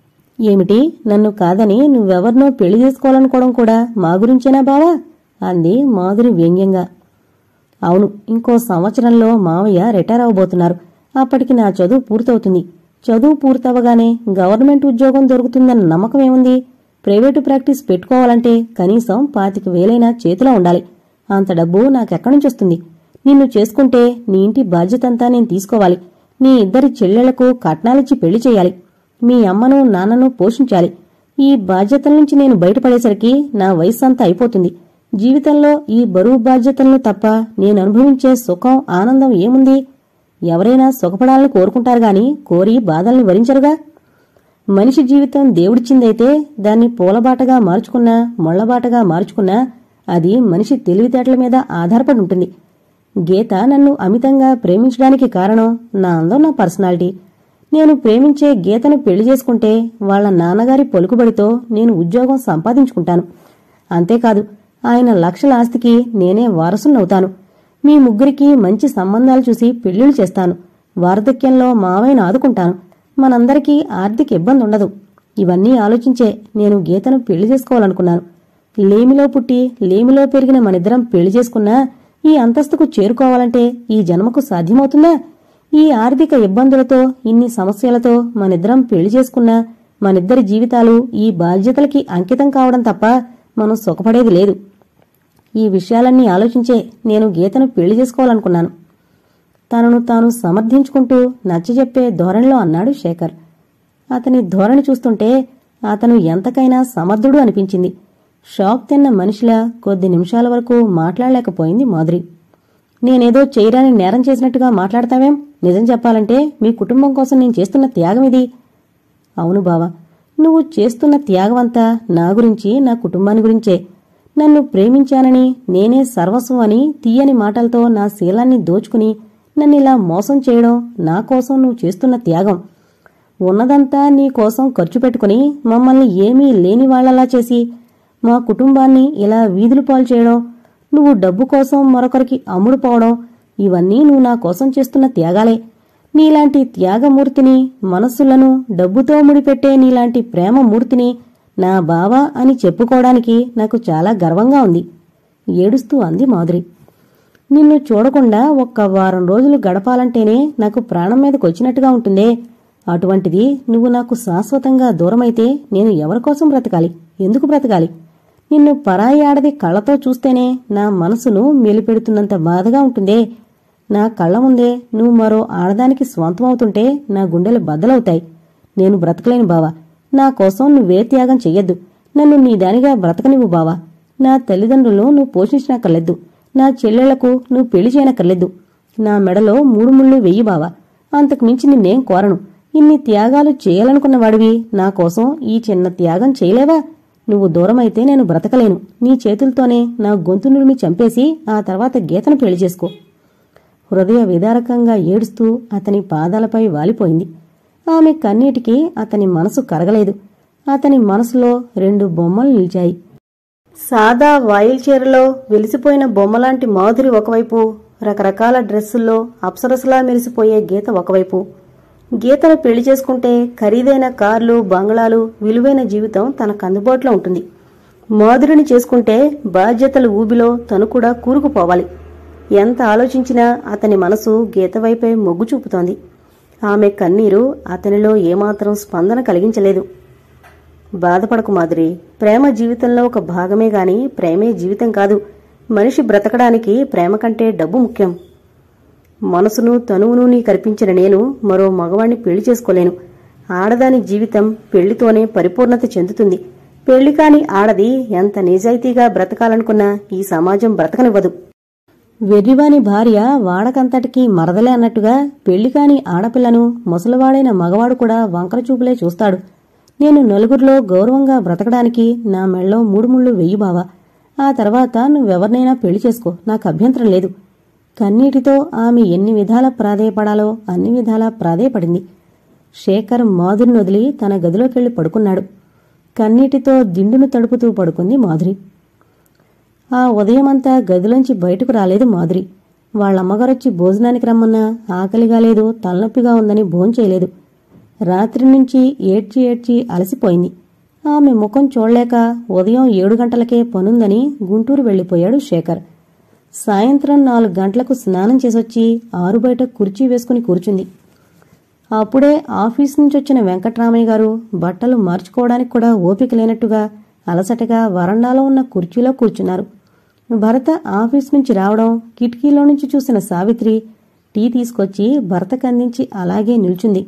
ఏమిటి నన్ను కాదని నువ్వెవర్నో పెళ్లి చేసుకోవాలనుకోవడం కూడా మా గురించేనా బావా అంది మాధురి వ్యంగ్యంగా అవును ఇంకో సంవత్సరంలో మావయ్య రిటైర్ అవబోతున్నారు అప్పటికి నా చదువు పూర్తవుతుంది చదువు పూర్తవగానే గవర్నమెంట్ ఉద్యోగం దొరుకుతుందన్న నమ్మకం ఏముంది ప్రైవేటు ప్రాక్టీస్ పెట్టుకోవాలంటే కనీసం పాతిక వేలైనా చేతిలో ఉండాలి అంత డబ్బు నాకెక్కడి నుంచి వస్తుంది నిన్ను చేసుకుంటే నీ ఇంటి బాధ్యతంతా నేను తీసుకోవాలి నీ ఇద్దరి చెల్లెళ్లకు కట్నాలిచ్చి పెళ్లి చేయాలి మీ అమ్మను నాన్నను పోషించాలి ఈ బాధ్యతల నుంచి నేను బయటపడేసరికి నా వయస్సు అంతా అయిపోతుంది జీవితంలో ఈ బరువు బాధ్యతలను తప్ప నేను అనుభవించే సుఖం ఆనందం ఏముంది ఎవరైనా సుఖపడాలని కోరుకుంటారు గాని కోరి బాధల్ని వరించరుగా మనిషి జీవితం దేవుడిచ్చిందైతే దాన్ని పూలబాటగా మార్చుకున్నా ముళ్లబాటగా మార్చుకున్నా అది మనిషి తెలివితేటల మీద ఆధారపడి ఉంటుంది గీత నన్ను అమితంగా ప్రేమించడానికి కారణం నా అందం నా పర్సనాలిటీ నేను ప్రేమించే గీతను పెళ్లి చేసుకుంటే వాళ్ళ నాన్నగారి పలుకుబడితో నేను ఉద్యోగం సంపాదించుకుంటాను అంతేకాదు ఆయన లక్షల ఆస్తికి నేనే వారసునవుతాను మీ ముగ్గురికి మంచి సంబంధాలు చూసి పెళ్లిళ్ళు చేస్తాను వార్ధక్యంలో మావయ్యను ఆదుకుంటాను మనందరికీ ఆర్థిక ఇబ్బంది ఉండదు ఇవన్నీ ఆలోచించే నేను గీతను పెళ్లి చేసుకోవాలనుకున్నాను లేమిలో పుట్టి లేమిలో పెరిగిన మనిద్దరం పెళ్లి చేసుకున్నా ఈ అంతస్తుకు చేరుకోవాలంటే ఈ జన్మకు సాధ్యమవుతుందా ఈ ఆర్థిక ఇబ్బందులతో ఇన్ని సమస్యలతో మనిద్దరం పెళ్లి చేసుకున్నా మనిద్దరి జీవితాలు ఈ బాధ్యతలకి అంకితం కావడం తప్ప మనం సుఖపడేది లేదు ఈ విషయాలన్నీ ఆలోచించే నేను గీతను పెళ్లి చేసుకోవాలనుకున్నాను తనను తాను సమర్థించుకుంటూ నచ్చజెప్పే ధోరణిలో అన్నాడు శేఖర్ అతని ధోరణి చూస్తుంటే అతను ఎంతకైనా సమర్థుడు అనిపించింది షాక్ తిన్న మనిషిలా కొద్ది నిమిషాల వరకు మాట్లాడలేకపోయింది మాధురి నేనేదో చేయరాని నేరం చేసినట్టుగా మాట్లాడతావేం నిజం చెప్పాలంటే మీ కుటుంబం కోసం నేను చేస్తున్న త్యాగం ఇది అవును బావా నువ్వు చేస్తున్న త్యాగమంతా నా గురించి నా కుటుంబాన్ని గురించే నన్ను ప్రేమించానని నేనే సర్వస్వం అని తీయని మాటలతో నా శీలాన్ని దోచుకుని నన్నిలా మోసం చేయడం నా కోసం నువ్వు చేస్తున్న త్యాగం ఉన్నదంతా నీ కోసం ఖర్చు పెట్టుకుని మమ్మల్ని ఏమీ లేని వాళ్లలా చేసి మా కుటుంబాన్ని ఇలా వీధులు పాలు చేయడం నువ్వు డబ్బు కోసం మరొకరికి అమ్ముడుపోవడం ఇవన్నీ నువ్వు నా కోసం చేస్తున్న త్యాగాలే నీలాంటి త్యాగమూర్తిని మనస్సులను డబ్బుతో ముడిపెట్టే నీలాంటి ప్రేమమూర్తిని నా బావా అని చెప్పుకోవడానికి నాకు చాలా గర్వంగా ఉంది ఏడుస్తూ అంది మాధురి నిన్ను చూడకుండా ఒక్క వారం రోజులు గడపాలంటేనే నాకు ప్రాణం మీదకి వచ్చినట్టుగా ఉంటుందే అటువంటిది నువ్వు నాకు శాశ్వతంగా దూరమైతే నేను ఎవరి కోసం బ్రతకాలి ఎందుకు బ్రతకాలి నిన్ను పరాయి ఆడది కళ్ళతో చూస్తేనే నా మనసును మెలిపెడుతున్నంత బాధగా ఉంటుందే నా కళ్ళ ముందే నువ్వు మరో ఆడదానికి స్వంతమవుతుంటే నా గుండెలు బద్దలవుతాయి నేను బ్రతకలేను బావా నా కోసం నువ్వే త్యాగం చెయ్యొద్దు నన్ను నీ దానిగా బ్రతకనివ్వు బావా నా తల్లిదండ్రులను నువ్వు పోషించనక్కర్లేదు నా చెల్లెళ్లకు నువ్వు పెళ్లి చేయనక్కర్లేదు నా మెడలో మూడు ముళ్ళు వెయ్యి బావా అంతకు మించి నిన్నేం కోరను ఇన్ని త్యాగాలు చేయాలనుకున్న వాడివి నా కోసం ఈ చిన్న త్యాగం చేయలేవా నువ్వు దూరమైతే నేను బ్రతకలేను నీ చేతులతోనే నా గొంతు నుడిమి చంపేసి ఆ తర్వాత గీతను పెళ్లి చేసుకో హృదయ విదారకంగా ఏడుస్తూ అతని పాదాలపై వాలిపోయింది ఆమె కన్నీటికి అతని మనసు కరగలేదు అతని మనసులో రెండు బొమ్మలు నిలిచాయి సాదా వాయిల్ చీరలో వెలిసిపోయిన బొమ్మలాంటి మాధురి ఒకవైపు రకరకాల డ్రెస్సుల్లో అప్సరసలా మెరిసిపోయే గీత ఒకవైపు గీతను పెళ్లి చేసుకుంటే ఖరీదైన కార్లు బంగ్లాలు విలువైన జీవితం తనకు అందుబాటులో ఉంటుంది మాధురిని చేసుకుంటే బాధ్యతల ఊబిలో తను కూడా కూరుకుపోవాలి ఎంత ఆలోచించినా అతని మనసు గీత వైపే మొగ్గు చూపుతోంది ఆమె కన్నీరు అతనిలో ఏమాత్రం స్పందన కలిగించలేదు బాధపడకు మాధురి ప్రేమ జీవితంలో ఒక భాగమే గాని ప్రేమే జీవితం కాదు మనిషి బ్రతకడానికి ప్రేమ కంటే డబ్బు ముఖ్యం మనసును తనువును నీ కల్పించిన నేను మరో మగవాణ్ణి పెళ్లి చేసుకోలేను ఆడదాని జీవితం పెళ్లితోనే పరిపూర్ణత చెందుతుంది పెళ్లి కాని ఆడది ఎంత నిజాయితీగా బ్రతకాలనుకున్నా ఈ సమాజం బ్రతకనివ్వదు వెర్రివాని భార్య వాడకంతటికి మరదలే అన్నట్టుగా పెళ్లి కాని ఆడపిల్లను ముసలివాడైన మగవాడు కూడా వంకర చూపులే చూస్తాడు నేను నలుగురిలో గౌరవంగా బ్రతకడానికి నా మెళ్ళో మూడు ముళ్ళు వెయ్యి బావా ఆ తర్వాత నువ్వెవరినైనా పెళ్లి చేసుకో నాకు అభ్యంతరం లేదు కన్నీటితో ఆమె ఎన్ని విధాల ప్రాధేయపడాలో అన్ని విధాలా ప్రాధేయపడింది శేఖర్ మాధురిని వదిలి తన గదిలోకెళ్లి పడుకున్నాడు కన్నీటితో దిండును తడుపుతూ పడుకుంది మాధురి ఆ ఉదయమంతా గదిలోంచి బయటకు రాలేదు మాధురి వాళ్ళమ్మగారొచ్చి భోజనానికి రమ్మన్నా ఆకలిగా లేదు తలనొప్పిగా ఉందని భోంచేయలేదు రాత్రి నుంచి ఏడ్చి ఏడ్చి అలసిపోయింది ఆమె ముఖం చూడలేక ఉదయం ఏడు గంటలకే పనుందని గుంటూరు వెళ్లిపోయాడు శేఖర్ సాయంత్రం నాలుగు గంటలకు స్నానం చేసొచ్చి ఆరు బయట కుర్చీ వేసుకుని కూర్చుంది అప్పుడే ఆఫీస్ నుంచి వచ్చిన వెంకట్రామయ్య గారు బట్టలు మార్చుకోవడానికి కూడా ఓపిక లేనట్టుగా అలసటగా వరండాలో ఉన్న కుర్చీలో కూర్చున్నారు భరత ఆఫీస్ నుంచి రావడం కిటికీలో నుంచి చూసిన సావిత్రి టీ తీసుకొచ్చి భర్తకు అందించి అలాగే నిల్చుంది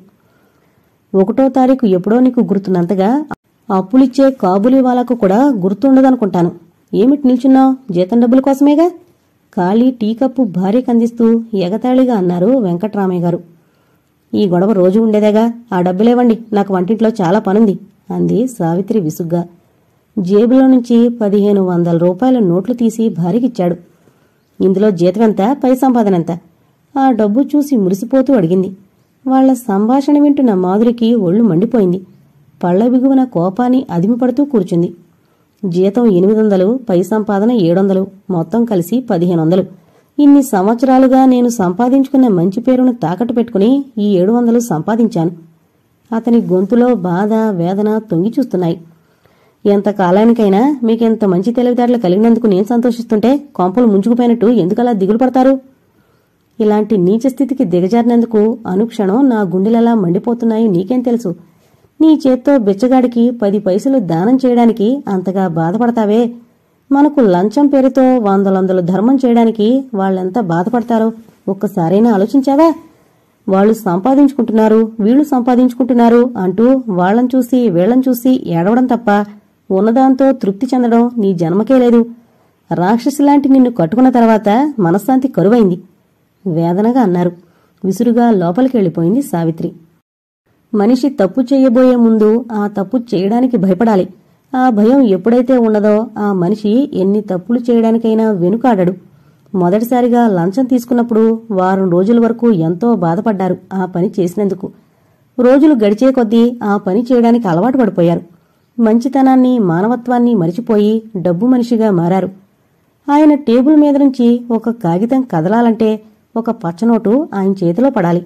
ఒకటో తారీఖు ఎప్పుడో నీకు గుర్తున్నంతగా అప్పులిచ్చే కాబులి వాళ్ళకు కూడా గుర్తుండదనుకుంటాను ఏమిటి నిల్చున్నావు జీతం డబ్బుల కోసమేగా ఖాళీ టీ కప్పు భార్యకు అందిస్తూ ఎగతాళిగా అన్నారు వెంకట్రామయ్య గారు ఈ గొడవ రోజు ఉండేదేగా ఆ డబ్బులేవండి నాకు వంటింట్లో చాలా పనుంది అంది సావిత్రి విసుగ్గా జేబులో నుంచి పదిహేను వందల రూపాయల నోట్లు తీసి భార్యకిచ్చాడు ఇందులో జీతమెంత పై సంపాదన ఎంత ఆ డబ్బు చూసి మురిసిపోతూ అడిగింది వాళ్ల సంభాషణ వింటున్న మాధురికి ఒళ్ళు మండిపోయింది పళ్ల బిగువన కోపాన్ని అదిమిపడుతూ కూర్చుంది జీతం ఎనిమిది వందలు పై సంపాదన ఏడొందలు మొత్తం కలిసి పదిహేను వందలు ఇన్ని సంవత్సరాలుగా నేను సంపాదించుకున్న మంచి పేరును తాకట్టు పెట్టుకుని ఈ ఏడు వందలు సంపాదించాను అతని గొంతులో బాధ వేదన తొంగి చూస్తున్నాయి ఎంతకాలానికైనా మీకెంత మంచి తెలివితేటలు కలిగినందుకు నేను సంతోషిస్తుంటే కొంపలు ముంచుకుపోయినట్టు ఎందుకలా దిగులు పడతారు ఇలాంటి నీచ స్థితికి దిగజారినందుకు అనుక్షణం నా గుండెలలా మండిపోతున్నాయి నీకేం తెలుసు నీ చేత్తో బిచ్చగాడికి పది పైసలు దానం చేయడానికి అంతగా బాధపడతావే మనకు లంచం పేరుతో వందలొందలు ధర్మం చేయడానికి వాళ్ళెంత బాధపడతారో ఒక్కసారైనా ఆలోచించావా వాళ్ళు సంపాదించుకుంటున్నారు వీళ్ళు సంపాదించుకుంటున్నారు అంటూ వాళ్ళని చూసి వీళ్ళని చూసి ఏడవడం తప్ప ఉన్నదాంతో తృప్తి చెందడం నీ జన్మకే లేదు రాక్షసిలాంటి నిన్ను కట్టుకున్న తర్వాత మనశ్శాంతి కరువైంది వేదనగా అన్నారు విసురుగా లోపలికి వెళ్ళిపోయింది సావిత్రి మనిషి తప్పు చేయబోయే ముందు ఆ తప్పు చేయడానికి భయపడాలి ఆ భయం ఎప్పుడైతే ఉన్నదో ఆ మనిషి ఎన్ని తప్పులు చేయడానికైనా వెనుకాడడు మొదటిసారిగా లంచం తీసుకున్నప్పుడు వారం రోజుల వరకు ఎంతో బాధపడ్డారు ఆ పని చేసినందుకు రోజులు గడిచే కొద్దీ ఆ పని చేయడానికి అలవాటు పడిపోయారు మంచితనాన్ని మానవత్వాన్ని మరిచిపోయి డబ్బు మనిషిగా మారారు ఆయన టేబుల్ మీద నుంచి ఒక కాగితం కదలాలంటే ఒక పచ్చనోటు ఆయన చేతిలో పడాలి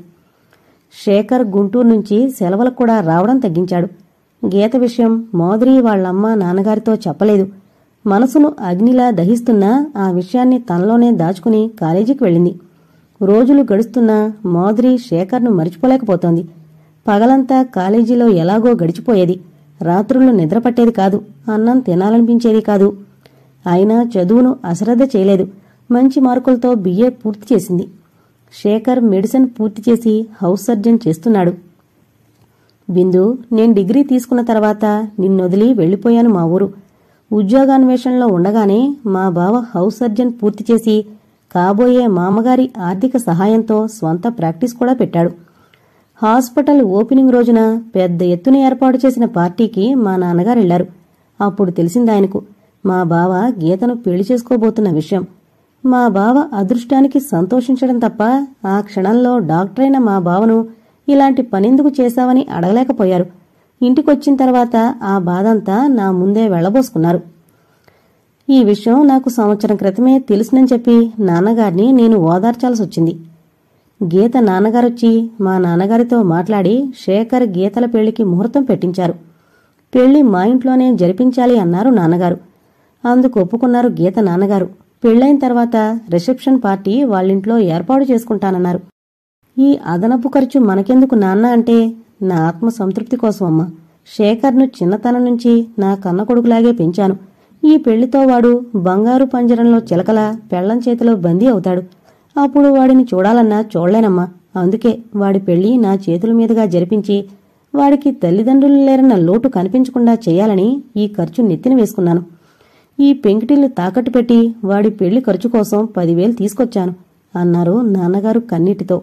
శేఖర్ గుంటూరు నుంచి సెలవులకు కూడా రావడం తగ్గించాడు గీత విషయం మాధురి వాళ్ళమ్మ నాన్నగారితో చెప్పలేదు మనసును అగ్నిలా దహిస్తున్నా ఆ విషయాన్ని తనలోనే దాచుకుని కాలేజీకి వెళ్ళింది రోజులు గడుస్తున్నా మాధురి శేఖర్ను మరిచిపోలేకపోతోంది పగలంతా కాలేజీలో ఎలాగో గడిచిపోయేది రాత్రులు నిద్రపట్టేది కాదు అన్నం తినాలనిపించేది కాదు అయినా చదువును అశ్రద్ధ చేయలేదు మంచి మార్కులతో బిఏ పూర్తి చేసింది శేఖర్ మెడిసిన్ పూర్తి చేసి హౌస్ సర్జన్ చేస్తున్నాడు బిందు నేను డిగ్రీ తీసుకున్న తర్వాత నిన్నొదిలి వెళ్ళిపోయాను మా ఊరు ఉద్యోగాన్వేషణలో ఉండగానే మా బావ హౌస్ సర్జన్ పూర్తి చేసి కాబోయే మామగారి ఆర్థిక సహాయంతో స్వంత ప్రాక్టీస్ కూడా పెట్టాడు హాస్పిటల్ ఓపెనింగ్ రోజున పెద్ద ఎత్తున ఏర్పాటు చేసిన పార్టీకి మా నాన్నగారు వెళ్లారు అప్పుడు తెలిసింది ఆయనకు మా బావ గీతను పెళ్లి చేసుకోబోతున్న విషయం మా బావ అదృష్టానికి సంతోషించడం తప్ప ఆ క్షణంలో డాక్టరైన మా బావను ఇలాంటి పనెందుకు చేశావని అడగలేకపోయారు ఇంటికొచ్చిన తర్వాత ఆ బాధంతా నా ముందే వెళ్లబోసుకున్నారు ఈ విషయం నాకు సంవత్సరం క్రితమే తెలుసునని చెప్పి నాన్నగారిని నేను ఓదార్చాల్సి వచ్చింది గీత నాన్నగారొచ్చి మా నాన్నగారితో మాట్లాడి శేఖర్ గీతల పెళ్లికి ముహూర్తం పెట్టించారు పెళ్లి మా ఇంట్లోనే జరిపించాలి అన్నారు నాన్నగారు అందుకు ఒప్పుకున్నారు గీత నాన్నగారు పెళ్లైన తర్వాత రిసెప్షన్ పార్టీ వాళ్ళింట్లో ఏర్పాటు చేసుకుంటానన్నారు ఈ అదనపు ఖర్చు మనకెందుకు నాన్న అంటే నా ఆత్మ సంతృప్తి కోసం అమ్మా శేఖర్ను చిన్నతనం నుంచి నా కన్న కొడుకులాగే పెంచాను ఈ పెళ్లితో వాడు బంగారు పంజరంలో చిలకల పెళ్లం చేతిలో బందీ అవుతాడు అప్పుడు వాడిని చూడాలన్నా చూడలేనమ్మా అందుకే వాడి పెళ్లి నా చేతుల మీదుగా జరిపించి వాడికి తల్లిదండ్రులు లేరన్న లోటు కనిపించకుండా చేయాలని ఈ ఖర్చు నెత్తిన వేసుకున్నాను ఈ పెంకిటిల్లు తాకట్టు పెట్టి వాడి పెళ్లి ఖర్చు కోసం పదివేలు తీసుకొచ్చాను అన్నారు నాన్నగారు కన్నీటితో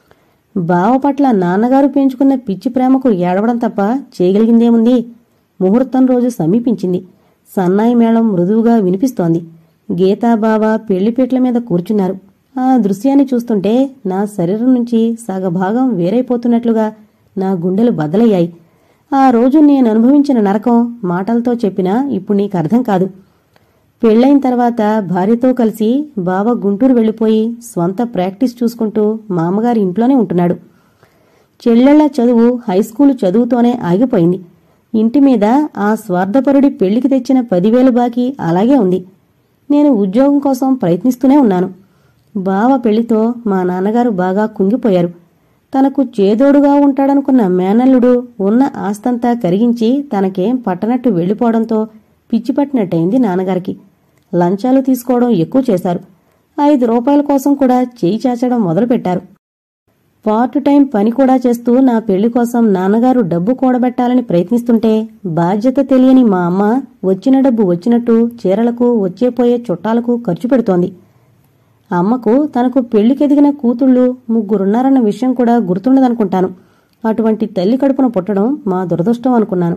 బావ పట్ల నాన్నగారు పెంచుకున్న పిచ్చి ప్రేమకు ఏడవడం తప్ప చేయగలిగిందేముంది ముహూర్తం రోజు సమీపించింది సన్నాయి మేళం మృదువుగా వినిపిస్తోంది గీతా బావ పెళ్లిపీట్ల మీద కూర్చున్నారు ఆ దృశ్యాన్ని చూస్తుంటే నా శరీరం నుంచి సగభాగం వేరైపోతున్నట్లుగా నా గుండెలు బద్దలయ్యాయి ఆ రోజు నేను అనుభవించిన నరకం మాటలతో చెప్పినా ఇప్పుడు నీకు అర్థం కాదు పెళ్లైన తర్వాత భార్యతో కలిసి బావ గుంటూరు వెళ్ళిపోయి స్వంత ప్రాక్టీస్ చూసుకుంటూ మామగారి ఇంట్లోనే ఉంటున్నాడు చెల్లెళ్ల చదువు హైస్కూలు చదువుతోనే ఆగిపోయింది ఇంటి మీద ఆ స్వార్థపరుడి పెళ్లికి తెచ్చిన పదివేలు బాకీ అలాగే ఉంది నేను ఉద్యోగం కోసం ప్రయత్నిస్తూనే ఉన్నాను బావ పెళ్లితో మా నాన్నగారు బాగా కుంగిపోయారు తనకు చేదోడుగా ఉంటాడనుకున్న మేనల్లుడు ఉన్న ఆస్తంతా కరిగించి తనకేం పట్టనట్టు వెళ్ళిపోవడంతో పిచ్చి పట్టినట్టయింది నాన్నగారికి లంచాలు తీసుకోవడం ఎక్కువ చేశారు ఐదు రూపాయల కోసం కూడా చేయి చాచడం మొదలుపెట్టారు పార్ట్ టైం పని కూడా చేస్తూ నా పెళ్లి కోసం నాన్నగారు డబ్బు కూడబెట్టాలని ప్రయత్నిస్తుంటే బాధ్యత తెలియని మా అమ్మ వచ్చిన డబ్బు వచ్చినట్టు చీరలకు వచ్చేపోయే చుట్టాలకు ఖర్చు పెడుతోంది అమ్మకు తనకు పెళ్లికెదిగిన కూతుళ్ళు ముగ్గురున్నారన్న విషయం కూడా గుర్తుండదనుకుంటాను అటువంటి తల్లి కడుపున పుట్టడం మా దురదృష్టం అనుకున్నాను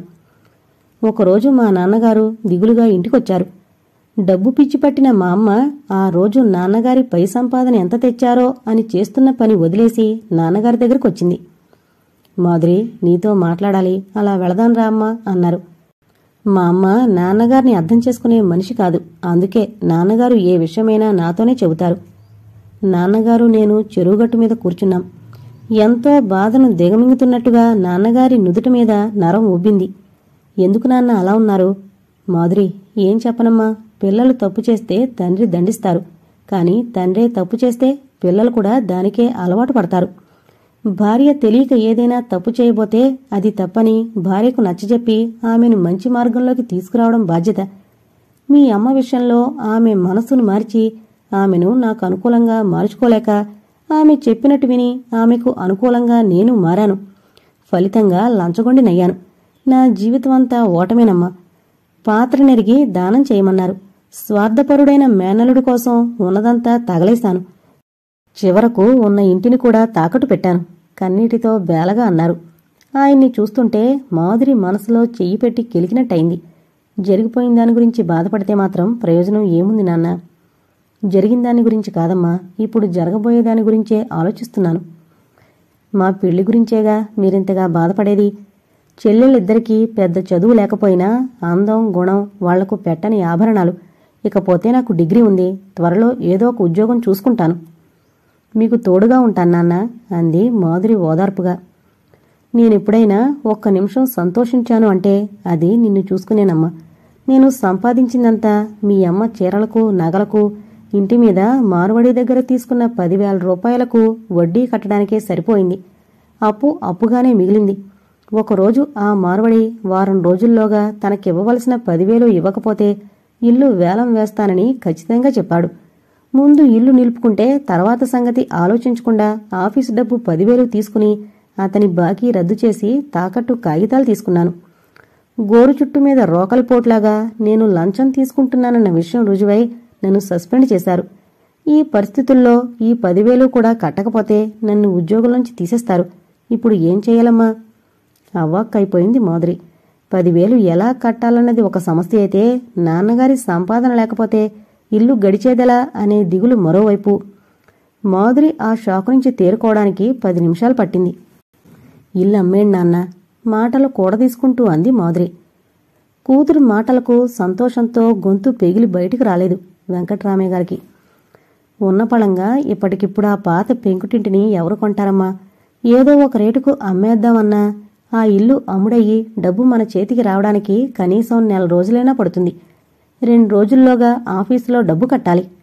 ఒకరోజు మా నాన్నగారు దిగులుగా ఇంటికొచ్చారు డబ్బు పిచ్చి పట్టిన మా అమ్మ ఆ రోజు నాన్నగారి పై సంపాదన ఎంత తెచ్చారో అని చేస్తున్న పని వదిలేసి నాన్నగారి దగ్గరకు వచ్చింది మాధురి నీతో మాట్లాడాలి అలా వెళదాం రా అమ్మా అన్నారు మా అమ్మ నాన్నగారిని అర్థం చేసుకునే మనిషి కాదు అందుకే నాన్నగారు ఏ విషయమైనా నాతోనే చెబుతారు నాన్నగారు నేను చెరువుగట్టు మీద కూర్చున్నాం ఎంతో బాధను దిగమింగుతున్నట్టుగా నాన్నగారి నుదుటి మీద నరం ఉబ్బింది ఎందుకు నాన్న అలా ఉన్నారు మాధురి ఏం చెప్పనమ్మా పిల్లలు తప్పు చేస్తే తండ్రి దండిస్తారు కానీ తండ్రే తప్పు చేస్తే పిల్లలు కూడా దానికే అలవాటు పడతారు భార్య తెలియక ఏదైనా తప్పు చేయబోతే అది తప్పని భార్యకు నచ్చజెప్పి ఆమెను మంచి మార్గంలోకి తీసుకురావడం బాధ్యత మీ అమ్మ విషయంలో ఆమె మనసును మార్చి ఆమెను నాకు అనుకూలంగా మార్చుకోలేక ఆమె చెప్పినట్టు విని ఆమెకు అనుకూలంగా నేను మారాను ఫలితంగా లంచగొండినయ్యాను నా జీవితం అంతా ఓటమేనమ్మా పాత్ర నెరిగి దానం చేయమన్నారు స్వార్థపరుడైన మేనలుడి కోసం ఉన్నదంతా తగలేశాను చివరకు ఉన్న ఇంటిని కూడా తాకట్టు పెట్టాను కన్నీటితో బేలగా అన్నారు ఆయన్ని చూస్తుంటే మాధురి మనసులో చెయ్యి పెట్టి కెలికినట్టయింది జరిగిపోయిన దాని గురించి బాధపడితే మాత్రం ప్రయోజనం ఏముంది నాన్న జరిగిన దాని గురించి కాదమ్మా ఇప్పుడు జరగబోయే దాని గురించే ఆలోచిస్తున్నాను మా పెళ్లి గురించేగా మీరింతగా బాధపడేది చెల్లెళ్ళిద్దరికీ పెద్ద చదువు లేకపోయినా అందం గుణం వాళ్లకు పెట్టని ఆభరణాలు ఇకపోతే నాకు డిగ్రీ ఉంది త్వరలో ఏదో ఒక ఉద్యోగం చూసుకుంటాను మీకు తోడుగా ఉంటాను నాన్న అంది మాధురి ఓదార్పుగా నేనెప్పుడైనా ఒక్క నిమిషం సంతోషించాను అంటే అది నిన్ను చూసుకునేనమ్మా నేను సంపాదించిందంతా మీ అమ్మ చీరలకు నగలకు ఇంటి మీద మారువడి దగ్గర తీసుకున్న పదివేల రూపాయలకు వడ్డీ కట్టడానికే సరిపోయింది అప్పు అప్పుగానే మిగిలింది ఒకరోజు ఆ మార్వడి వారం రోజుల్లోగా తనకివ్వవలసిన పదివేలు ఇవ్వకపోతే ఇల్లు వేలం వేస్తానని ఖచ్చితంగా చెప్పాడు ముందు ఇల్లు నిలుపుకుంటే తర్వాత సంగతి ఆలోచించకుండా ఆఫీసు డబ్బు పదివేలు తీసుకుని అతని బాకీ రద్దు చేసి తాకట్టు కాగితాలు తీసుకున్నాను గోరు చుట్టు మీద రోకలి పోట్లాగా నేను లంచం తీసుకుంటున్నానన్న విషయం రుజువై నన్ను సస్పెండ్ చేశారు ఈ పరిస్థితుల్లో ఈ పదివేలు కూడా కట్టకపోతే నన్ను ఉద్యోగంలోంచి తీసేస్తారు ఇప్పుడు ఏం చేయాలమ్మా అవ్వాక్కైపోయింది మాధురి పదివేలు ఎలా కట్టాలన్నది ఒక సమస్య అయితే నాన్నగారి సంపాదన లేకపోతే ఇల్లు గడిచేదెలా అనే దిగులు మరోవైపు మాధురి ఆ షాక్ నుంచి తేరుకోవడానికి పది నిమిషాలు పట్టింది ఇల్లు అమ్మేండి నాన్న మాటలు కూడదీసుకుంటూ అంది మాధురి కూతురు మాటలకు సంతోషంతో గొంతు పెగిలి బయటికి రాలేదు వెంకట్రామయ్య గారికి ఉన్నపళంగా ఇప్పటికిప్పుడు ఆ పాత పెంకుటింటిని ఎవరు కొంటారమ్మా ఏదో ఒక రేటుకు అమ్మేద్దామన్నా ఆ ఇల్లు అమ్ముడయ్యి డబ్బు మన చేతికి రావడానికి కనీసం నెల రోజులైనా పడుతుంది రెండు రోజుల్లోగా ఆఫీసులో డబ్బు కట్టాలి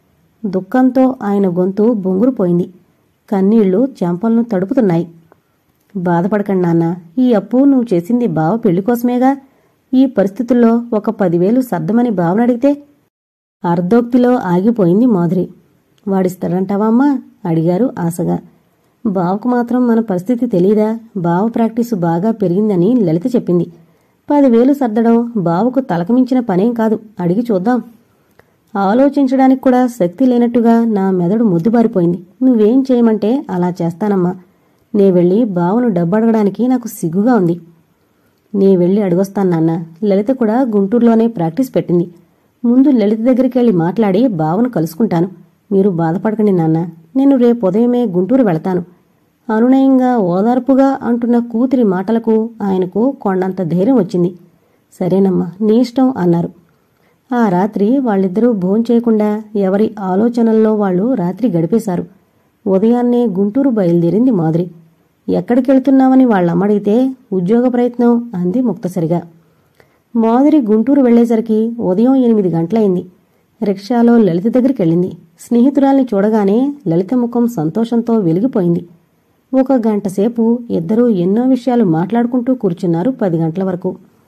దుఃఖంతో ఆయన గొంతు బొంగురుపోయింది కన్నీళ్లు చెంపలను తడుపుతున్నాయి బాధపడకండి నాన్న ఈ అప్పు నువ్వు చేసింది బావ పెళ్లి కోసమేగా ఈ పరిస్థితుల్లో ఒక పదివేలు సర్దమని బావను అడిగితే అర్ధోక్తిలో ఆగిపోయింది మాధురి వాడిస్తాడంటావా అమ్మా అడిగారు ఆశగా బావకు మాత్రం మన పరిస్థితి తెలీదా బావ ప్రాక్టీసు బాగా పెరిగిందని లలిత చెప్పింది పదివేలు సర్దడం బావకు తలకమించిన పనేం కాదు అడిగి చూద్దాం ఆలోచించడానికి కూడా శక్తి లేనట్టుగా నా మెదడు ముద్దుబారిపోయింది నువ్వేం చేయమంటే అలా చేస్తానమ్మా నే వెళ్ళి బావను డబ్బు అడగడానికి నాకు సిగ్గుగా ఉంది నే వెళ్ళి అడిగొస్తాను నాన్న లలిత కూడా గుంటూరులోనే ప్రాక్టీస్ పెట్టింది ముందు లలిత దగ్గరికి వెళ్ళి మాట్లాడి బావను కలుసుకుంటాను మీరు బాధపడకండి నాన్న నేను రేపు ఉదయమే గుంటూరు వెళతాను అనునయంగా ఓదార్పుగా అంటున్న కూతురి మాటలకు ఆయనకు కొండంత ధైర్యం వచ్చింది సరేనమ్మా నీ ఇష్టం అన్నారు ఆ రాత్రి వాళ్ళిద్దరూ భోంచేయకుండా ఎవరి ఆలోచనల్లో వాళ్ళు రాత్రి గడిపేశారు ఉదయాన్నే గుంటూరు బయలుదేరింది మాధురి ఎక్కడికెళ్తున్నామని వాళ్ళమ్మడిగితే ఉద్యోగ ప్రయత్నం అంది ముక్తసరిగా మాధురి గుంటూరు వెళ్లేసరికి ఉదయం ఎనిమిది గంటలైంది రిక్షాలో లలిత దగ్గరికి వెళ్ళింది స్నేహితురాల్ని చూడగానే లలిత ముఖం సంతోషంతో వెలిగిపోయింది ఒక గంట సేపు ఇద్దరూ ఎన్నో విషయాలు మాట్లాడుకుంటూ కూర్చున్నారు పది గంటల వరకు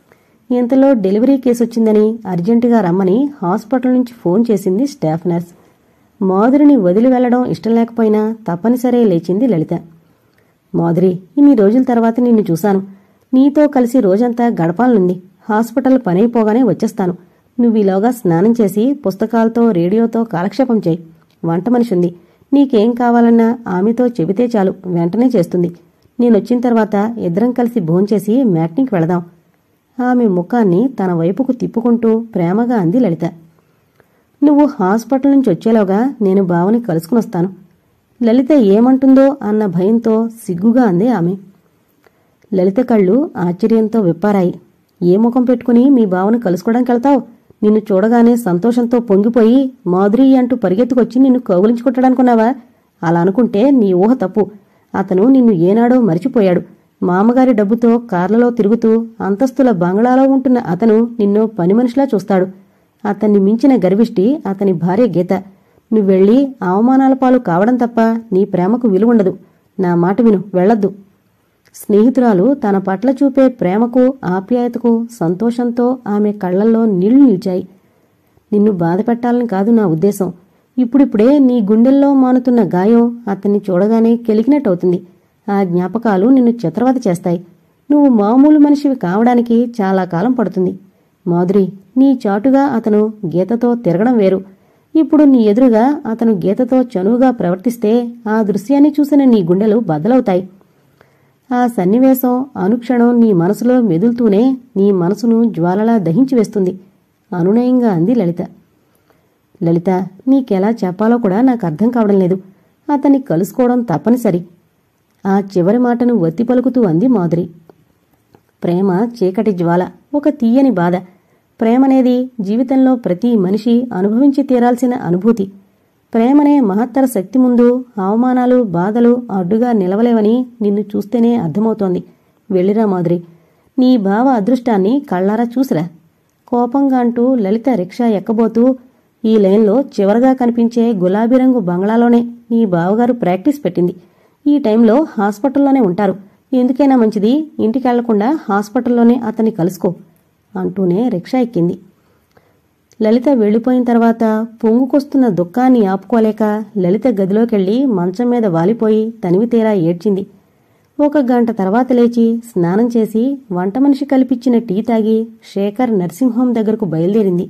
ఇంతలో డెలివరీ కేసు వచ్చిందని అర్జెంటుగా రమ్మని హాస్పిటల్ నుంచి ఫోన్ చేసింది స్టాఫ్ నర్స్ మాధురిని వదిలి వెళ్లడం ఇష్టం లేకపోయినా తప్పనిసరే లేచింది లలిత మాధురి ఇన్ని రోజుల తర్వాత నిన్ను చూశాను నీతో కలిసి రోజంతా గడపాలనుంది హాస్పిటల్ పనైపోగానే వచ్చేస్తాను నువ్వు ఈలోగా స్నానం చేసి పుస్తకాలతో రేడియోతో కాలక్షేపం చేయి వంట మనిషి ఉంది నీకేం కావాలన్నా ఆమెతో చెబితే చాలు వెంటనే చేస్తుంది నేనొచ్చిన తర్వాత ఇద్దరం కలిసి భోంచేసి మ్యాట్నికి వెళదాం ఆమె ముఖాన్ని తన వైపుకు తిప్పుకుంటూ ప్రేమగా అంది లలిత నువ్వు హాస్పిటల్ నుంచి వచ్చేలోగా నేను బావని కలుసుకునొస్తాను లలిత ఏమంటుందో అన్న భయంతో సిగ్గుగా అంది ఆమె లలిత కళ్ళు ఆశ్చర్యంతో విప్పారాయి ఏ ముఖం పెట్టుకుని మీ బావను కలుసుకోవడానికి వెళ్తావు నిన్ను చూడగానే సంతోషంతో పొంగిపోయి మాధురి అంటూ పరిగెత్తుకొచ్చి నిన్ను కౌగులించుకుంటాడనుకున్నావా అలా అనుకుంటే నీ ఊహ తప్పు అతను నిన్ను ఏనాడో మరిచిపోయాడు మామగారి డబ్బుతో కార్లలో తిరుగుతూ అంతస్తుల బంగ్లాలో ఉంటున్న అతను నిన్ను పని మనిషిలా చూస్తాడు అతన్ని మించిన గర్విష్టి అతని భార్య గీత నువ్వెళ్ళి అవమానాల పాలు కావడం తప్ప నీ ప్రేమకు విలువుండదు నా మాట విను వెళ్ళొద్దు స్నేహితురాలు తన పట్ల చూపే ప్రేమకు ఆప్యాయతకు సంతోషంతో ఆమె కళ్లల్లో నీళ్లు నిలిచాయి నిన్ను బాధ పెట్టాలని కాదు నా ఉద్దేశం ఇప్పుడిప్పుడే నీ గుండెల్లో మానుతున్న గాయం అతన్ని చూడగానే కెలికినట్టవుతుంది ఆ జ్ఞాపకాలు నిన్ను చిత్రవద చేస్తాయి నువ్వు మామూలు మనిషివి కావడానికి చాలా కాలం పడుతుంది మాధురి నీ చాటుగా అతను గీతతో తిరగడం వేరు ఇప్పుడు నీ ఎదురుగా అతను గీతతో చనువుగా ప్రవర్తిస్తే ఆ దృశ్యాన్ని చూసిన నీ గుండెలు బద్దలవుతాయి ఆ సన్నివేశం అనుక్షణం నీ మనసులో మెదులుతూనే నీ మనసును జ్వాలలా దహించి వేస్తుంది అనునయంగా అంది లలిత లలిత నీకెలా చెప్పాలో కూడా నాకు అర్థం కావడం లేదు అతన్ని కలుసుకోవడం తప్పనిసరి ఆ చివరి మాటను వత్తి పలుకుతూ అంది మాధురి ప్రేమ చీకటి జ్వాల ఒక తీయని బాధ ప్రేమనేది జీవితంలో ప్రతి మనిషి అనుభవించి తీరాల్సిన అనుభూతి ప్రేమనే మహత్తర శక్తి ముందు అవమానాలు బాధలు అడ్డుగా నిలవలేవని నిన్ను చూస్తేనే అర్థమవుతోంది వెళ్ళిరా మాధురి నీ భావ అదృష్టాన్ని కళ్ళారా చూసిరా కోపంగా అంటూ లలిత రిక్షా ఎక్కబోతూ ఈ లైన్లో చివరగా కనిపించే గులాబీ రంగు బంగ్లాలోనే నీ బావగారు ప్రాక్టీస్ పెట్టింది ఈ టైంలో హాస్పిటల్లోనే ఉంటారు ఎందుకైనా మంచిది ఇంటికెళ్లకుండా హాస్పిటల్లోనే అతన్ని కలుసుకో అంటూనే రిక్షా ఎక్కింది లలిత వెళ్ళిపోయిన తర్వాత పొంగుకొస్తున్న దుఃఖాన్ని ఆపుకోలేక లలిత గదిలోకెళ్ళి మంచం మీద వాలిపోయి తనివి తీరా ఏడ్చింది ఒక గంట తర్వాత లేచి స్నానం చేసి వంట మనిషి కల్పించిన టీ తాగి శేఖర్ నర్సింగ్ హోం దగ్గరకు బయలుదేరింది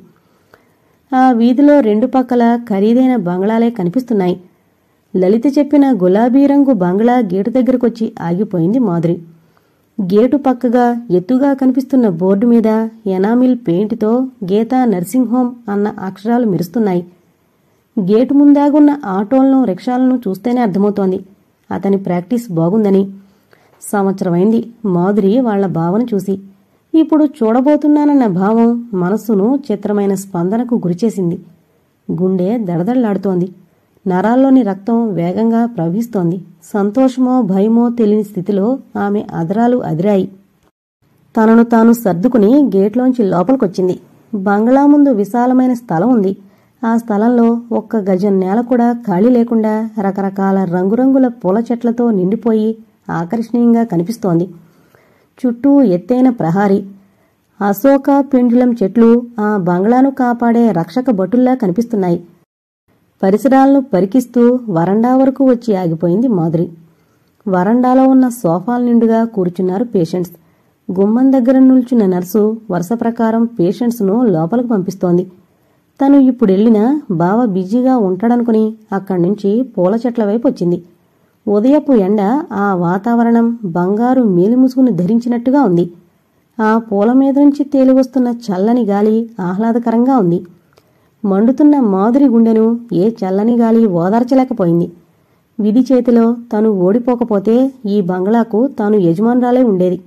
ఆ వీధిలో రెండు పక్కల ఖరీదైన బంగ్లాలే కనిపిస్తున్నాయి లలిత చెప్పిన గులాబీ రంగు బంగ్లా గేటు దగ్గరకొచ్చి ఆగిపోయింది మాధురి గేటు పక్కగా ఎత్తుగా కనిపిస్తున్న బోర్డు మీద ఎనామిల్ పెయింట్తో గీతా నర్సింగ్ హోం అన్న అక్షరాలు మెరుస్తున్నాయి గేటు ముందాగున్న ఆటోలను రిక్షాలను చూస్తేనే అర్థమవుతోంది అతని ప్రాక్టీస్ బాగుందని సంవత్సరమైంది మాధురి వాళ్ల భావన చూసి ఇప్పుడు చూడబోతున్నానన్న భావం మనస్సును చిత్రమైన స్పందనకు గురిచేసింది గుండె దడదళ్లాడుతోంది నరాల్లోని రక్తం వేగంగా ప్రవహిస్తోంది సంతోషమో భయమో తెలియని స్థితిలో ఆమె అదరాలు అదిరాయి తనను తాను సర్దుకుని గేట్లోంచి లోపలికొచ్చింది బంగ్లా ముందు విశాలమైన స్థలం ఉంది ఆ స్థలంలో ఒక్క గజం నేల కూడా ఖాళీ లేకుండా రకరకాల రంగురంగుల పూల చెట్లతో నిండిపోయి ఆకర్షణీయంగా కనిపిస్తోంది చుట్టూ ఎత్తైన ప్రహారీ అశోక పెండులం చెట్లు ఆ బంగ్లాను కాపాడే రక్షక భటుల్లా కనిపిస్తున్నాయి పరిసరాలను పరికిస్తూ వరండా వరకు వచ్చి ఆగిపోయింది మాధురి వరండాలో ఉన్న సోఫాల నిండుగా కూర్చున్నారు పేషెంట్స్ గుమ్మం దగ్గర నిల్చున్న నర్సు వరుస ప్రకారం పేషెంట్స్ను లోపలికి పంపిస్తోంది తను ఇప్పుడు వెళ్ళినా బావ బిజీగా ఉంటాడనుకుని అక్కడి నుంచి పూల చెట్ల వైపు వచ్చింది ఉదయపు ఎండ ఆ వాతావరణం బంగారు మేలిముసుగును ధరించినట్టుగా ఉంది ఆ పూల మీద నుంచి తేలివస్తున్న చల్లని గాలి ఆహ్లాదకరంగా ఉంది మండుతున్న మాధురి గుండెను ఏ చల్లని గాలి ఓదార్చలేకపోయింది విధి చేతిలో తను ఓడిపోకపోతే ఈ బంగ్లాకు తాను యజమానురాలే ఉండేది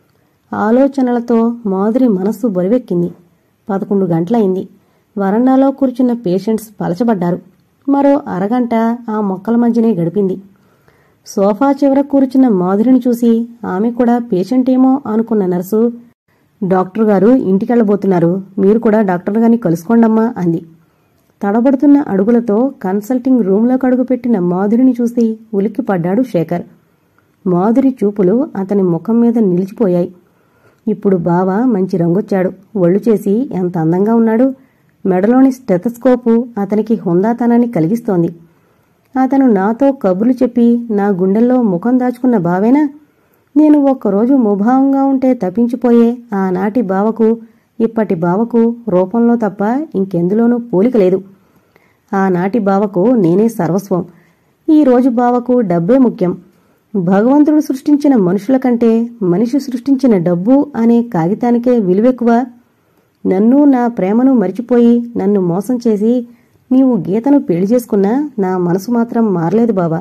ఆలోచనలతో మాధురి మనస్సు బరువెక్కింది పదకొండు గంటలైంది వరండాలో కూర్చున్న పేషెంట్స్ పలచబడ్డారు మరో అరగంట ఆ మొక్కల మధ్యనే గడిపింది సోఫా చివర కూర్చున్న మాధురిని చూసి ఆమె కూడా పేషెంట్ ఏమో అనుకున్న నర్సు డాక్టర్ గారు ఇంటికెళ్ళబోతున్నారు మీరు కూడా డాక్టర్ గారిని కలుసుకోండమ్మా అంది తడబడుతున్న అడుగులతో కన్సల్టింగ్ రూంలోకి అడుగుపెట్టిన మాధురిని చూసి ఉలిక్కిపడ్డాడు శేఖర్ మాధురి చూపులు అతని ముఖం మీద నిలిచిపోయాయి ఇప్పుడు బావ మంచి రంగొచ్చాడు ఒళ్ళు చేసి ఎంత అందంగా ఉన్నాడు మెడలోని స్టెతస్కోపు అతనికి హుందాతనాన్ని కలిగిస్తోంది అతను నాతో కబుర్లు చెప్పి నా గుండెల్లో ముఖం దాచుకున్న బావేనా నేను ఒక్కరోజు ముభావంగా ఉంటే తప్పించిపోయే ఆనాటి బావకు ఇప్పటి బావకు రూపంలో తప్ప ఇంకెందులోనూ పోలిక లేదు ఆనాటి బావకు నేనే సర్వస్వం ఈ రోజు బావకు డబ్బే ముఖ్యం భగవంతుడు సృష్టించిన మనుషుల కంటే మనిషి సృష్టించిన డబ్బు అనే కాగితానికే విలువెక్కువ నన్ను నా ప్రేమను మరిచిపోయి నన్ను మోసం చేసి నీవు గీతను పెళ్లి చేసుకున్నా నా మనసు మాత్రం మారలేదు బాబా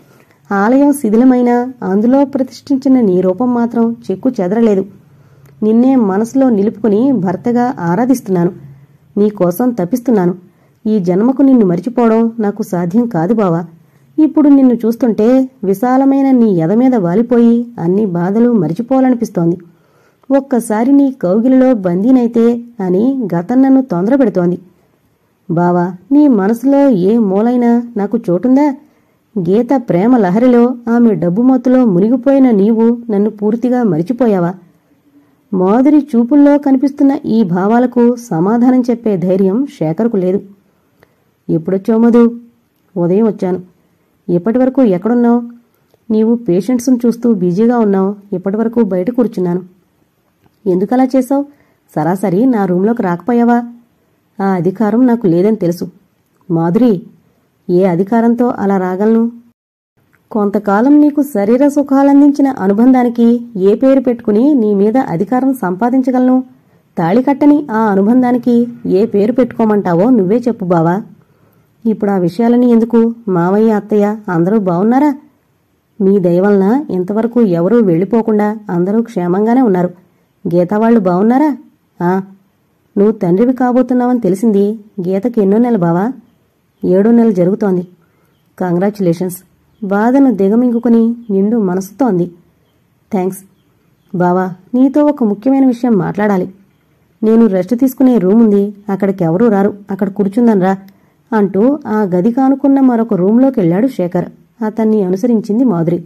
ఆలయం శిథిలమైనా అందులో ప్రతిష్ఠించిన నీ రూపం మాత్రం చెక్కు చెదరలేదు నిన్నే మనసులో నిలుపుకుని భర్తగా ఆరాధిస్తున్నాను నీకోసం తప్పిస్తున్నాను ఈ జన్మకు నిన్ను మరిచిపోవడం నాకు సాధ్యం కాదు బావా ఇప్పుడు నిన్ను చూస్తుంటే విశాలమైన నీ ఎద మీద వాలిపోయి అన్ని బాధలు మరిచిపోవాలనిపిస్తోంది ఒక్కసారి నీ కౌగిలిలో బందీనైతే అని గతం నన్ను తొందర పెడుతోంది బావా నీ మనసులో ఏ మూలైనా నాకు చోటుందా గీత ప్రేమ లహరిలో ఆమె డబ్బు మత్తులో మునిగిపోయిన నీవు నన్ను పూర్తిగా మరిచిపోయావా మాధురి చూపుల్లో కనిపిస్తున్న ఈ భావాలకు సమాధానం చెప్పే ధైర్యం శేఖర్కు లేదు ఎప్పుడొచ్చావు మధు ఉదయం వచ్చాను ఇప్పటి వరకు ఎక్కడున్నావు నీవు పేషెంట్స్ను చూస్తూ బిజీగా ఉన్నావు ఇప్పటి వరకు బయట కూర్చున్నాను ఎందుకలా చేశావు సరాసరి నా రూంలోకి రాకపోయావా ఆ అధికారం నాకు లేదని తెలుసు మాధురి ఏ అధికారంతో అలా రాగలను కొంతకాలం నీకు శరీర సుఖాలందించిన అనుబంధానికి ఏ పేరు పెట్టుకుని నీ మీద అధికారం సంపాదించగలను తాళి కట్టని ఆ అనుబంధానికి ఏ పేరు పెట్టుకోమంటావో నువ్వే చెప్పు బావా ఇప్పుడు ఆ విషయాలని ఎందుకు మావయ్య అత్తయ్య అందరూ బావున్నారా మీ దయ వలన ఇంతవరకు ఎవరూ వెళ్ళిపోకుండా అందరూ క్షేమంగానే ఉన్నారు గీత వాళ్ళు బావున్నారా ఆ నువ్వు తండ్రివి కాబోతున్నావని తెలిసింది గీతకి ఎన్నో నెల బావా ఏడో నెల జరుగుతోంది కంగ్రాచులేషన్స్ బాధను దిగమింగుకుని నిండు మనసుతో అంది థ్యాంక్స్ బావా నీతో ఒక ముఖ్యమైన విషయం మాట్లాడాలి నేను రెస్ట్ తీసుకునే రూమ్ ఉంది అక్కడికి ఎవరూ రారు అక్కడ కూర్చుందనరా అంటూ ఆ గది కానుకున్న మరొక రూంలోకి వెళ్ళాడు శేఖర్ అతన్ని అనుసరించింది మాధురి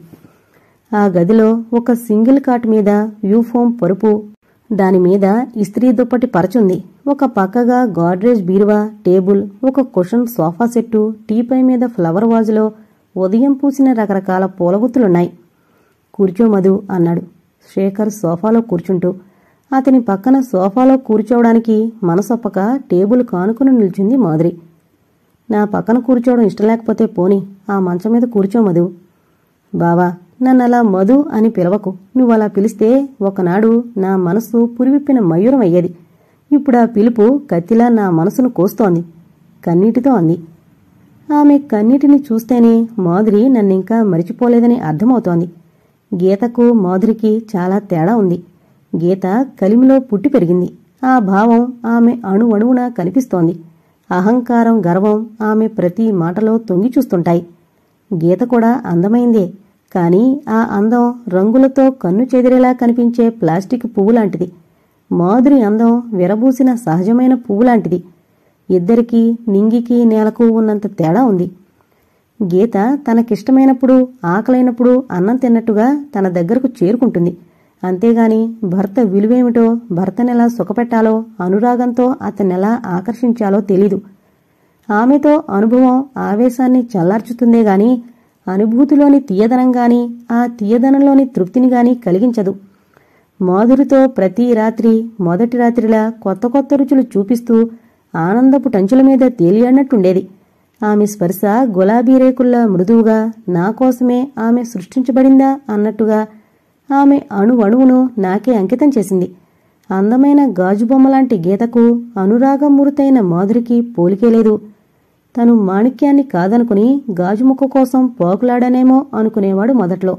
ఆ గదిలో ఒక సింగిల్ కాట్ మీద యూఫోమ్ పరుపు దాని మీద ఇస్త్రీ దుప్పటి పరచుంది ఒక పక్కగా గాడ్రేజ్ బీరువా టేబుల్ ఒక కుషన్ సోఫా సెట్టు టీపై మీద ఫ్లవర్ వాజులో ఉదయం పూసిన రకరకాల పూలగుత్తులున్నాయి కూర్చో మధు అన్నాడు శేఖర్ సోఫాలో కూర్చుంటూ అతని పక్కన సోఫాలో కూర్చోవడానికి మనసొప్పక టేబుల్ కానుకుని నిల్చుంది మాధురి నా పక్కన కూర్చోవడం ఇష్టం లేకపోతే పోని ఆ మంచం మీద కూర్చో మధు బావా నన్ను అలా మధు అని పిలవకు నువ్వు అలా పిలిస్తే ఒకనాడు నా మనసు పురివిప్పిన మయూరం అయ్యేది ఇప్పుడు ఆ పిలుపు కత్తిలా నా మనసును కోస్తోంది కన్నీటితో అంది ఆమె కన్నీటిని చూస్తేనే మాధురి నన్నింకా మరిచిపోలేదని అర్థమవుతోంది గీతకు మాధురికి చాలా తేడా ఉంది గీత కలిమిలో పుట్టి పెరిగింది ఆ భావం ఆమె అణు అణువున కనిపిస్తోంది అహంకారం గర్వం ఆమె ప్రతి మాటలో తొంగి చూస్తుంటాయి గీత కూడా అందమైందే కాని ఆ అందం రంగులతో కన్ను చెదిరేలా కనిపించే ప్లాస్టిక్ పువ్వు లాంటిది మాధురి అందం విరబూసిన సహజమైన పువ్వు లాంటిది ఇద్దరికీ నింగికి నేలకు ఉన్నంత తేడా ఉంది గీత తనకిష్టమైనప్పుడు ఆకలైనప్పుడు అన్నం తిన్నట్టుగా తన దగ్గరకు చేరుకుంటుంది అంతేగాని భర్త విలువేమిటో భర్తనెలా సుఖపెట్టాలో అనురాగంతో అతనెలా ఆకర్షించాలో తెలీదు ఆమెతో అనుభవం ఆవేశాన్ని చల్లార్చుతుందే గాని అనుభూతిలోని తీయదనం గాని ఆ తీయదనంలోని తృప్తిని గాని కలిగించదు మాధురితో ప్రతి రాత్రి మొదటి రాత్రిలా కొత్త కొత్త రుచులు చూపిస్తూ ఆనందపు టంచుల మీద తేలియాడినట్టుండేది ఆమె స్పర్శ గులాబీ రేకుల్లా మృదువుగా నా కోసమే ఆమె సృష్టించబడిందా అన్నట్టుగా ఆమె అణు అణువును నాకే అంకితం చేసింది అందమైన గాజు బొమ్మలాంటి గీతకు అనురాగమూర్తైన మాధురికి పోలికే లేదు తను మాణిక్యాన్ని కాదనుకుని గాజు ముక్క కోసం పోకులాడనేమో అనుకునేవాడు మొదట్లో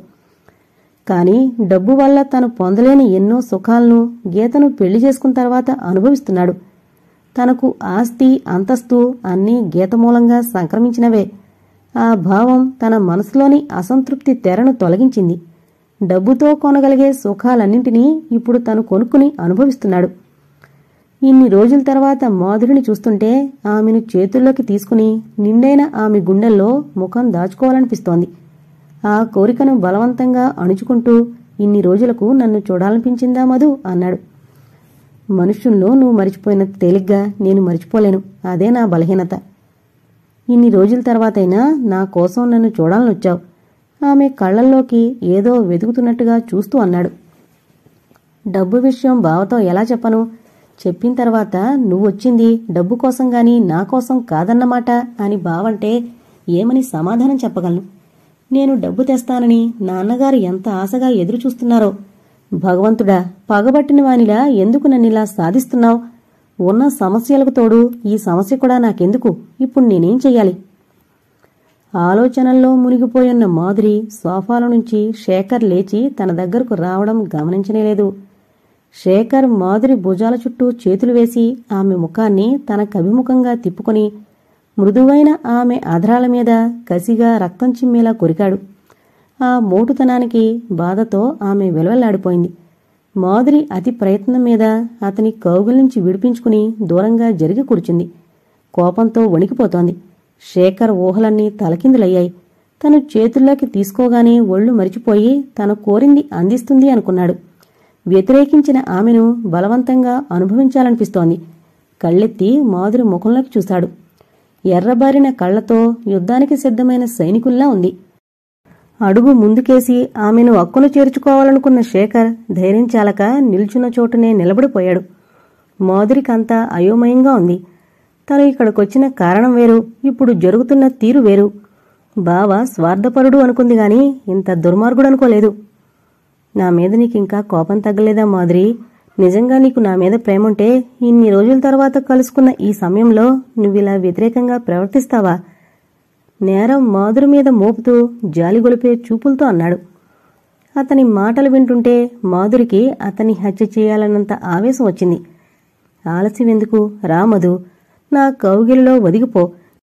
కాని డబ్బు వల్ల తను పొందలేని ఎన్నో సుఖాలను గీతను పెళ్లి చేసుకున్న తర్వాత అనుభవిస్తున్నాడు తనకు ఆస్తి అంతస్తు అన్నీ గీత మూలంగా సంక్రమించినవే ఆ భావం తన మనసులోని అసంతృప్తి తెరను తొలగించింది డబ్బుతో కొనగలిగే సుఖాలన్నింటినీ ఇప్పుడు తను కొనుక్కుని అనుభవిస్తున్నాడు ఇన్ని రోజుల తర్వాత మాధురిని చూస్తుంటే ఆమెను చేతుల్లోకి తీసుకుని నిండైన ఆమె గుండెల్లో ముఖం దాచుకోవాలనిపిస్తోంది ఆ కోరికను బలవంతంగా అణుచుకుంటూ ఇన్ని రోజులకు నన్ను చూడాలనిపించిందా మధు అన్నాడు మనుషుల్లో నువ్వు మరిచిపోయినంత తేలిగ్గా నేను మరిచిపోలేను అదే నా బలహీనత ఇన్ని రోజుల తర్వాతైనా నా కోసం నన్ను చూడాలనొచ్చావు ఆమె కళ్ళల్లోకి ఏదో వెతుకుతున్నట్టుగా చూస్తూ అన్నాడు డబ్బు విషయం బావతో ఎలా చెప్పను చెప్పిన తర్వాత నువ్వొచ్చింది డబ్బు కోసం గాని నా కోసం కాదన్నమాట అని బావంటే ఏమని సమాధానం చెప్పగలను నేను డబ్బు తెస్తానని నాన్నగారు ఎంత ఆశగా ఎదురు చూస్తున్నారో భగవంతుడా పగబట్టిన వానిలా ఎందుకు నన్నిలా సాధిస్తున్నావు ఉన్న సమస్యలకు తోడు ఈ సమస్య కూడా నాకెందుకు ఇప్పుడు నేనేం చెయ్యాలి ఆలోచనల్లో మునిగిపోయున్న మాధురి సోఫాల నుంచి శేఖర్ లేచి తన దగ్గరకు రావడం గమనించనేలేదు శేఖర్ మాధురి భుజాల చుట్టూ చేతులు వేసి ఆమె ముఖాన్ని తనకభిముఖంగా తిప్పుకొని మృదువైన ఆమె అధరాల మీద కసిగా రక్తం చిమ్మేలా కొరికాడు ఆ మోటుతనానికి బాధతో ఆమె విలవెల్లాడిపోయింది మాధురి అతి ప్రయత్నం మీద అతని కౌగుల నుంచి విడిపించుకుని దూరంగా జరిగి కూర్చుంది కోపంతో వణికిపోతోంది శేఖర్ ఊహలన్నీ తలకిందులయ్యాయి తను చేతుల్లోకి తీసుకోగానే ఒళ్ళు మరిచిపోయి తను కోరింది అందిస్తుంది అనుకున్నాడు వ్యతిరేకించిన ఆమెను బలవంతంగా అనుభవించాలనిపిస్తోంది కళ్ళెత్తి మాధురి ముఖంలోకి చూశాడు ఎర్రబారిన కళ్లతో యుద్ధానికి సిద్ధమైన సైనికుల్లా ఉంది అడుగు ముందుకేసి ఆమెను అక్కును చేర్చుకోవాలనుకున్న శేఖర్ ధైర్యం చాలక నిల్చున్న చోటునే నిలబడిపోయాడు మాధురికంతా అయోమయంగా ఉంది తను ఇక్కడికొచ్చిన కారణం వేరు ఇప్పుడు జరుగుతున్న తీరు వేరు బావ స్వార్థపరుడు అనుకుంది గాని ఇంత దుర్మార్గుడు అనుకోలేదు నా మీద నీకింకా కోపం తగ్గలేదా మాధురి నిజంగా నీకు నా మీద ప్రేముంటే ఇన్ని రోజుల తర్వాత కలుసుకున్న ఈ సమయంలో నువ్విలా వ్యతిరేకంగా ప్రవర్తిస్తావా నేరం మాధురి మీద మోపుతూ జాలిగొలిపే చూపులతో అన్నాడు అతని మాటలు వింటుంటే మాధురికి అతన్ని హత్య చేయాలన్నంత ఆవేశం వచ్చింది ఆలస్యం ఎందుకు రామధు నా కౌగిలిలో ఒదిగిపో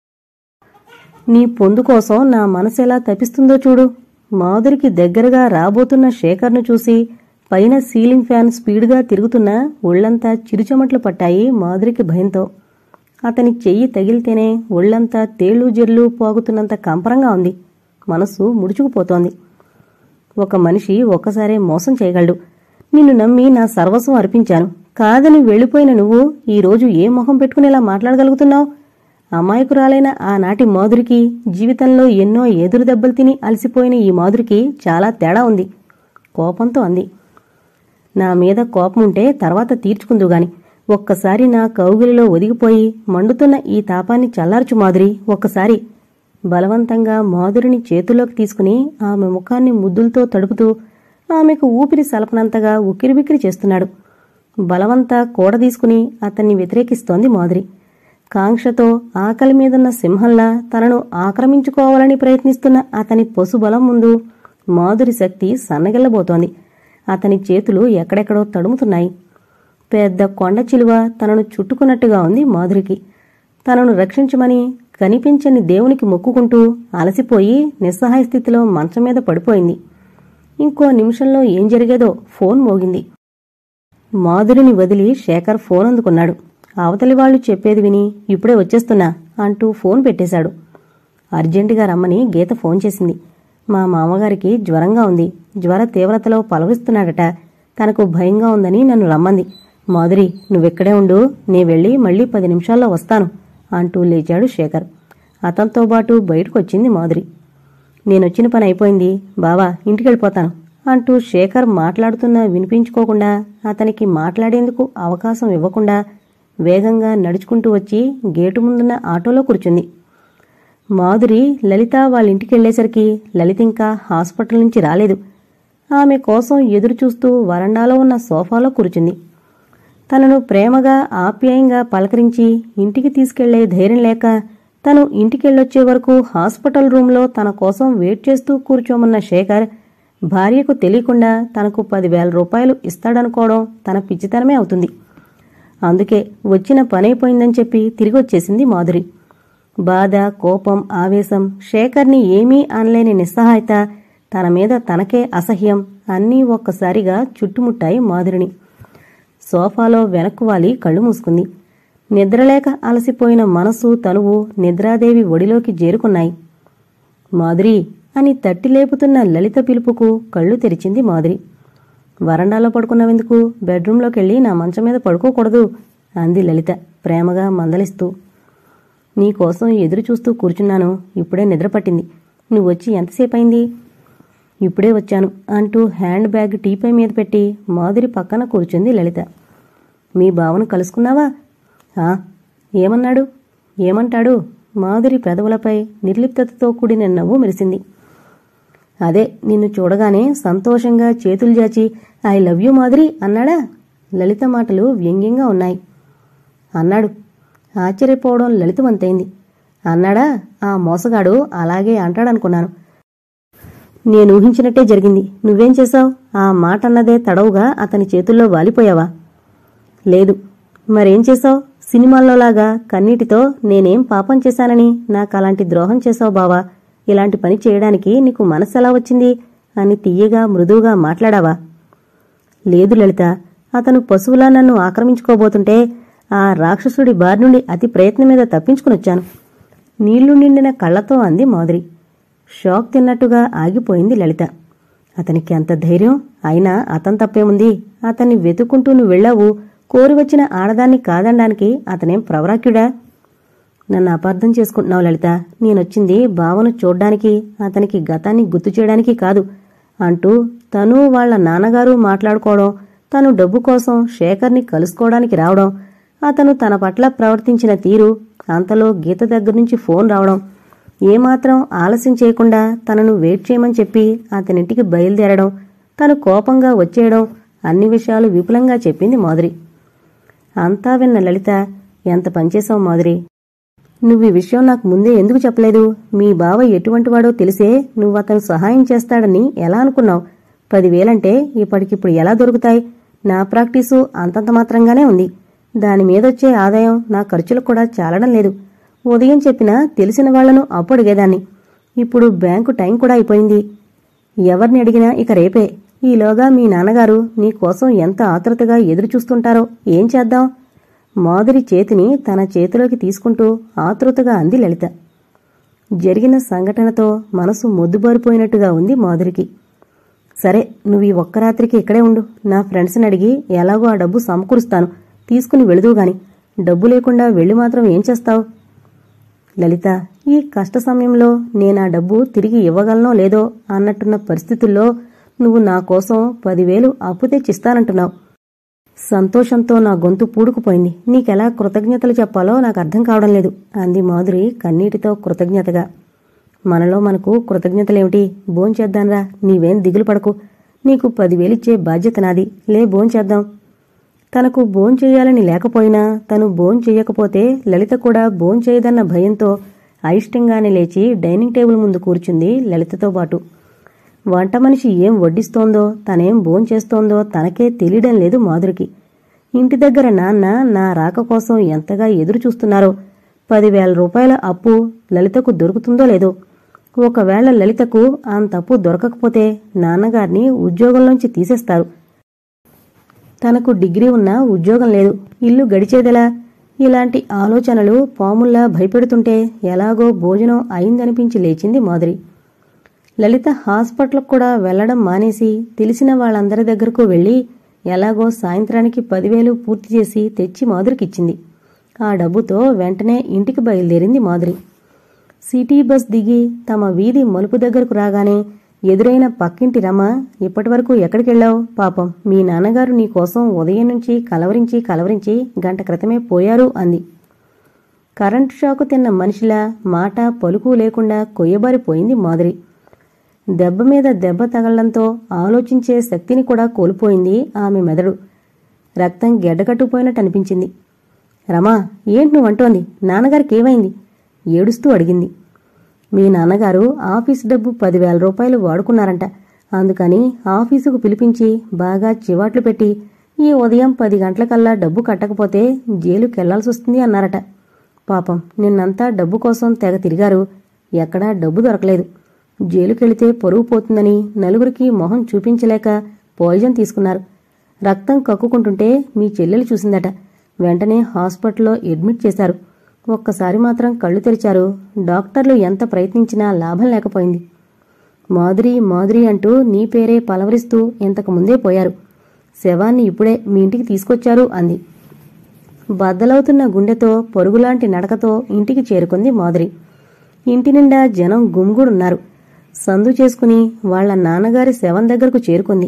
నీ పొందు కోసం నా మనసెలా తపిస్తుందో చూడు మాధురికి దగ్గరగా రాబోతున్న శేఖర్ను చూసి పైన సీలింగ్ ఫ్యాన్ స్పీడ్గా తిరుగుతున్నా ఒళ్లంతా చిరుచెమట్లు పట్టాయి మాధురికి భయంతో అతని చెయ్యి తగిలితేనే ఒళ్లంతా తేళ్లు జెర్లు పోగుతున్నంత కంపరంగా ఉంది మనస్సు ముడుచుకుపోతోంది ఒక మనిషి ఒక్కసారే మోసం చేయగలడు నిన్ను నమ్మి నా సర్వస్వం అర్పించాను కాదని వెళ్ళిపోయిన నువ్వు ఈరోజు ఏ మొహం పెట్టుకునేలా మాట్లాడగలుగుతున్నావు అమాయకురాలైన ఆనాటి మాధురికి జీవితంలో ఎన్నో ఎదురు దెబ్బలు తిని అలసిపోయిన ఈ మాధురికి చాలా తేడా ఉంది కోపంతో అంది నా మీద కోపం ఉంటే తర్వాత తీర్చుకుందుగాని ఒక్కసారి నా కౌగిలిలో ఒదిగిపోయి మండుతున్న ఈ తాపాన్ని చల్లార్చు మాధురి ఒక్కసారి బలవంతంగా మాధురిని చేతుల్లోకి తీసుకుని ఆమె ముఖాన్ని ముద్దులతో తడుపుతూ ఆమెకు ఊపిరి సలపనంతగా ఉక్కిరిబిక్కిరి చేస్తున్నాడు బలవంతా కూడ తీసుకుని అతన్ని వ్యతిరేకిస్తోంది మాధురి కాంక్షతో ఆకలి మీదున్న సింహంలా తనను ఆక్రమించుకోవాలని ప్రయత్నిస్తున్న అతని పొసుబలం ముందు మాధురి శక్తి సన్నగిల్లబోతోంది అతని చేతులు ఎక్కడెక్కడో తడుముతున్నాయి పెద్ద కొండ చిలువ తనను చుట్టుకున్నట్టుగా ఉంది మాధురికి తనను రక్షించమని కనిపించని దేవునికి మొక్కుకుంటూ అలసిపోయి నిస్సహాయ స్థితిలో మంచం మీద పడిపోయింది ఇంకో నిమిషంలో ఏం జరిగేదో ఫోన్ మోగింది మాధురిని వదిలి శేఖర్ ఫోన్ అందుకున్నాడు అవతలి వాళ్ళు చెప్పేది విని ఇప్పుడే వచ్చేస్తున్నా అంటూ ఫోన్ పెట్టేశాడు అర్జెంటుగా రమ్మని గీత ఫోన్ చేసింది మా మామగారికి జ్వరంగా ఉంది జ్వర తీవ్రతలో పలవిస్తున్నాడట తనకు భయంగా ఉందని నన్ను రమ్మంది మాధురి నువ్వెక్కడే ఉండు నే వెళ్ళి మళ్ళీ పది నిమిషాల్లో వస్తాను అంటూ లేచాడు శేఖర్ అతనితో పాటు బయటకొచ్చింది మాధురి నేనొచ్చిన పని అయిపోయింది బావా ఇంటికెళ్ళిపోతాను అంటూ శేఖర్ మాట్లాడుతున్నా వినిపించుకోకుండా అతనికి మాట్లాడేందుకు అవకాశం ఇవ్వకుండా వేగంగా నడుచుకుంటూ వచ్చి గేటు ముందున్న ఆటోలో కూర్చుంది మాధురి లలిత వాళ్ళ ఇంటికి వెళ్ళేసరికి లలిత ఇంకా హాస్పిటల్ నుంచి రాలేదు ఆమె కోసం ఎదురు చూస్తూ వరండాలో ఉన్న సోఫాలో కూర్చుంది తనను ప్రేమగా ఆప్యాయంగా పలకరించి ఇంటికి తీసుకెళ్లే ధైర్యం లేక తను ఇంటికెళ్ళొచ్చే వరకు హాస్పిటల్ రూంలో తన కోసం వెయిట్ చేస్తూ కూర్చోమన్న శేఖర్ భార్యకు తెలియకుండా తనకు పదివేల రూపాయలు ఇస్తాడనుకోవడం తన పిచ్చితనమే అవుతుంది అందుకే వచ్చిన పనైపోయిందని చెప్పి తిరిగి వచ్చేసింది మాధురి బాధ కోపం ఆవేశం శేఖర్ని ఏమీ అనలేని నిస్సహాయత తన మీద తనకే అసహ్యం అన్నీ ఒక్కసారిగా చుట్టుముట్టాయి మాధురిని సోఫాలో వెనక్కు వాలి కళ్ళు మూసుకుంది నిద్రలేక అలసిపోయిన మనసు తనువు నిద్రాదేవి ఒడిలోకి చేరుకున్నాయి మాధురి అని తట్టి లేపుతున్న లలిత పిలుపుకు కళ్ళు తెరిచింది మాధురి వరండాలో పడుకున్నవెందుకు బెడ్రూంలోకెళ్ళి నా మంచం మీద పడుకోకూడదు అంది లలిత ప్రేమగా మందలిస్తూ నీకోసం ఎదురు చూస్తూ కూర్చున్నాను ఇప్పుడే నిద్ర పట్టింది నువ్వు వచ్చి ఎంతసేపు అయింది ఇప్పుడే వచ్చాను అంటూ హ్యాండ్ బ్యాగ్ టీపై మీద పెట్టి మాధురి పక్కన కూర్చుంది లలిత మీ బావను కలుసుకున్నావా ఆ ఏమన్నాడు ఏమంటాడు మాధురి పెదవులపై నిర్లిప్తతతో కూడిన నవ్వు మెరిసింది అదే నిన్ను చూడగానే సంతోషంగా చేతులు జాచి ఐ లవ్ యూ మాధురి అన్నాడా లలిత మాటలు వ్యంగ్యంగా ఉన్నాయి అన్నాడు ఆశ్చర్యపోవడం లలితవంతైంది అన్నాడా ఆ మోసగాడు అలాగే అంటాడనుకున్నాను నేను ఊహించినట్టే జరిగింది నువ్వేం చేశావు ఆ మాట అన్నదే తడవుగా అతని చేతుల్లో వాలిపోయావా లేదు మరేం చేశావు సినిమాల్లోలాగా కన్నీటితో నేనేం పాపం చేశానని నాకు అలాంటి ద్రోహం చేశావు బావా ఇలాంటి పని చేయడానికి నీకు మనసు ఎలా వచ్చింది అని తీయగా మృదువుగా మాట్లాడావా లేదు లలిత అతను పశువులా నన్ను ఆక్రమించుకోబోతుంటే ఆ రాక్షసుడి బారి నుండి అతి ప్రయత్నం మీద తప్పించుకునొచ్చాను నీళ్లు నిండిన కళ్లతో అంది మాధురి షాక్ తిన్నట్టుగా ఆగిపోయింది లలిత అతనికి అంత ధైర్యం అయినా అతని తప్పేముంది అతన్ని వెతుక్కుంటూ నువ్వు వెళ్ళావు కోరి వచ్చిన ఆడదాన్ని కాదనడానికి అతనేం ప్రవరాక్యుడా నన్ను అపార్థం చేసుకుంటున్నావు లలిత నేనొచ్చింది బావను చూడ్డానికి అతనికి గతాన్ని గుర్తు చేయడానికి కాదు అంటూ తను వాళ్ళ నాన్నగారు మాట్లాడుకోవడం తను డబ్బు కోసం శేఖర్ని కలుసుకోవడానికి రావడం అతను తన పట్ల ప్రవర్తించిన తీరు అంతలో గీత దగ్గర నుంచి ఫోన్ రావడం ఏమాత్రం ఆలస్యం చేయకుండా తనను వెయిట్ చేయమని చెప్పి అతనింటికి బయలుదేరడం తను కోపంగా వచ్చేయడం అన్ని విషయాలు విపులంగా చెప్పింది మాధురి అంతా విన్న లలిత ఎంత పనిచేశావు మాధురి నువ్వు ఈ విషయం నాకు ముందే ఎందుకు చెప్పలేదు మీ బావ ఎటువంటివాడో తెలిసే నువ్వు అతను సహాయం చేస్తాడని ఎలా అనుకున్నావు పదివేలంటే ఇప్పటికిప్పుడు ఎలా దొరుకుతాయి నా ప్రాక్టీసు అంతంత మాత్రంగానే ఉంది దాని మీదొచ్చే ఆదాయం నా ఖర్చులకు కూడా చాలడం లేదు ఉదయం చెప్పినా తెలిసిన వాళ్లను అప్పు అడిగేదాన్ని ఇప్పుడు బ్యాంకు టైం కూడా అయిపోయింది ఎవరిని అడిగినా ఇక రేపే ఈలోగా మీ నాన్నగారు నీ కోసం ఎంత ఆతృతగా ఎదురు చూస్తుంటారో ఏం చేద్దాం మాధురి చేతిని తన చేతిలోకి తీసుకుంటూ ఆతృతగా అంది లలిత జరిగిన సంఘటనతో మనసు మొద్దుబారిపోయినట్టుగా ఉంది మాధురికి సరే నువ్వు ఈ ఒక్క రాత్రికి ఇక్కడే ఉండు నా ఫ్రెండ్స్ని అడిగి ఎలాగో ఆ డబ్బు సమకూరుస్తాను తీసుకుని వెళుదువు గాని డబ్బు లేకుండా వెళ్ళి మాత్రం ఏం చేస్తావు లలిత ఈ కష్ట సమయంలో నేను ఆ డబ్బు తిరిగి ఇవ్వగలనో లేదో అన్నట్టున్న పరిస్థితుల్లో నువ్వు నా కోసం పదివేలు అప్పు తెచ్చిస్తానంటున్నావు సంతోషంతో నా గొంతు పూడుకుపోయింది నీకెలా కృతజ్ఞతలు చెప్పాలో నాకు అర్థం కావడం లేదు అంది మాధురి కన్నీటితో కృతజ్ఞతగా మనలో మనకు కృతజ్ఞతలేమిటి భోంచేద్దాంరా నీవేం దిగులు పడకు నీకు పదివేలిచ్చే బాధ్యత నాది లే భోంచేద్దాం తనకు భోంచేయాలని లేకపోయినా తను భోంచెయ్యకపోతే లలిత కూడా భోంచేయదన్న భయంతో అయిష్టంగానే లేచి డైనింగ్ టేబుల్ ముందు కూర్చుంది లలితతో పాటు వంట మనిషి ఏం వడ్డిస్తోందో తనేం భోంచేస్తోందో తనకే తెలియడం లేదు మాధురికి ఇంటి దగ్గర నాన్న నా రాక కోసం ఎంతగా ఎదురు చూస్తున్నారో పదివేల రూపాయల అప్పు లలితకు దొరుకుతుందో లేదో ఒకవేళ లలితకు అంత అప్పు దొరకకపోతే నాన్నగారిని ఉద్యోగంలోంచి తీసేస్తారు తనకు డిగ్రీ ఉన్నా ఉద్యోగం లేదు ఇల్లు గడిచేదెలా ఇలాంటి ఆలోచనలు పాముల్లా భయపెడుతుంటే ఎలాగో భోజనం అయిందనిపించి లేచింది మాధురి లలిత హాస్పిటల్కు కూడా వెళ్లడం మానేసి తెలిసిన వాళ్ళందరి దగ్గరకు వెళ్లి ఎలాగో సాయంత్రానికి పదివేలు పూర్తి చేసి తెచ్చి మాధురికిచ్చింది ఆ డబ్బుతో వెంటనే ఇంటికి బయలుదేరింది మాధురి సిటీ బస్ దిగి తమ వీధి మలుపు దగ్గరకు రాగానే ఎదురైన పక్కింటి రమ ఇప్పటివరకు ఎక్కడికెళ్ళావు పాపం మీ నాన్నగారు నీ కోసం ఉదయం నుంచి కలవరించి కలవరించి గంట క్రితమే పోయారు అంది కరెంటు షాకు తిన్న మనిషిలా మాట పలుకు లేకుండా కొయ్యబారిపోయింది మాధురి దెబ్బ మీద దెబ్బ తగలడంతో ఆలోచించే శక్తిని కూడా కోల్పోయింది ఆమె మెదడు రక్తం గెడ్డకట్టుపోయినట్టు అనిపించింది రమా ఏంటి నువ్వు అంటోంది నాన్నగారికి ఏమైంది ఏడుస్తూ అడిగింది మీ నాన్నగారు ఆఫీస్ డబ్బు పదివేల రూపాయలు వాడుకున్నారంట అందుకని ఆఫీసుకు పిలిపించి బాగా చివాట్లు పెట్టి ఈ ఉదయం పది గంటలకల్లా డబ్బు కట్టకపోతే జైలుకెళ్లాల్సి వస్తుంది అన్నారట పాపం నిన్నంతా డబ్బు కోసం తెగ తిరిగారు ఎక్కడా డబ్బు దొరకలేదు జైలుకెళితే పొరుగు పోతుందని నలుగురికి మొహం చూపించలేక పాయిజన్ తీసుకున్నారు రక్తం కక్కుకుంటుంటే మీ చెల్లెలు చూసిందట వెంటనే హాస్పిటల్లో అడ్మిట్ చేశారు ఒక్కసారి మాత్రం కళ్ళు తెరిచారు డాక్టర్లు ఎంత ప్రయత్నించినా లాభం లేకపోయింది మాధురి మాధురి అంటూ నీ పేరే పలవరిస్తూ ఇంతకు ముందే పోయారు శవాన్ని ఇప్పుడే మీ ఇంటికి తీసుకొచ్చారు అంది బద్దలవుతున్న గుండెతో పొరుగులాంటి నడకతో ఇంటికి చేరుకుంది మాధురి ఇంటి నిండా జనం గుమ్గుడున్నారు సందు చేసుకుని వాళ్ల నాన్నగారి శవం దగ్గరకు చేరుకుంది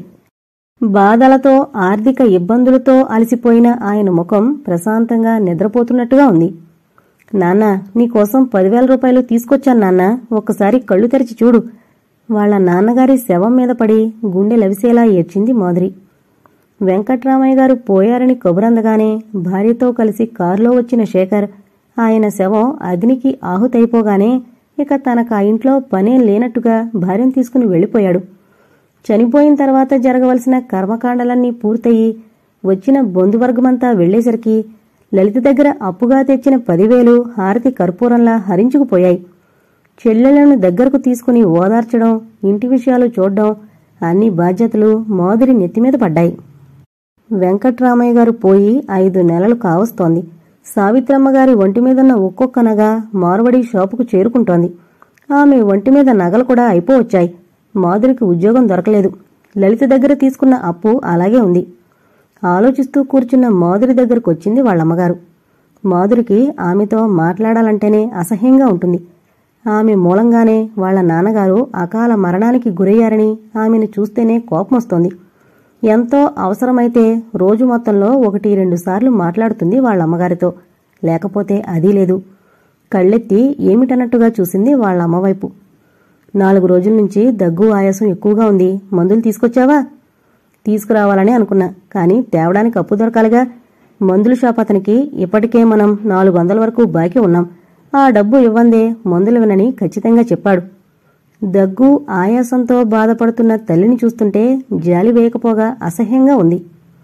బాధలతో ఆర్థిక ఇబ్బందులతో అలసిపోయిన ఆయన ముఖం ప్రశాంతంగా నిద్రపోతున్నట్టుగా ఉంది నాన్న నీకోసం పదివేల రూపాయలు తీసుకొచ్చాను నాన్న ఒక్కసారి కళ్ళు తెరిచి చూడు వాళ్ల నాన్నగారి శవం మీద పడి గుండె లవిసేలా ఏడ్చింది మాధురి వెంకట్రామయ్య గారు పోయారని కబురందగానే భార్యతో కలిసి కారులో వచ్చిన శేఖర్ ఆయన శవం అగ్నికి ఆహుతైపోగానే ఇక తనకు ఆ ఇంట్లో పనేం లేనట్టుగా భార్యను తీసుకుని వెళ్ళిపోయాడు చనిపోయిన తర్వాత జరగవలసిన కర్మకాండలన్నీ పూర్తయి వచ్చిన బంధువర్గమంతా వెళ్లేసరికి లలిత దగ్గర అప్పుగా తెచ్చిన పదివేలు హారతి కర్పూరంలా హరించుకుపోయాయి చెల్లెలను దగ్గరకు తీసుకుని ఓదార్చడం ఇంటి విషయాలు చూడడం అన్ని బాధ్యతలు మాధురి నెత్తిమీద పడ్డాయి వెంకట్రామయ్య గారు పోయి ఐదు నెలలు కావస్తోంది సావిత్రమ్మ గారి ఒంటి మీదున్న ఒక్కొక్క నగ మార్వడి షాపుకు చేరుకుంటోంది ఆమె ఒంటి మీద నగలు కూడా అయిపోవచ్చాయి మాధురికి ఉద్యోగం దొరకలేదు లలిత దగ్గర తీసుకున్న అప్పు అలాగే ఉంది ఆలోచిస్తూ కూర్చున్న మాధురి దగ్గరకు వచ్చింది వాళ్ళమ్మగారు మాధురికి ఆమెతో మాట్లాడాలంటేనే అసహ్యంగా ఉంటుంది ఆమె మూలంగానే వాళ్ల నాన్నగారు అకాల మరణానికి గురయ్యారని ఆమెను చూస్తేనే కోపమొస్తోంది ఎంతో అవసరమైతే రోజు మొత్తంలో ఒకటి రెండు సార్లు మాట్లాడుతుంది వాళ్ళ అమ్మగారితో లేకపోతే అదీ లేదు కళ్ళెత్తి ఏమిటన్నట్టుగా చూసింది వాళ్ళ అమ్మవైపు నాలుగు రోజుల నుంచి దగ్గు ఆయాసం ఎక్కువగా ఉంది మందులు తీసుకొచ్చావా తీసుకురావాలని అనుకున్నా కానీ తేవడానికి అప్పు దొరకాలిగా మందుల షాప్ అతనికి ఇప్పటికే మనం నాలుగు వందల వరకు బాకీ ఉన్నాం ఆ డబ్బు ఇవ్వందే మందులు వినని ఖచ్చితంగా చెప్పాడు దగ్గు ఆయాసంతో బాధపడుతున్న తల్లిని చూస్తుంటే జాలి వేయకపోగా అసహ్యంగా ఉంది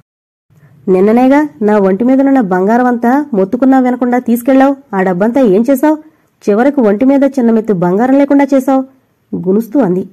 నిన్ననేగా నా ఒంటి మీదనున్న బంగారం అంతా మొత్తుకున్నా వినకుండా తీసుకెళ్లావు ఆ డబ్బంతా ఏం చేశావు చివరకు ఒంటి మీద చిన్న మెత్తు బంగారం లేకుండా చేశావు గునుస్తూ అంది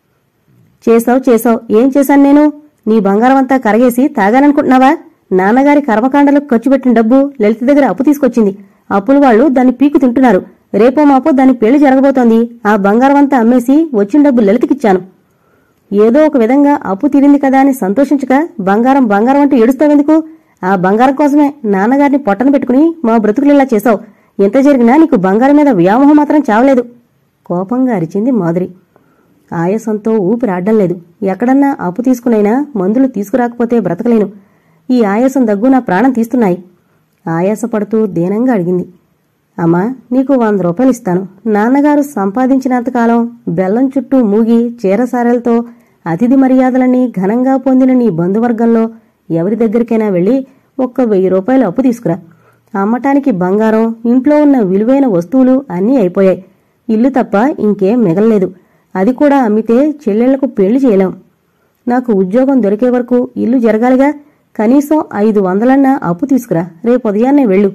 చేసావు చేసావు ఏం చేశాను నేను నీ బంగారం అంతా కరగేసి తాగాననుకుంటున్నావా నాన్నగారి కర్మకాండలకు ఖర్చు పెట్టిన డబ్బు లలిత దగ్గర అప్పు తీసుకొచ్చింది అప్పులు వాళ్ళు దాన్ని పీకు తింటున్నారు రేపో మాపో దాని పెళ్లి జరగబోతోంది ఆ బంగారం అంతా అమ్మేసి వచ్చిన డబ్బు లలితకిచ్చాను ఏదో ఒక విధంగా అప్పు తీరింది కదా అని సంతోషించక బంగారం బంగారం అంటూ ఏడుస్తావెందుకు ఆ బంగారం కోసమే నాన్నగారిని పొట్టన పెట్టుకుని మా బ్రతుకులిలా చేశావు ఎంత జరిగినా నీకు బంగారం మీద వ్యామోహం మాత్రం చావలేదు కోపంగా అరిచింది మాధురి ఆయాసంతో ఊపిరాడ్డం లేదు ఎక్కడన్నా అప్పు తీసుకునైనా మందులు తీసుకురాకపోతే బ్రతకలేను ఈ ఆయాసం దగ్గు నా ప్రాణం తీస్తున్నాయి ఆయాసపడుతూ దీనంగా అడిగింది అమ్మా నీకు వంద రూపాయలు ఇస్తాను నాన్నగారు సంపాదించినంతకాలం బెల్లం చుట్టూ మూగి చీరసారెలతో అతిథి మర్యాదలన్నీ ఘనంగా పొందిన నీ బంధువర్గంలో ఎవరి దగ్గరికైనా వెళ్ళి ఒక్క వెయ్యి రూపాయలు అప్పు తీసుకురా అమ్మటానికి బంగారం ఇంట్లో ఉన్న విలువైన వస్తువులు అన్నీ అయిపోయాయి ఇల్లు తప్ప ఇంకేం మిగలలేదు అది కూడా అమ్మితే చెల్లెళ్లకు పెళ్లి చేయలేం నాకు ఉద్యోగం దొరికే వరకు ఇల్లు జరగాలిగా కనీసం ఐదు వందలన్నా అప్పు తీసుకురా రేపు ఉదయాన్నే వెళ్ళు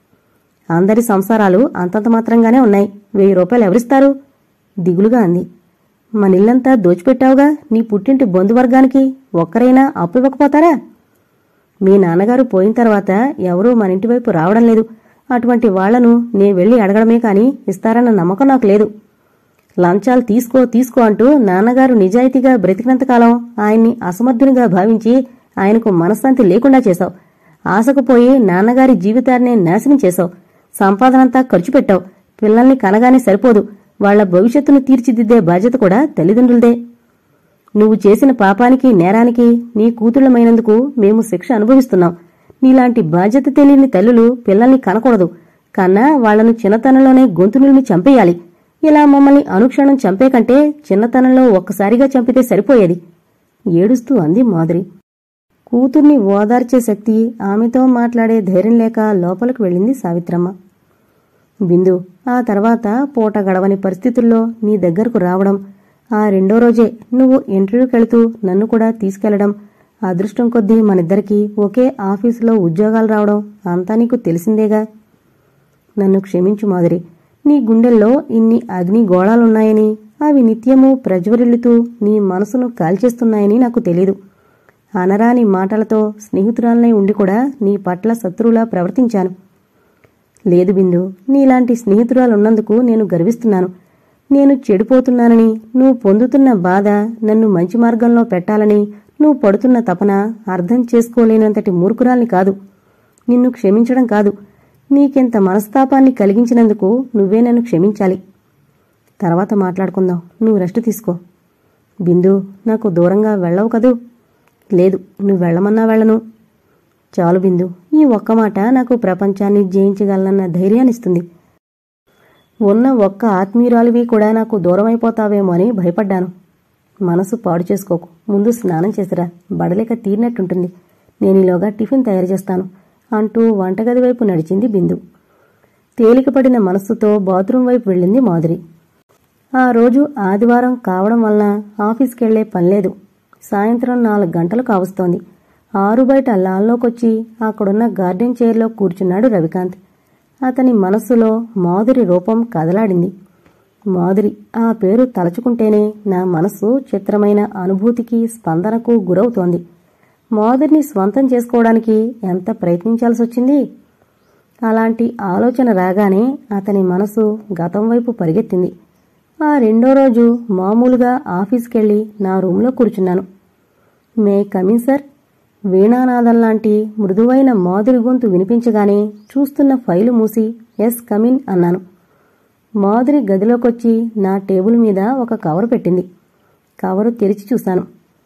అందరి సంసారాలు అంతంత మాత్రంగానే ఉన్నాయి వెయ్యి రూపాయలు ఎవరిస్తారు దిగులుగా అంది మనిల్లంతా దోచిపెట్టావుగా నీ పుట్టింటి బంధువర్గానికి ఒక్కరైనా అప్పు ఇవ్వకపోతారా మీ నాన్నగారు పోయిన తర్వాత ఎవరూ మన ఇంటి వైపు రావడం లేదు అటువంటి వాళ్లను నే వెళ్లి అడగడమే కాని ఇస్తారన్న నమ్మకం నాకు లేదు లంచాలు తీసుకో తీసుకో అంటూ నాన్నగారు నిజాయితీగా బ్రతికినంతకాలం ఆయన్ని అసమర్థునిగా భావించి ఆయనకు మనశ్శాంతి లేకుండా చేశావు ఆశకు పోయి నాన్నగారి జీవితాన్నే నాశనం చేశావు సంపాదనంతా ఖర్చు పెట్టావు పిల్లల్ని కనగానే సరిపోదు వాళ్ల భవిష్యత్తును తీర్చిదిద్దే బాధ్యత కూడా తల్లిదండ్రులదే నువ్వు చేసిన పాపానికి నేరానికి నీ కూతుళ్ళమైనందుకు మేము శిక్ష అనుభవిస్తున్నాం నీలాంటి బాధ్యత తెలియని తల్లులు పిల్లల్ని కనకూడదు కన్నా వాళ్లను చిన్నతనంలోనే గొంతునుల్ని చంపేయాలి ఇలా మమ్మల్ని అనుక్షణం చంపే కంటే చిన్నతనంలో ఒక్కసారిగా చంపితే సరిపోయేది ఏడుస్తూ అంది మాధురి కూతుర్ని ఓదార్చే శక్తి ఆమెతో మాట్లాడే ధైర్యం లేక లోపలికి వెళ్ళింది సావిత్రమ్మ బిందు ఆ తర్వాత పూట గడవని పరిస్థితుల్లో నీ దగ్గరకు రావడం ఆ రెండో రోజే నువ్వు ఇంటర్వ్యూకెళుతూ నన్ను కూడా తీసుకెళ్లడం అదృష్టం కొద్దీ మనిద్దరికీ ఒకే ఆఫీసులో ఉద్యోగాలు రావడం అంతా నీకు తెలిసిందేగా నన్ను క్షమించు మాదిరి నీ గుండెల్లో ఇన్ని అగ్ని గోళాలున్నాయని అవి నిత్యము ప్రజ్వరిల్లుతూ నీ మనసును కాల్చేస్తున్నాయని నాకు తెలీదు అనరాని మాటలతో స్నేహితురాలనై ఉండి కూడా నీ పట్ల శత్రువులా ప్రవర్తించాను లేదు బిందు నీలాంటి స్నేహితురాలున్నందుకు నేను గర్విస్తున్నాను నేను చెడిపోతున్నానని నువ్వు పొందుతున్న బాధ నన్ను మంచి మార్గంలో పెట్టాలని నువ్వు పడుతున్న తపన అర్థం చేసుకోలేనంతటి మూర్ఖురాల్ని కాదు నిన్ను క్షమించడం కాదు నీకెంత మనస్తాపాన్ని కలిగించినందుకు నువ్వే నన్ను క్షమించాలి తర్వాత మాట్లాడుకుందాం నువ్వు రెస్ట్ తీసుకో బిందు నాకు దూరంగా వెళ్ళవు కదూ లేదు నువ్వు వెళ్ళమన్నా వెళ్ళను చాలు బిందు ఈ ఒక్క మాట నాకు ప్రపంచాన్ని జయించగలనన్న ధైర్యాన్నిస్తుంది ఉన్న ఒక్క ఆత్మీయురాలివి కూడా నాకు దూరమైపోతావేమో అని భయపడ్డాను మనసు పాడు చేసుకోకు ముందు స్నానం చేసిరా బడలేక తీరినట్టుంటుంది నేనిలోగా టిఫిన్ తయారు చేస్తాను అంటూ వంటగది వైపు నడిచింది బిందు తేలికపడిన మనస్సుతో బాత్రూం వైపు వెళ్ళింది మాధురి ఆ రోజు ఆదివారం కావడం వలన ఆఫీస్కెళ్లే పనిలేదు సాయంత్రం నాలుగు గంటలు కావస్తోంది ఆరు బయట లాల్లోకొచ్చి అక్కడున్న గార్డెన్ చైర్లో కూర్చున్నాడు రవికాంత్ అతని మనస్సులో మాధురి రూపం కదలాడింది మాధురి ఆ పేరు తలచుకుంటేనే నా మనస్సు చిత్రమైన అనుభూతికి స్పందనకు గురవుతోంది మాధురిని స్వంతం చేసుకోవడానికి ఎంత ప్రయత్నించాల్సొచ్చింది అలాంటి ఆలోచన రాగానే అతని మనసు గతం వైపు పరిగెత్తింది ఆ రెండో రోజు మామూలుగా ఆఫీస్కెళ్ళి నా రూంలో కూర్చున్నాను మే కమిన్ సార్ వీణానాదం లాంటి మృదువైన మాధురి గొంతు వినిపించగానే చూస్తున్న ఫైలు మూసి ఎస్ కమిన్ అన్నాను మాధురి గదిలోకొచ్చి నా టేబుల్ మీద ఒక కవర్ పెట్టింది కవరు తెరిచి చూశాను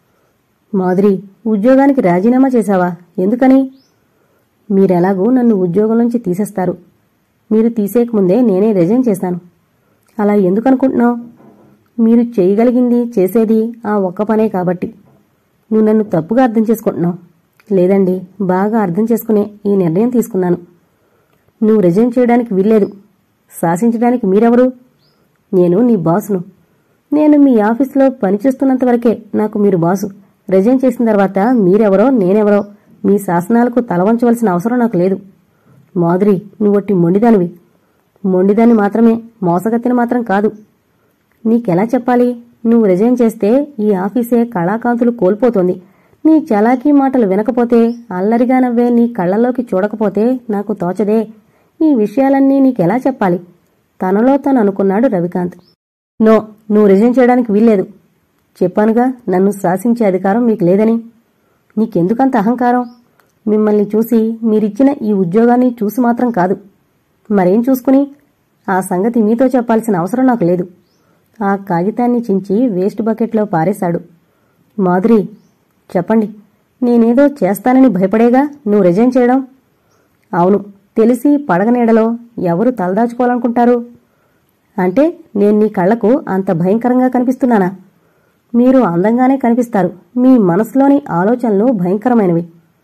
మాధురి ఉద్యోగానికి రాజీనామా చేశావా ఎందుకని మీరెలాగూ నన్ను ఉద్యోగం నుంచి తీసేస్తారు మీరు తీసేయకముందే నేనే రిజైన్ చేశాను అలా ఎందుకు అనుకుంటున్నావు మీరు చేయగలిగింది చేసేది ఆ ఒక్క పనే కాబట్టి నువ్వు నన్ను తప్పుగా అర్థం చేసుకుంటున్నావు లేదండి బాగా అర్థం చేసుకునే ఈ నిర్ణయం తీసుకున్నాను నువ్వు రిజైన్ చేయడానికి వీల్లేదు శాసించడానికి మీరెవరు నేను నీ బాసును నేను మీ ఆఫీసులో పనిచేస్తున్నంత వరకే నాకు మీరు బాసు రిజైన్ చేసిన తర్వాత మీరెవరో నేనెవరో మీ శాసనాలకు తలవంచవలసిన అవసరం నాకు లేదు మాధురి నువ్వొట్టి మొండిదానివి మొండిదాన్ని మాత్రమే మోసగత్తిని మాత్రం కాదు నీకెలా చెప్పాలి నువ్వు రిజైన్ చేస్తే ఈ ఆఫీసే కళాకాంతులు కోల్పోతోంది నీ చలాకీ మాటలు వినకపోతే అల్లరిగా నవ్వే నీ కళ్ళలోకి చూడకపోతే నాకు తోచదే ఈ విషయాలన్నీ నీకెలా చెప్పాలి తనలో తను అనుకున్నాడు రవికాంత్ నో నువ్వు రిజైన్ చేయడానికి వీల్లేదు చెప్పానుగా నన్ను శాసించే అధికారం మీకు లేదని నీకెందుకంత అహంకారం మిమ్మల్ని చూసి మీరిచ్చిన ఈ ఉద్యోగాన్ని చూసి మాత్రం కాదు మరేం చూసుకుని ఆ సంగతి మీతో చెప్పాల్సిన అవసరం నాకు లేదు ఆ కాగితాన్ని చించి వేస్ట్ బకెట్లో పారేశాడు మాధురి చెప్పండి నేనేదో చేస్తానని భయపడేగా నువ్వు రిజైన్ చేయడం అవును తెలిసి పడగనీడలో ఎవరు తలదాచుకోవాలనుకుంటారు అంటే నేను నీ కళ్లకు అంత భయంకరంగా కనిపిస్తున్నానా మీరు అందంగానే కనిపిస్తారు మీ మనసులోని ఆలోచనలు భయంకరమైనవి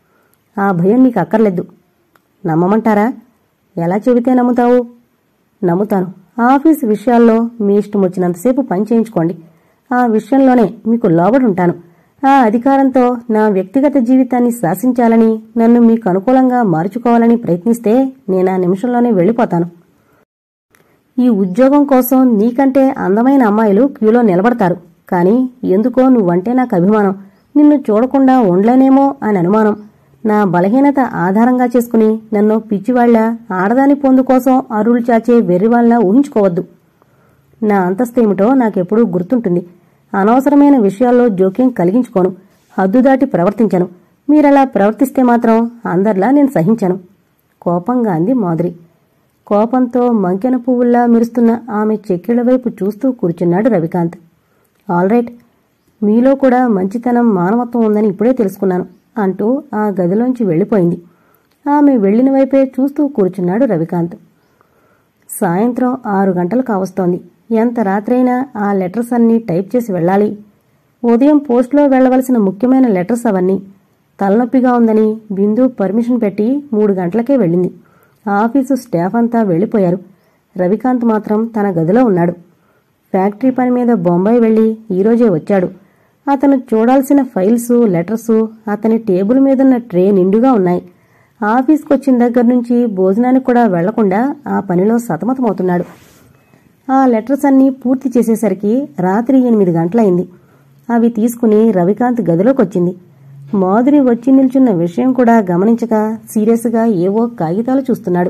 ఆ భయం నీకు అక్కర్లేదు నమ్మమంటారా ఎలా చెబితే నమ్ముతావు నమ్ముతాను ఆఫీస్ విషయాల్లో మీ ఇష్టం వచ్చినంతసేపు పని చేయించుకోండి ఆ విషయంలోనే మీకు లోబడుంటాను ఆ అధికారంతో నా వ్యక్తిగత జీవితాన్ని శాసించాలని నన్ను మీకు అనుకూలంగా మార్చుకోవాలని ప్రయత్నిస్తే నేను ఆ నిమిషంలోనే వెళ్ళిపోతాను ఈ ఉద్యోగం కోసం నీకంటే అందమైన అమ్మాయిలు క్యూలో నిలబడతారు కానీ ఎందుకో నువ్వంటే నాకు అభిమానం నిన్ను చూడకుండా ఉండలేనేమో అని అనుమానం నా బలహీనత ఆధారంగా చేసుకుని నన్ను పిచ్చివాళ్ల ఆడదాని పొందు కోసం అరువులు చాచే వెర్రివాళ్ల ఊహించుకోవద్దు నా అంతస్తేమిటో నాకెప్పుడూ గుర్తుంటుంది అనవసరమైన విషయాల్లో జోక్యం కలిగించుకోను హద్దు దాటి ప్రవర్తించను మీరలా ప్రవర్తిస్తే మాత్రం అందర్లా నేను సహించను కోపంగా అంది మాధురి కోపంతో మంకెన పువ్వుల్లా మెరుస్తున్న ఆమె చెక్కిళ్ల వైపు చూస్తూ కూర్చున్నాడు రవికాంత్ ఆల్రైట్ మీలో కూడా మంచితనం మానవత్వం ఉందని ఇప్పుడే తెలుసుకున్నాను అంటూ ఆ గదిలోంచి వెళ్ళిపోయింది ఆమె వెళ్లిన వైపే చూస్తూ కూర్చున్నాడు రవికాంత్ సాయంత్రం ఆరు గంటలు కావస్తోంది ఎంత రాత్రైనా ఆ లెటర్స్ అన్నీ టైప్ చేసి వెళ్ళాలి ఉదయం పోస్ట్లో వెళ్లవలసిన ముఖ్యమైన లెటర్స్ అవన్నీ తలనొప్పిగా ఉందని బిందు పర్మిషన్ పెట్టి మూడు గంటలకే వెళ్ళింది ఆఫీసు స్టాఫ్ అంతా వెళ్ళిపోయారు రవికాంత్ మాత్రం తన గదిలో ఉన్నాడు ఫ్యాక్టరీ పని మీద బొంబాయి వెళ్లి ఈరోజే వచ్చాడు అతను చూడాల్సిన ఫైల్స్ లెటర్సు అతని టేబుల్ మీదున్న ట్రే నిండుగా ఉన్నాయి ఆఫీస్కి వచ్చిన దగ్గర నుంచి భోజనానికి కూడా వెళ్లకుండా ఆ పనిలో సతమతమవుతున్నాడు ఆ లెటర్స్ అన్నీ పూర్తి చేసేసరికి రాత్రి ఎనిమిది గంటలైంది అవి తీసుకుని రవికాంత్ గదిలోకి వచ్చింది మాధురి వచ్చి నిల్చున్న విషయం కూడా గమనించక సీరియస్గా ఏవో కాగితాలు చూస్తున్నాడు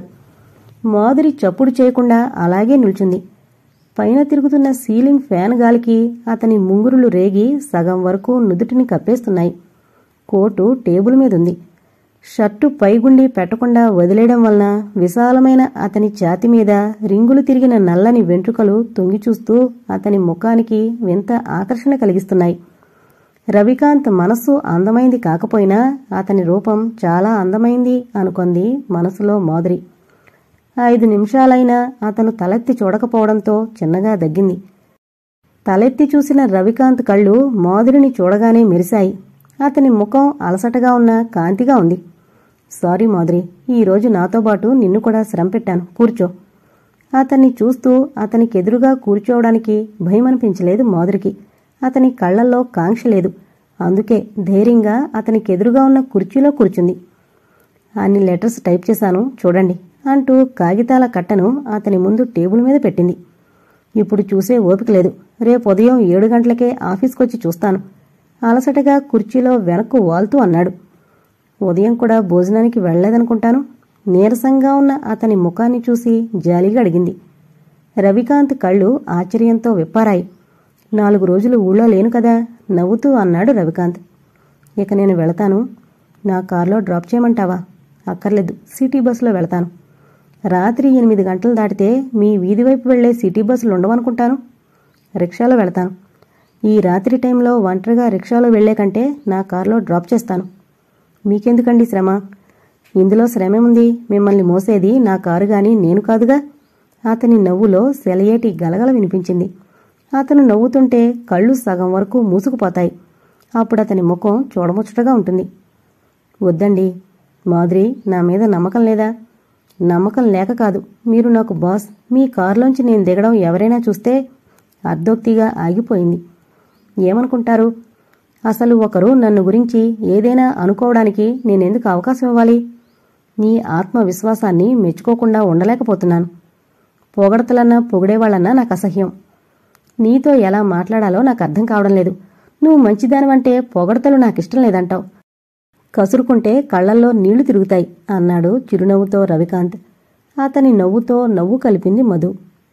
మాధురి చప్పుడు చేయకుండా అలాగే నిల్చుంది పైన తిరుగుతున్న సీలింగ్ ఫ్యాన్ గాలికి అతని ముంగురులు రేగి సగం వరకు నుదుటిని కప్పేస్తున్నాయి కోటు టేబుల్ మీదుంది షర్టు పైగుండి పెట్టకుండా వదిలేయడం వలన విశాలమైన అతని ఛాతి మీద రింగులు తిరిగిన నల్లని వెంట్రుకలు తొంగి చూస్తూ అతని ముఖానికి వింత ఆకర్షణ కలిగిస్తున్నాయి రవికాంత్ మనస్సు అందమైంది కాకపోయినా అతని రూపం చాలా అందమైంది అనుకుంది మనసులో మాధురి ఐదు నిమిషాలైనా అతను తలెత్తి చూడకపోవడంతో చిన్నగా దగ్గింది తలెత్తి చూసిన రవికాంత్ కళ్ళు మాధురిని చూడగానే మెరిశాయి అతని ముఖం అలసటగా ఉన్న కాంతిగా ఉంది సారీ మాధురి ఈరోజు నాతో పాటు నిన్ను కూడా శ్రమ పెట్టాను కూర్చో అతన్ని చూస్తూ అతనికి ఎదురుగా కూర్చోవడానికి భయమనిపించలేదు మాధురికి అతని కళ్లల్లో కాంక్ష లేదు అందుకే ధైర్యంగా అతనికి ఎదురుగా ఉన్న కుర్చీలో కూర్చుంది అన్ని లెటర్స్ టైప్ చేశాను చూడండి అంటూ కాగితాల కట్టను అతని ముందు టేబుల్ మీద పెట్టింది ఇప్పుడు చూసే ఓపిక లేదు రేపు ఉదయం ఏడు గంటలకే ఆఫీస్కొచ్చి చూస్తాను అలసటగా కుర్చీలో వెనక్కు వాల్తూ అన్నాడు ఉదయం కూడా భోజనానికి వెళ్లేదనుకుంటాను నీరసంగా ఉన్న అతని ముఖాన్ని చూసి జాలిగా అడిగింది రవికాంత్ కళ్ళు ఆశ్చర్యంతో విప్పారాయి నాలుగు రోజులు ఊళ్ళో లేను కదా నవ్వుతూ అన్నాడు రవికాంత్ ఇక నేను వెళతాను నా కారులో డ్రాప్ చేయమంటావా అక్కర్లేదు సిటీ బస్సులో వెళతాను రాత్రి ఎనిమిది గంటలు దాటితే మీ వీధి వైపు వెళ్లే సిటీ బస్సులు ఉండవనుకుంటాను రిక్షాలో వెళతాను ఈ రాత్రి టైంలో ఒంటరిగా రిక్షాలో వెళ్లే కంటే నా కారులో డ్రాప్ చేస్తాను మీకెందుకండి శ్రమ ఇందులో శ్రమేముంది మిమ్మల్ని మోసేది నా కారు గాని నేను కాదుగా అతని నవ్వులో సెలయేటి గలగల వినిపించింది అతను నవ్వుతుంటే కళ్ళు సగం వరకు మూసుకుపోతాయి అప్పుడు అతని ముఖం చూడముచ్చటగా ఉంటుంది వద్దండి మాధురి నా మీద నమ్మకం లేదా నమ్మకం లేక కాదు మీరు నాకు బాస్ మీ కారులోంచి నేను దిగడం ఎవరైనా చూస్తే అర్ధోక్తిగా ఆగిపోయింది ఏమనుకుంటారు అసలు ఒకరు నన్ను గురించి ఏదైనా అనుకోవడానికి నేనెందుకు అవకాశం ఇవ్వాలి నీ ఆత్మవిశ్వాసాన్ని మెచ్చుకోకుండా ఉండలేకపోతున్నాను పొగడతలన్నా పొగిడేవాళ్ళన్నా నాకు అసహ్యం నీతో ఎలా మాట్లాడాలో నాకు అర్థం కావడం లేదు నువ్వు మంచిదానివంటే పొగడతలు నాకిష్టం లేదంటావు కసురుకుంటే కళ్లల్లో నీళ్లు తిరుగుతాయి అన్నాడు చిరునవ్వుతో రవికాంత్ అతని నవ్వుతో నవ్వు కలిపింది మధు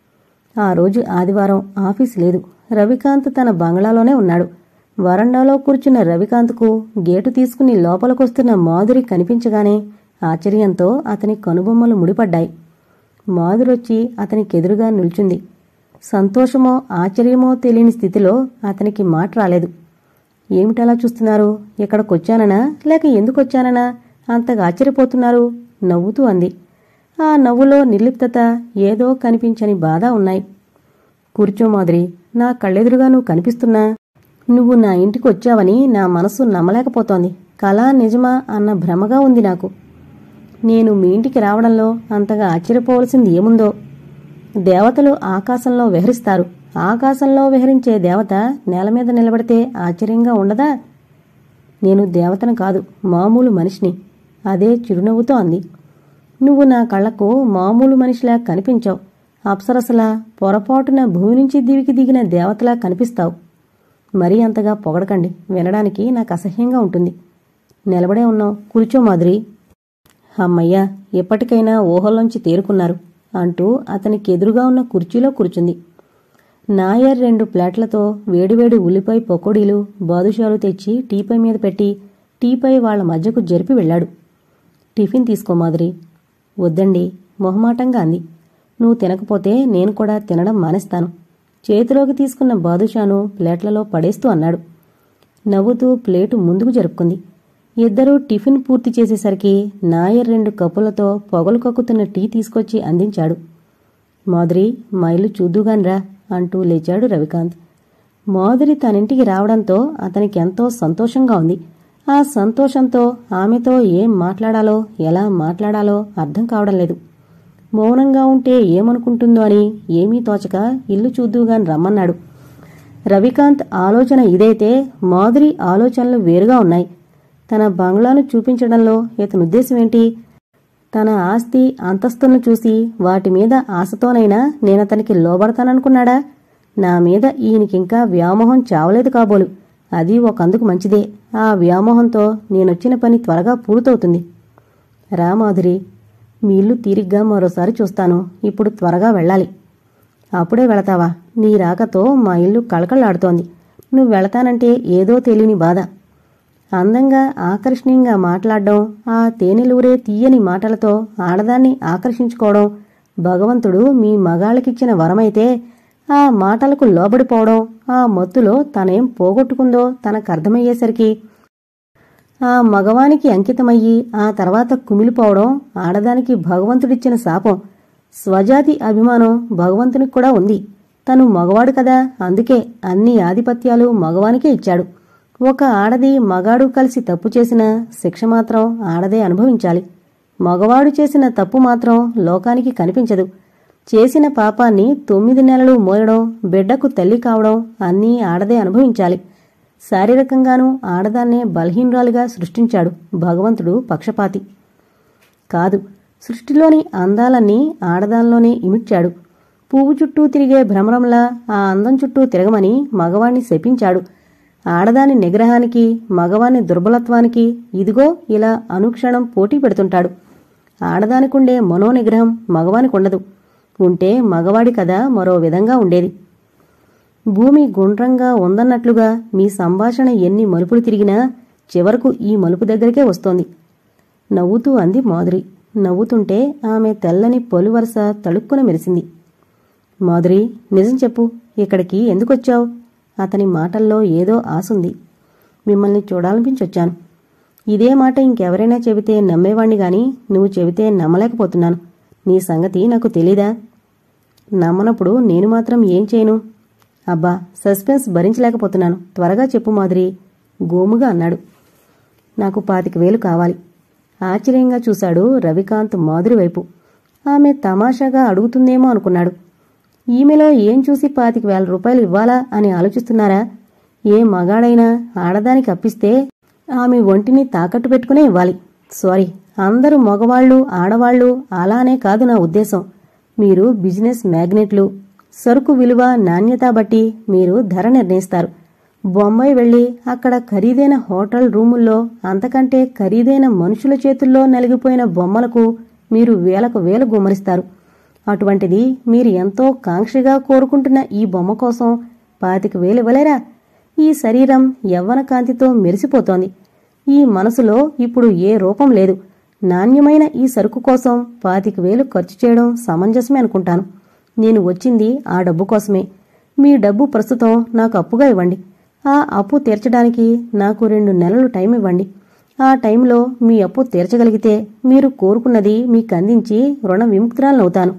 ఆ రోజు ఆదివారం ఆఫీస్ లేదు రవికాంత్ తన బంగ్లాలోనే ఉన్నాడు వరండాలో కూర్చున్న రవికాంత్కు గేటు తీసుకుని లోపలికొస్తున్న మాధురి కనిపించగానే ఆశ్చర్యంతో అతని కనుబొమ్మలు ముడిపడ్డాయి మాధురొచ్చి అతనికెదురుగా నిల్చుంది సంతోషమో ఆశ్చర్యమో తెలియని స్థితిలో అతనికి మాట రాలేదు ఏమిటలా చూస్తున్నారు ఇక్కడికొచ్చాననా లేక ఎందుకొచ్చాననా అంతగా ఆశ్చర్యపోతున్నారు నవ్వుతూ అంది ఆ నవ్వులో నిర్లిప్తత ఏదో కనిపించని బాధ ఉన్నాయి కూర్చో మాదిరి నా కళ్ళెదురుగా నువ్వు కనిపిస్తున్నా నువ్వు నా ఇంటికి వచ్చావని నా మనసు నమ్మలేకపోతోంది కళా నిజమా అన్న భ్రమగా ఉంది నాకు నేను మీ ఇంటికి రావడంలో అంతగా ఆశ్చర్యపోవలసింది ఏముందో దేవతలు ఆకాశంలో విహరిస్తారు ఆకాశంలో విహరించే దేవత నేల మీద నిలబడితే ఆశ్చర్యంగా ఉండదా నేను దేవతను కాదు మామూలు మనిషిని అదే చిరునవ్వుతో అంది నువ్వు నా కళ్ళకు మామూలు మనిషిలా కనిపించావు అప్సరసలా పొరపాటున భూమి నుంచి దివికి దిగిన దేవతలా కనిపిస్తావు మరీ అంతగా పొగడకండి వినడానికి నాకు అసహ్యంగా ఉంటుంది నిలబడే ఉన్నావు కూర్చో మాధురి అమ్మయ్యా ఎప్పటికైనా ఊహల్లోంచి తేరుకున్నారు అంటూ అతనికి ఎదురుగా ఉన్న కుర్చీలో కూర్చుంది నాయర్ రెండు ప్లేట్లతో వేడివేడి ఉల్లిపాయ పకోడీలు బాదుషాలు తెచ్చి టీపై మీద పెట్టి టీపై వాళ్ల మధ్యకు జరిపి వెళ్ళాడు టిఫిన్ తీసుకో మాదిరి వద్దండి మొహమాటంగా అంది నువ్వు తినకపోతే నేను కూడా తినడం మానేస్తాను చేతిలోకి తీసుకున్న బాదుషాను ప్లేట్లలో పడేస్తూ అన్నాడు నవ్వుతూ ప్లేటు ముందుకు జరుపుకుంది ఇద్దరూ టిఫిన్ పూర్తి చేసేసరికి నాయర్ రెండు కప్పులతో పొగలు కక్కుతున్న టీ తీసుకొచ్చి అందించాడు మాధురి మా ఇల్లు చూద్దుగాన్రా అంటూ లేచాడు రవికాంత్ మాధురి తనింటికి రావడంతో అతనికి ఎంతో సంతోషంగా ఉంది ఆ సంతోషంతో ఆమెతో ఏం మాట్లాడాలో ఎలా మాట్లాడాలో అర్థం కావడం లేదు మౌనంగా ఉంటే ఏమనుకుంటుందో అని ఏమీ తోచక ఇల్లు చూద్దుగాని రమ్మన్నాడు రవికాంత్ ఆలోచన ఇదైతే మాధురి ఆలోచనలు వేరుగా ఉన్నాయి తన బంగ్లాను చూపించడంలో ఇతని ఉద్దేశం ఏంటి తన ఆస్తి అంతస్తులను చూసి వాటి మీద ఆశతోనైనా నేనతనికి లోబడతాననుకున్నాడా నా మీద ఈయనకింకా వ్యామోహం చావలేదు కాబోలు అది ఒకందుకు మంచిదే ఆ వ్యామోహంతో నేనొచ్చిన పని త్వరగా పూర్తవుతుంది రామాధురి మీ ఇల్లు తీరిగ్గా మరోసారి చూస్తాను ఇప్పుడు త్వరగా వెళ్ళాలి అప్పుడే వెళతావా నీ రాకతో మా ఇల్లు కళకళలాడుతోంది నువ్వు వెళతానంటే ఏదో తెలియని బాధ అందంగా ఆకర్షణీయంగా మాట్లాడడం ఆ తేనెలూరే తీయని మాటలతో ఆడదాన్ని ఆకర్షించుకోవడం భగవంతుడు మీ మగాళ్ళకిచ్చిన వరమైతే ఆ మాటలకు లోబడిపోవడం ఆ మత్తులో తనేం పోగొట్టుకుందో తనకు అర్థమయ్యేసరికి ఆ మగవానికి అంకితమయ్యి ఆ తర్వాత కుమిలిపోవడం ఆడదానికి భగవంతుడిచ్చిన శాపం స్వజాతి అభిమానం భగవంతునికి కూడా ఉంది తను మగవాడు కదా అందుకే అన్ని ఆధిపత్యాలు మగవానికే ఇచ్చాడు ఒక ఆడది మగాడు కలిసి తప్పు చేసిన శిక్ష మాత్రం ఆడదే అనుభవించాలి మగవాడు చేసిన తప్పు మాత్రం లోకానికి కనిపించదు చేసిన పాపాన్ని తొమ్మిది నెలలు మోయడం బిడ్డకు తల్లి కావడం అన్నీ ఆడదే అనుభవించాలి శారీరకంగానూ ఆడదాన్నే బలహీనురాలుగా సృష్టించాడు భగవంతుడు పక్షపాతి కాదు సృష్టిలోని అందాలన్నీ ఆడదానిలోనే ఇమిడ్చాడు పువ్వు చుట్టూ తిరిగే భ్రమరంలా ఆ అందం చుట్టూ తిరగమని మగవాణ్ణి శపించాడు ఆడదాని నిగ్రహానికి మగవాని దుర్బలత్వానికి ఇదిగో ఇలా అనుక్షణం పోటీ పెడుతుంటాడు ఆడదానికుండే మనోనిగ్రహం మగవానికుండదు ఉంటే మగవాడి కథ మరో విధంగా ఉండేది భూమి గుండ్రంగా ఉందన్నట్లుగా మీ సంభాషణ ఎన్ని మలుపులు తిరిగినా చివరకు ఈ మలుపు దగ్గరికే వస్తోంది నవ్వుతూ అంది మాధురి నవ్వుతుంటే ఆమె తెల్లని పొలి వరుస తళుక్కున మెరిసింది మాధురి నిజం చెప్పు ఇక్కడికి ఎందుకొచ్చావు అతని మాటల్లో ఏదో ఆసుంది మిమ్మల్ని చూడాలనిపించొచ్చాను ఇదే మాట ఇంకెవరైనా చెబితే నమ్మేవాణ్ణి గాని నువ్వు చెబితే నమ్మలేకపోతున్నాను నీ సంగతి నాకు తెలీదా నమ్మనప్పుడు నేను మాత్రం ఏం చేయను అబ్బా సస్పెన్స్ భరించలేకపోతున్నాను త్వరగా చెప్పు మాదిరి గోముగా అన్నాడు నాకు పాతిక వేలు కావాలి ఆశ్చర్యంగా చూశాడు రవికాంత్ మాధురి వైపు ఆమె తమాషాగా అడుగుతుందేమో అనుకున్నాడు ఈమెలో ఏం చూసి పాతిక వేల రూపాయలు ఇవ్వాలా అని ఆలోచిస్తున్నారా ఏ మగాడైనా ఆడదానికి అప్పిస్తే ఆమె ఒంటిని తాకట్టు పెట్టుకునే ఇవ్వాలి సారీ అందరూ మగవాళ్ళు ఆడవాళ్ళు అలానే కాదు నా ఉద్దేశం మీరు బిజినెస్ మ్యాగ్నెట్లు సరుకు విలువ నాణ్యత బట్టి మీరు ధర నిర్ణయిస్తారు బొంబాయి వెళ్ళి అక్కడ ఖరీదైన హోటల్ రూముల్లో అంతకంటే ఖరీదైన మనుషుల చేతుల్లో నలిగిపోయిన బొమ్మలకు మీరు వేలకు వేలు గుమ్మరిస్తారు అటువంటిది మీరు ఎంతో కాంక్షగా కోరుకుంటున్న ఈ బొమ్మ కోసం పాతిక వేలు ఇవ్వలేరా ఈ శరీరం యవ్వన కాంతితో మెరిసిపోతోంది ఈ మనసులో ఇప్పుడు ఏ రూపం లేదు నాణ్యమైన ఈ సరుకు కోసం పాతిక వేలు ఖర్చు చేయడం సమంజసమే అనుకుంటాను నేను వచ్చింది ఆ డబ్బు కోసమే మీ డబ్బు ప్రస్తుతం నాకు అప్పుగా ఇవ్వండి ఆ అప్పు తీర్చడానికి నాకు రెండు నెలలు టైం ఇవ్వండి ఆ టైంలో మీ అప్పు తీర్చగలిగితే మీరు కోరుకున్నది మీకు అందించి రుణ విముక్తురాలనవుతాను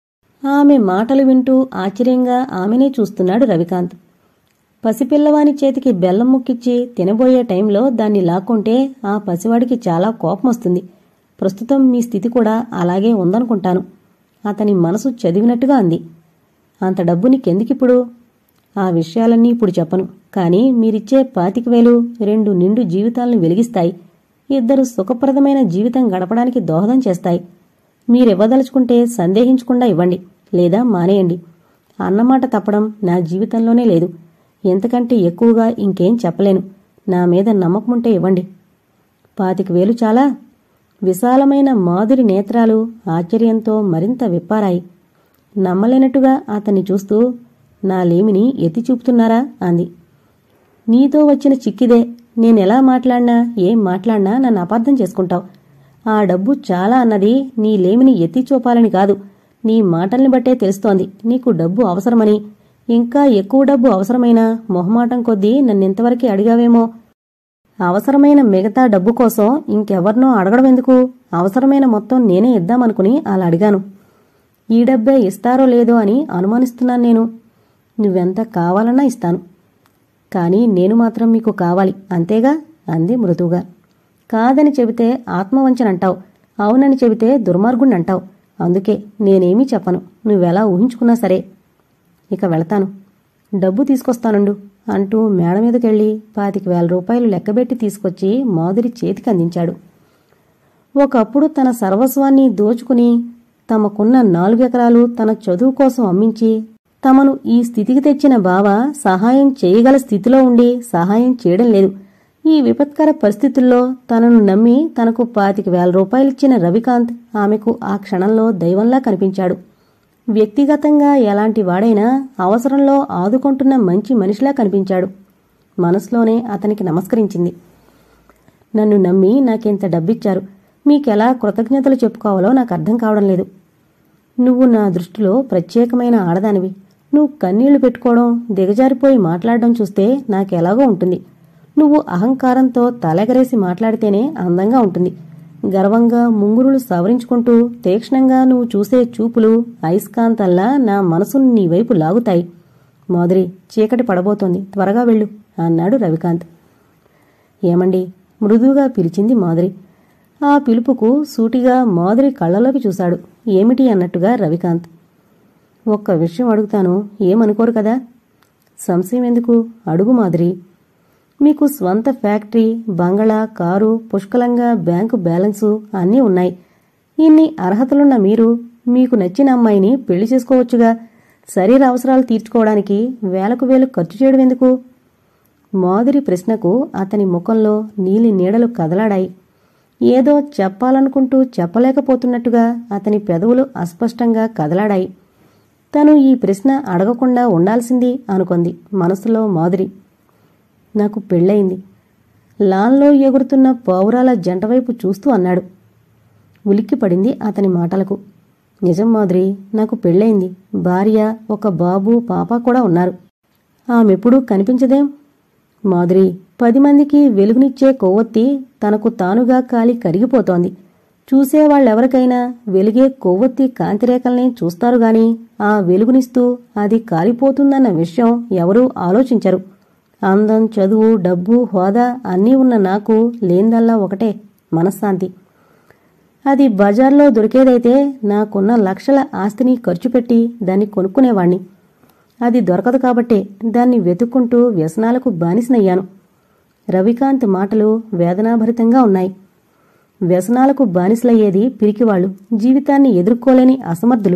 ఆమె మాటలు వింటూ ఆశ్చర్యంగా ఆమెనే చూస్తున్నాడు రవికాంత్ పసిపిల్లవాని చేతికి బెల్లం ముక్కిచ్చి తినబోయే టైంలో దాన్ని లాక్కుంటే ఆ పసివాడికి చాలా కోపం వస్తుంది ప్రస్తుతం మీ స్థితి కూడా అలాగే ఉందనుకుంటాను అతని మనసు చదివినట్టుగా అంది అంత డబ్బు నీకెందుకిప్పుడు ఆ విషయాలన్నీ ఇప్పుడు చెప్పను కానీ మీరిచ్చే పాతిక వేలు రెండు నిండు జీవితాలను వెలిగిస్తాయి ఇద్దరు సుఖప్రదమైన జీవితం గడపడానికి దోహదం చేస్తాయి మీరివ్వదలుచుకుంటే సందేహించకుండా ఇవ్వండి లేదా మానేయండి అన్నమాట తప్పడం నా జీవితంలోనే లేదు ఎంతకంటే ఎక్కువగా ఇంకేం చెప్పలేను నా మీద నమ్మకముంటే ఇవ్వండి పాతిక వేలు చాలా విశాలమైన మాధురి నేత్రాలు ఆశ్చర్యంతో మరింత విప్పారాయి నమ్మలేనట్టుగా అతన్ని చూస్తూ నా లేమిని ఎత్తి చూపుతున్నారా అంది నీతో వచ్చిన చిక్కిదే నేనెలా మాట్లాడినా ఏం మాట్లాడినా నన్ను అపార్థం చేసుకుంటావు ఆ డబ్బు చాలా అన్నది నీ లేమిని ఎత్తి చూపాలని కాదు నీ మాటల్ని బట్టే తెలుస్తోంది నీకు డబ్బు అవసరమని ఇంకా ఎక్కువ డబ్బు అవసరమైనా మొహమాటం కొద్దీ నన్నెంతవరకు అడిగావేమో అవసరమైన మిగతా డబ్బు కోసం ఇంకెవర్నో అడగడం ఎందుకు అవసరమైన మొత్తం నేనే ఇద్దామనుకుని అలా అడిగాను ఈ డబ్బే ఇస్తారో లేదో అని అనుమానిస్తున్నాను నేను నువ్వెంత కావాలన్నా ఇస్తాను కానీ నేను మాత్రం మీకు కావాలి అంతేగా అంది మృదువుగా కాదని చెబితే ఆత్మవంచనంటావు అవునని చెబితే దుర్మార్గుణ్ణంటావు అందుకే నేనేమీ చెప్పను నువ్వెలా ఊహించుకున్నా సరే ఇక వెళతాను డబ్బు తీసుకొస్తానుండు అంటూ మేడ మీదకెళ్ళి పాతిక వేల రూపాయలు లెక్కబెట్టి తీసుకొచ్చి మాధురి చేతికి అందించాడు ఒకప్పుడు తన సర్వస్వాన్ని దోచుకుని తమకున్న నాలుగెకరాలు తన చదువు కోసం అమ్మించి తమను ఈ స్థితికి తెచ్చిన బావ సహాయం చేయగల స్థితిలో ఉండి సహాయం చేయడం లేదు ఈ విపత్కర పరిస్థితుల్లో తనను నమ్మి తనకు పాతిక వేల రూపాయలిచ్చిన రవికాంత్ ఆమెకు ఆ క్షణంలో దైవంలా కనిపించాడు వ్యక్తిగతంగా ఎలాంటి వాడైనా అవసరంలో ఆదుకుంటున్న మంచి మనిషిలా కనిపించాడు మనసులోనే అతనికి నమస్కరించింది నన్ను నమ్మి నాకింత డబ్బిచ్చారు మీకెలా కృతజ్ఞతలు చెప్పుకోవాలో నాకు అర్థం కావడం లేదు నువ్వు నా దృష్టిలో ప్రత్యేకమైన ఆడదానివి నువ్వు కన్నీళ్లు పెట్టుకోవడం దిగజారిపోయి మాట్లాడడం చూస్తే నాకెలాగో ఉంటుంది నువ్వు అహంకారంతో తలెగరేసి మాట్లాడితేనే అందంగా ఉంటుంది గర్వంగా ముంగురులు సవరించుకుంటూ తీక్ష్ణంగా నువ్వు చూసే చూపులు అయస్కాంతల్లా నా మనసును నీ వైపు లాగుతాయి మాధురి చీకటి పడబోతోంది త్వరగా వెళ్ళు అన్నాడు రవికాంత్ ఏమండి మృదువుగా పిలిచింది మాధురి ఆ పిలుపుకు సూటిగా మాధురి కళ్ళలోకి చూశాడు ఏమిటి అన్నట్టుగా రవికాంత్ ఒక్క విషయం అడుగుతాను ఏమనుకోరు కదా సంశయం ఎందుకు అడుగు మాదిరి మీకు స్వంత ఫ్యాక్టరీ బంగళా కారు పుష్కలంగా బ్యాంకు బ్యాలెన్సు అన్నీ ఉన్నాయి ఇన్ని అర్హతలున్న మీరు మీకు నచ్చిన అమ్మాయిని పెళ్లి చేసుకోవచ్చుగా శరీర అవసరాలు తీర్చుకోవడానికి వేలకు వేలు ఖర్చు చేయడం ఎందుకు మాధురి ప్రశ్నకు అతని ముఖంలో నీలి నీడలు కదలాడాయి ఏదో చెప్పాలనుకుంటూ చెప్పలేకపోతున్నట్టుగా అతని పెదవులు అస్పష్టంగా కదలాడాయి తను ఈ ప్రశ్న అడగకుండా ఉండాల్సింది అనుకుంది మనసులో మాధురి నాకు పెళ్ళయింది లాన్లో ఎగురుతున్న పావురాల జంటవైపు చూస్తూ అన్నాడు ఉలిక్కిపడింది అతని మాటలకు నిజం మాధురి నాకు పెళ్ళయింది భార్య ఒక బాబు పాప కూడా ఉన్నారు ఆమెప్పుడు కనిపించదేం మాధురి పది మందికి వెలుగునిచ్చే కొవ్వొత్తి తనకు తానుగా కాలి కరిగిపోతోంది చూసేవాళ్ళెవరికైనా వెలిగే కొవ్వొత్తి కాంతిరేఖల్ని చూస్తారు గాని ఆ వెలుగునిస్తూ అది కాలిపోతుందన్న విషయం ఎవరూ ఆలోచించరు అందం చదువు డబ్బు హోదా అన్నీ ఉన్న నాకు లేందల్లా ఒకటే మనశ్శాంతి అది బజార్లో దొరికేదైతే నాకున్న లక్షల ఆస్తిని ఖర్చు పెట్టి దాన్ని కొనుక్కునేవాణ్ణి అది దొరకదు కాబట్టే దాన్ని వెతుక్కుంటూ వ్యసనాలకు బానిసనయ్యాను రవికాంత్ మాటలు వేదనాభరితంగా ఉన్నాయి వ్యసనాలకు బానిసలయ్యేది పిరికివాళ్లు జీవితాన్ని ఎదుర్కోలేని అసమర్థులు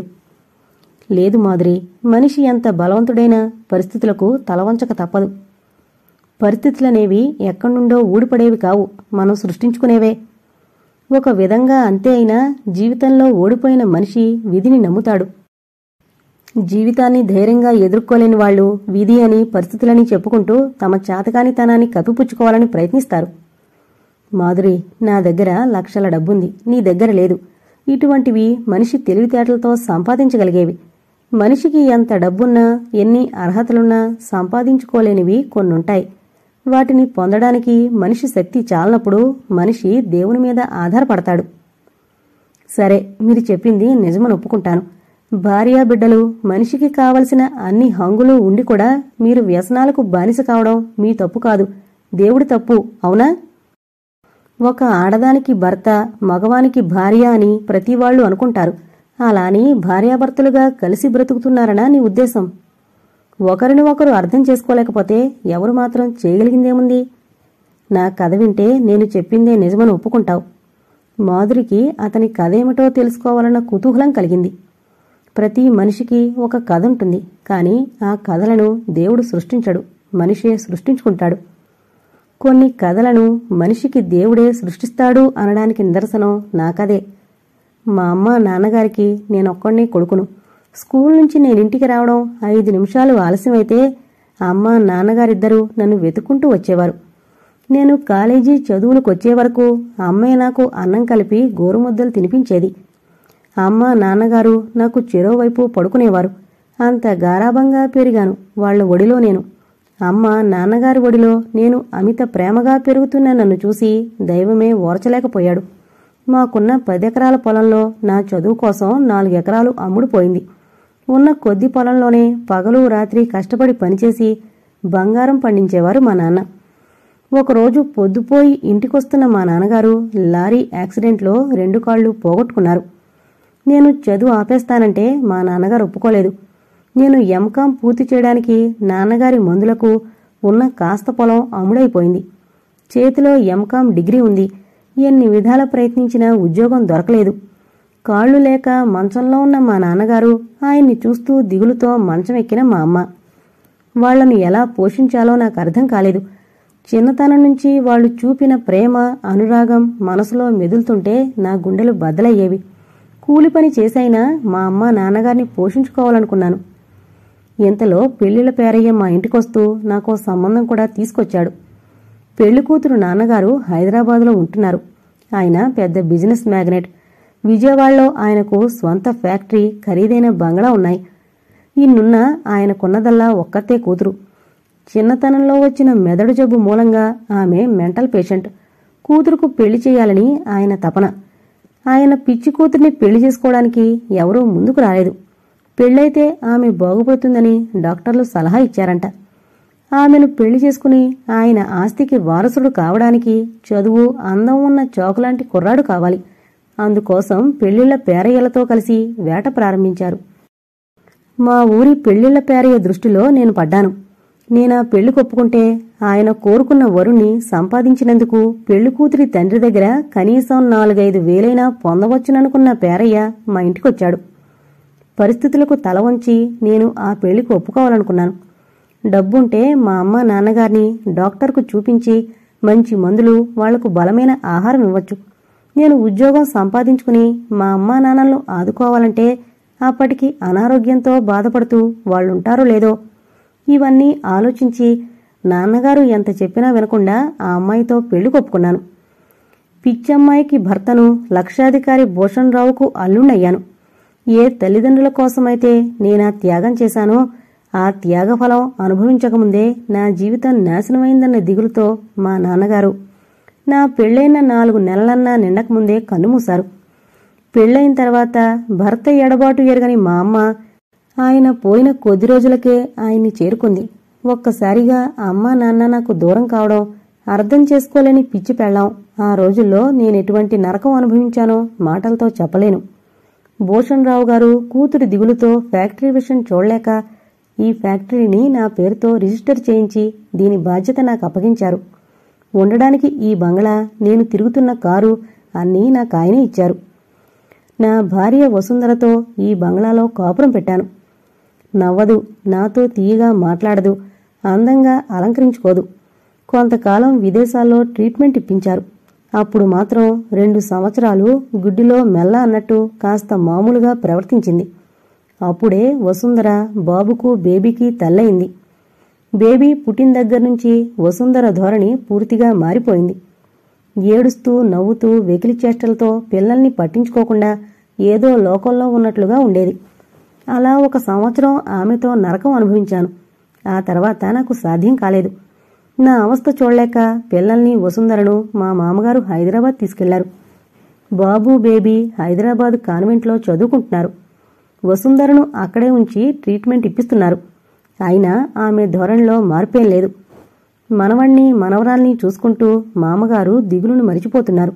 లేదు మాదిరి మనిషి ఎంత బలవంతుడైనా పరిస్థితులకు తలవంచక తప్పదు పరిస్థితులనేవి ఎక్కడ్నుండో ఊడిపడేవి కావు మనం సృష్టించుకునేవే ఒక విధంగా అంతే అయినా జీవితంలో ఓడిపోయిన మనిషి విధిని నమ్ముతాడు జీవితాన్ని ధైర్యంగా ఎదుర్కోలేని వాళ్ళు విధి అని పరిస్థితులని చెప్పుకుంటూ తమ చాతకానితనాన్ని కప్పిపుచ్చుకోవాలని ప్రయత్నిస్తారు మాధురి నా దగ్గర లక్షల డబ్బుంది నీ దగ్గర లేదు ఇటువంటివి మనిషి తెలివితేటలతో సంపాదించగలిగేవి మనిషికి ఎంత డబ్బున్నా ఎన్ని అర్హతలున్నా సంపాదించుకోలేనివి కొన్నుంటాయి వాటిని పొందడానికి మనిషి శక్తి చాలనప్పుడు మనిషి దేవుని మీద ఆధారపడతాడు సరే మీరు చెప్పింది నిజమని ఒప్పుకుంటాను భార్యా బిడ్డలు మనిషికి కావలసిన అన్ని హంగులు ఉండి కూడా మీరు వ్యసనాలకు బానిస కావడం మీ తప్పు కాదు దేవుడి తప్పు అవునా ఒక ఆడదానికి భర్త మగవానికి భార్య అని ప్రతివాళ్లు అనుకుంటారు అలాని భార్యాభర్తలుగా కలిసి బ్రతుకుతున్నారనా నీ ఉద్దేశం ఒకరిని ఒకరు అర్థం చేసుకోలేకపోతే ఎవరు మాత్రం చేయగలిగిందేముంది నా కథ వింటే నేను చెప్పిందే నిజమని ఒప్పుకుంటావు మాధురికి అతని కథ ఏమిటో తెలుసుకోవాలన్న కుతూహలం కలిగింది ప్రతి మనిషికి ఒక కథ ఉంటుంది కానీ ఆ కథలను దేవుడు సృష్టించడు మనిషే సృష్టించుకుంటాడు కొన్ని కథలను మనిషికి దేవుడే సృష్టిస్తాడు అనడానికి నిదర్శనం నాకదే మా అమ్మ నాన్నగారికి నేనొక్కడినే కొడుకును స్కూల్ నుంచి నేను ఇంటికి రావడం ఐదు నిమిషాలు ఆలస్యమైతే అమ్మ నాన్నగారిద్దరూ నన్ను వెతుక్కుంటూ వచ్చేవారు నేను కాలేజీ చదువులకు వచ్చే వరకు అమ్మే నాకు అన్నం కలిపి గోరుముద్దలు తినిపించేది అమ్మ నాన్నగారు నాకు చెరోవైపు పడుకునేవారు అంత గారాబంగా పెరిగాను వాళ్ళ ఒడిలో నేను అమ్మ నాన్నగారి ఒడిలో నేను అమిత ప్రేమగా పెరుగుతున్న నన్ను చూసి దైవమే ఓర్చలేకపోయాడు మాకున్న పదెకరాల పొలంలో నా చదువు కోసం నాలుగు ఎకరాలు అమ్ముడుపోయింది ఉన్న కొద్ది పొలంలోనే పగలు రాత్రి కష్టపడి పనిచేసి బంగారం పండించేవారు మా నాన్న ఒకరోజు పొద్దుపోయి ఇంటికొస్తున్న మా నాన్నగారు లారీ యాక్సిడెంట్లో రెండు కాళ్ళు పోగొట్టుకున్నారు నేను చదువు ఆపేస్తానంటే మా నాన్నగారు ఒప్పుకోలేదు నేను ఎంకాం పూర్తి చేయడానికి నాన్నగారి మందులకు ఉన్న కాస్త పొలం అమ్ముడైపోయింది చేతిలో ఎంకాం డిగ్రీ ఉంది ఎన్ని విధాల ప్రయత్నించినా ఉద్యోగం దొరకలేదు కాళ్ళు లేక మంచంలో ఉన్న మా నాన్నగారు ఆయన్ని చూస్తూ దిగులుతో మంచం ఎక్కిన మా అమ్మ వాళ్లను ఎలా పోషించాలో నాకు అర్థం కాలేదు చిన్నతనం నుంచి వాళ్ళు చూపిన ప్రేమ అనురాగం మనసులో మెదులుతుంటే నా గుండెలు బద్దలయ్యేవి కూలి పని చేసైనా మా అమ్మ నాన్నగారిని పోషించుకోవాలనుకున్నాను ఇంతలో పెళ్లిళ్ల పేరయ్య మా ఇంటికొస్తూ నాకో సంబంధం కూడా తీసుకొచ్చాడు పెళ్లి కూతురు నాన్నగారు హైదరాబాదులో ఉంటున్నారు ఆయన పెద్ద బిజినెస్ మ్యాగ్నెట్ విజయవాడలో ఆయనకు స్వంత ఫ్యాక్టరీ ఖరీదైన బంగ్లా ఉన్నాయి ఇన్నున్న ఆయనకున్నదల్లా ఒక్కతే కూతురు చిన్నతనంలో వచ్చిన మెదడు జబ్బు మూలంగా ఆమె మెంటల్ పేషెంట్ కూతురుకు పెళ్లి చేయాలని ఆయన తపన ఆయన పిచ్చి కూతుర్ని పెళ్లి చేసుకోవడానికి ఎవరూ ముందుకు రాలేదు పెళ్ళైతే ఆమె బాగుపడుతుందని డాక్టర్లు సలహా ఇచ్చారంట ఆమెను పెళ్లి చేసుకుని ఆయన ఆస్తికి వారసుడు కావడానికి చదువు అందం ఉన్న చౌకలాంటి కుర్రాడు కావాలి అందుకోసం పెళ్లిళ్ల పేరయ్యలతో కలిసి వేట ప్రారంభించారు మా ఊరి పెళ్లిళ్ల పేరయ్య దృష్టిలో నేను పడ్డాను నేనా పెళ్లి కొప్పుకుంటే ఆయన కోరుకున్న వరుణ్ణి సంపాదించినందుకు పెళ్లి కూతురి తండ్రి దగ్గర కనీసం నాలుగైదు వేలైనా పొందవచ్చుననుకున్న పేరయ్య మా ఇంటికొచ్చాడు పరిస్థితులకు తల వంచి నేను ఆ పెళ్లికి ఒప్పుకోవాలనుకున్నాను డబ్బుంటే మా అమ్మ నాన్నగారిని డాక్టర్కు చూపించి మంచి మందులు వాళ్లకు బలమైన ఆహారం ఇవ్వచ్చు నేను ఉద్యోగం సంపాదించుకుని మా అమ్మా నాన్నలను ఆదుకోవాలంటే అప్పటికి అనారోగ్యంతో బాధపడుతూ వాళ్ళుంటారో లేదో ఇవన్నీ ఆలోచించి నాన్నగారు ఎంత చెప్పినా వినకుండా ఆ అమ్మాయితో పెళ్లి కొప్పుకున్నాను పిచ్చమ్మాయికి భర్తను లక్షాధికారి భూషణ్ రావుకు అల్లుండయ్యాను ఏ తల్లిదండ్రుల కోసమైతే నేనా త్యాగం చేశానో ఆ త్యాగఫలం అనుభవించకముందే నా జీవితం నాశనమైందన్న దిగులుతో మా నాన్నగారు నా పెళ్ళైన నాలుగు నెలలన్నా నిండకముందే కన్నుమూశారు పెళ్ళైన తర్వాత భర్త ఎడబాటు ఎరగని మా అమ్మ ఆయన పోయిన కొద్ది రోజులకే ఆయన్ని చేరుకుంది ఒక్కసారిగా అమ్మ నాన్న నాకు దూరం కావడం అర్థం చేసుకోలేని పిచ్చి పెళ్ళాం ఆ రోజుల్లో నేనెటువంటి నరకం అనుభవించానో మాటలతో చెప్పలేను భూషణ్ రావు గారు కూతురి దిగులుతో ఫ్యాక్టరీ విషయం చూడలేక ఈ ఫ్యాక్టరీని నా పేరుతో రిజిస్టర్ చేయించి దీని బాధ్యత నాకు అప్పగించారు ఉండడానికి ఈ బంగ్లా నేను తిరుగుతున్న కారు అన్నీ నాకు ఆయనే ఇచ్చారు నా భార్య వసుంధరతో ఈ బంగ్లాలో కాపురం పెట్టాను నవ్వదు నాతో తీయగా మాట్లాడదు అందంగా అలంకరించుకోదు కొంతకాలం విదేశాల్లో ట్రీట్మెంట్ ఇప్పించారు అప్పుడు మాత్రం రెండు సంవత్సరాలు గుడ్డిలో మెల్ల అన్నట్టు కాస్త మామూలుగా ప్రవర్తించింది అప్పుడే వసుంధర బాబుకు బేబీకి తల్లయింది బేబీ పుట్టిన దగ్గర నుంచి వసుంధర ధోరణి పూర్తిగా మారిపోయింది ఏడుస్తూ నవ్వుతూ వెకిలి చేష్టలతో పిల్లల్ని పట్టించుకోకుండా ఏదో లోకంలో ఉన్నట్లుగా ఉండేది అలా ఒక సంవత్సరం ఆమెతో నరకం అనుభవించాను ఆ తర్వాత నాకు సాధ్యం కాలేదు నా అవస్థ చూడలేక పిల్లల్ని వసుంధరను మా మామగారు హైదరాబాద్ తీసుకెళ్లారు బాబు బేబీ హైదరాబాద్ కాన్వెంట్లో చదువుకుంటున్నారు వసుంధరను అక్కడే ఉంచి ట్రీట్మెంట్ ఇప్పిస్తున్నారు అయినా ఆమె ధోరణిలో మార్పేం లేదు మనవణ్ణి మనవరాల్ని చూసుకుంటూ మామగారు దిగులును మరిచిపోతున్నారు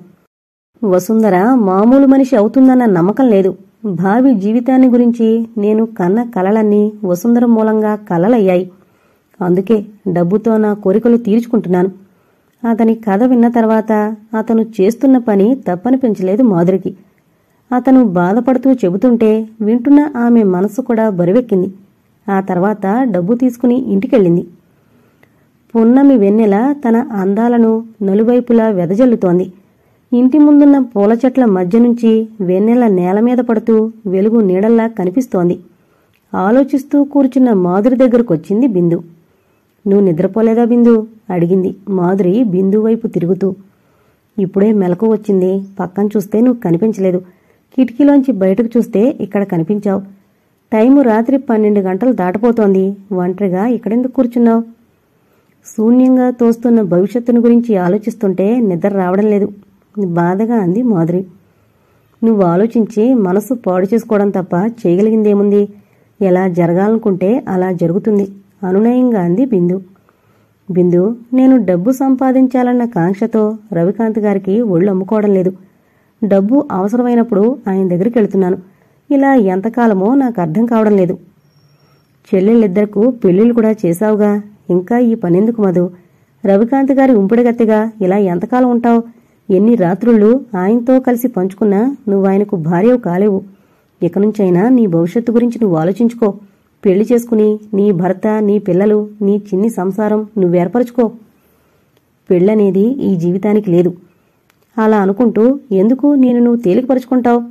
వసుంధర మామూలు మనిషి అవుతుందన్న నమ్మకం లేదు భావి జీవితాన్ని గురించి నేను కన్న కలలన్నీ వసుంధర మూలంగా కలలయ్యాయి అందుకే డబ్బుతో నా కోరికలు తీర్చుకుంటున్నాను అతని కథ విన్న తర్వాత అతను చేస్తున్న పని తప్పనిపించలేదు మాధురికి అతను బాధపడుతూ చెబుతుంటే వింటున్న ఆమె మనసు కూడా బరువెక్కింది ఆ తర్వాత డబ్బు తీసుకుని ఇంటికెళ్ళింది పున్నమి వెన్నెల తన అందాలను నలువైపులా వెదజల్లుతోంది ఇంటి ముందున్న పూల చెట్ల మధ్య నుంచి వెన్నెల నేల మీద పడుతూ వెలుగు నీడల్లా కనిపిస్తోంది ఆలోచిస్తూ కూర్చున్న మాధురి దగ్గరకొచ్చింది బిందు నువ్వు నిద్రపోలేదా బిందు అడిగింది మాధురి బిందు వైపు తిరుగుతూ ఇప్పుడే మెలకు వచ్చింది పక్కన చూస్తే నువ్వు కనిపించలేదు కిటికీలోంచి బయటకు చూస్తే ఇక్కడ కనిపించావు టైము రాత్రి పన్నెండు గంటలు దాటపోతోంది ఒంటరిగా ఇక్కడెందుకు కూర్చున్నావు శూన్యంగా తోస్తున్న భవిష్యత్తును గురించి ఆలోచిస్తుంటే నిద్ర రావడం లేదు బాధగా అంది మాధురి నువ్వు ఆలోచించి మనసు పాడు చేసుకోవడం తప్ప చేయగలిగిందేముంది ఎలా జరగాలనుకుంటే అలా జరుగుతుంది అనునయంగా అంది బిందు బిందు నేను డబ్బు సంపాదించాలన్న కాంక్షతో రవికాంత్ గారికి ఒళ్ళు అమ్ముకోవడం లేదు డబ్బు అవసరమైనప్పుడు ఆయన దగ్గరికి వెళ్తున్నాను ఇలా ఎంతకాలమో నాకు అర్థం కావడం లేదు చెల్లెళ్ళిద్దరకు పెళ్లిళ్ళు కూడా చేశావుగా ఇంకా ఈ పనెందుకు మధు రవికాంత్ గారి ఉంపుడుగత్తెగా ఇలా ఎంతకాలం ఉంటావు ఎన్ని రాత్రుళ్ళు ఆయనతో కలిసి పంచుకున్నా నువ్వు ఆయనకు భార్యవు కాలేవు ఇక నుంచైనా నీ భవిష్యత్తు గురించి నువ్వు ఆలోచించుకో పెళ్లి చేసుకుని నీ భర్త నీ పిల్లలు నీ చిన్ని సంసారం నువ్వేర్పరచుకో పెళ్ళనేది ఈ జీవితానికి లేదు అలా అనుకుంటూ ఎందుకు నేను నువ్వు తేలికపరుచుకుంటావు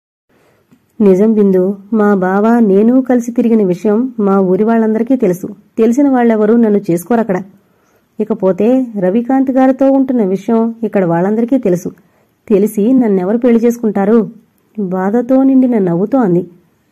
నిజం బిందు మా బావ నేను కలిసి తిరిగిన విషయం మా ఊరి వాళ్ళందరికీ తెలుసు తెలిసిన వాళ్ళెవరూ నన్ను చేసుకోరక్కడ ఇకపోతే రవికాంత్ గారితో ఉంటున్న విషయం ఇక్కడ వాళ్ళందరికీ తెలుసు తెలిసి నన్నెవరు పెళ్లి చేసుకుంటారు బాధతో నిండిన నవ్వుతో అంది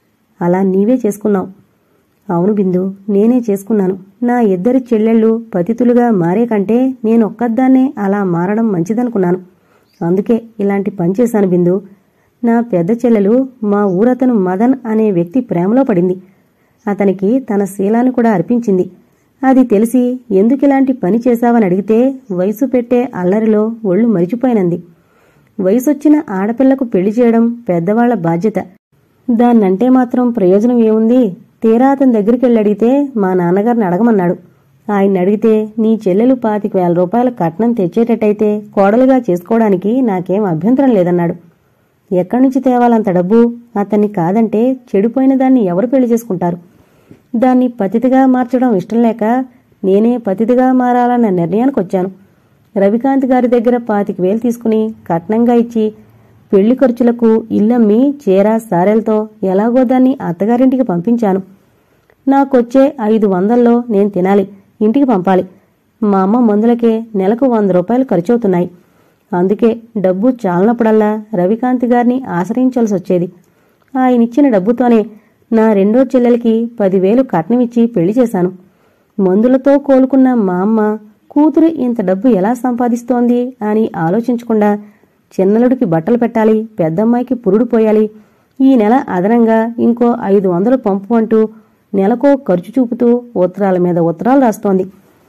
అలా నీవే చేసుకున్నావు అవును బిందు నేనే చేసుకున్నాను నా ఇద్దరి చెల్లెళ్ళు పతితులుగా మారే కంటే నేనొక్కదాన్నే అలా మారడం మంచిదనుకున్నాను అందుకే ఇలాంటి పని చేశాను బిందు నా పెద్ద చెల్లెలు మా ఊరతను మదన్ అనే వ్యక్తి ప్రేమలో పడింది అతనికి తన శీలాన్ని కూడా అర్పించింది అది తెలిసి ఎందుకిలాంటి పని చేశావని అడిగితే వయసు పెట్టే అల్లరిలో ఒళ్ళు మరిచిపోయినంది వయసొచ్చిన ఆడపిల్లకు పెళ్లి చేయడం పెద్దవాళ్ల బాధ్యత దాన్నంటే మాత్రం ప్రయోజనం ఏముంది తీరా అతని దగ్గరికి వెళ్ళి అడిగితే మా నాన్నగారిని అడగమన్నాడు ఆయన్ని అడిగితే నీ చెల్లెలు పాతిక వేల రూపాయల కట్నం తెచ్చేటట్టయితే కోడలుగా చేసుకోవడానికి నాకేం అభ్యంతరం లేదన్నాడు ఎక్కడి నుంచి తేవాలంత డబ్బు అతన్ని కాదంటే చెడిపోయిన దాన్ని ఎవరు పెళ్లి చేసుకుంటారు దాన్ని పతితిగా మార్చడం ఇష్టం లేక నేనే పతితిగా మారాలన్న నిర్ణయానికి వచ్చాను రవికాంత్ గారి దగ్గర పాతిక వేలు తీసుకుని కట్నంగా ఇచ్చి పెళ్లి ఖర్చులకు ఇల్లమ్మి చీర సారెలతో ఎలాగో దాన్ని అత్తగారింటికి పంపించాను నాకొచ్చే ఐదు వందల్లో నేను తినాలి ఇంటికి పంపాలి మా అమ్మ మందులకే నెలకు వంద రూపాయలు ఖర్చవుతున్నాయి అందుకే డబ్బు చాలనప్పుడల్లా రవికాంత్ గారిని ఆశ్రయించాల్సి వచ్చేది ఆయనిచ్చిన డబ్బుతోనే నా రెండో చెల్లెలకి పదివేలు కట్నమిచ్చి పెళ్లి చేశాను మందులతో కోలుకున్న మా అమ్మ కూతురు ఇంత డబ్బు ఎలా సంపాదిస్తోంది అని ఆలోచించకుండా చిన్నలుడికి బట్టలు పెట్టాలి పెద్దమ్మాయికి పురుడు పోయాలి ఈ నెల అదనంగా ఇంకో ఐదు వందలు పంపు అంటూ నెలకో ఖర్చు చూపుతూ ఉత్తరాల మీద ఉత్తరాలు రాస్తోంది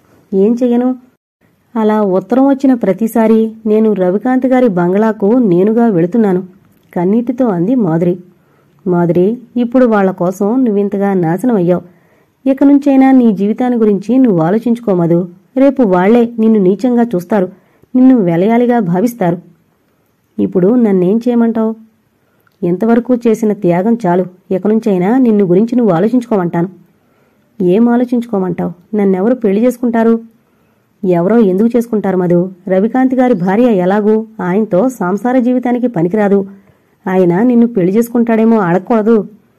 ఏం చెయ్యను అలా ఉత్తరం వచ్చిన ప్రతిసారి నేను రవికాంత్ గారి బంగ్లాకు నేనుగా వెళుతున్నాను కన్నీటితో అంది మాధురి మాధురి ఇప్పుడు వాళ్ల కోసం నువ్వింతగా నాశనం అయ్యావు ఇక నుంచైనా నీ జీవితాన్ని గురించి నువ్వు ఆలోచించుకో మధు రేపు వాళ్లే నిన్ను నీచంగా చూస్తారు నిన్ను వెలయాలిగా భావిస్తారు ఇప్పుడు నన్నేం చేయమంటావు ఎంతవరకు చేసిన త్యాగం చాలు ఇక నుంచైనా నిన్ను గురించి నువ్వు ఆలోచించుకోమంటాను ఏం ఆలోచించుకోమంటావు నన్నెవరు పెళ్లి చేసుకుంటారు ఎవరో ఎందుకు చేసుకుంటారు మధు రవికాంత్ గారి భార్య ఎలాగూ ఆయనతో సంసార జీవితానికి పనికిరాదు ఆయన నిన్ను పెళ్లి చేసుకుంటాడేమో అడగకూడదు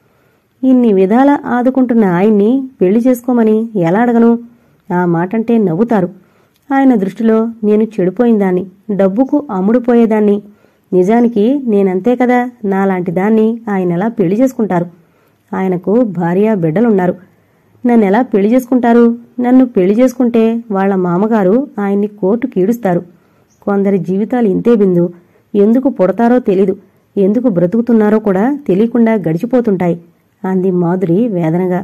ఇన్ని విధాల ఆదుకుంటున్న ఆయన్ని పెళ్లి చేసుకోమని ఎలా అడగను ఆ మాటంటే నవ్వుతారు ఆయన దృష్టిలో నేను చెడిపోయిందాన్ని డబ్బుకు అమ్ముడుపోయేదాన్ని నిజానికి నేనంతే కదా నాలాంటి దాన్ని ఆయన ఎలా పెళ్లి చేసుకుంటారు ఆయనకు భార్య బిడ్డలున్నారు నన్ను ఎలా పెళ్లి చేసుకుంటారు నన్ను పెళ్లి చేసుకుంటే వాళ్ళ మామగారు ఆయన్ని కోర్టు కీడుస్తారు కొందరి జీవితాలు ఇంతే బిందు ఎందుకు పుడతారో తెలీదు ఎందుకు బ్రతుకుతున్నారో కూడా తెలియకుండా గడిచిపోతుంటాయి అంది మాధురి వేదనగా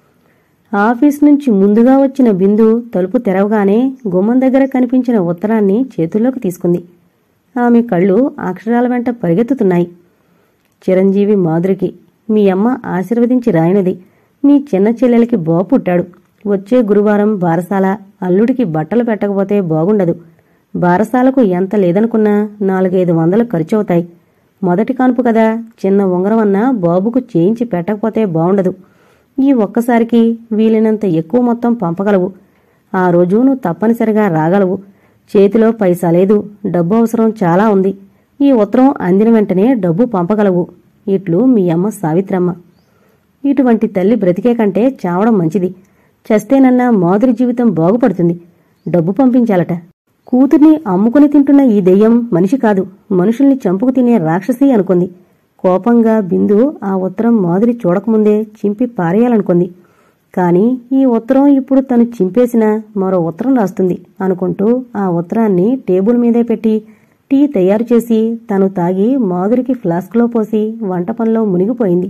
ఆఫీస్ నుంచి ముందుగా వచ్చిన బిందు తలుపు తెరవగానే గుమ్మం దగ్గర కనిపించిన ఉత్తరాన్ని చేతుల్లోకి తీసుకుంది ఆమె కళ్ళు అక్షరాల వెంట పరిగెత్తుతున్నాయి చిరంజీవి మాధురికి మీ అమ్మ ఆశీర్వదించి రాయినది మీ చిన్న చెల్లెలకి బా పుట్టాడు వచ్చే గురువారం బారసాల అల్లుడికి బట్టలు పెట్టకపోతే బాగుండదు బారసాలకు ఎంత లేదనుకున్నా నాలుగైదు వందలు ఖర్చవుతాయి మొదటి కానుపు కదా చిన్న ఉంగరం అన్నా బాబుకు చేయించి పెట్టకపోతే బాగుండదు ఈ ఒక్కసారికి వీలైనంత ఎక్కువ మొత్తం పంపగలవు ఆ రోజు నువ్వు తప్పనిసరిగా రాగలవు చేతిలో పైసా లేదు డబ్బు అవసరం చాలా ఉంది ఈ ఉత్తరం అందిన వెంటనే డబ్బు పంపగలవు ఇట్లు మీ అమ్మ సావిత్రమ్మ ఇటువంటి తల్లి బ్రతికే కంటే చావడం మంచిది చస్తేనన్నా మాధురి జీవితం బాగుపడుతుంది డబ్బు పంపించాలట కూతుర్ని అమ్ముకుని తింటున్న ఈ దెయ్యం మనిషి కాదు మనుషుల్ని చంపుకు తినే రాక్షసి అనుకుంది కోపంగా బిందు ఆ ఉత్తరం మాధురి చూడకముందే చింపి పారేయాలనుకుంది కాని ఈ ఉత్తరం ఇప్పుడు తను చింపేసిన మరో ఉత్తరం రాస్తుంది అనుకుంటూ ఆ ఉత్తరాన్ని టేబుల్ మీదే పెట్టి టీ తయారు చేసి తను తాగి మాధురికి ఫ్లాస్క్లో పోసి వంట పనిలో మునిగిపోయింది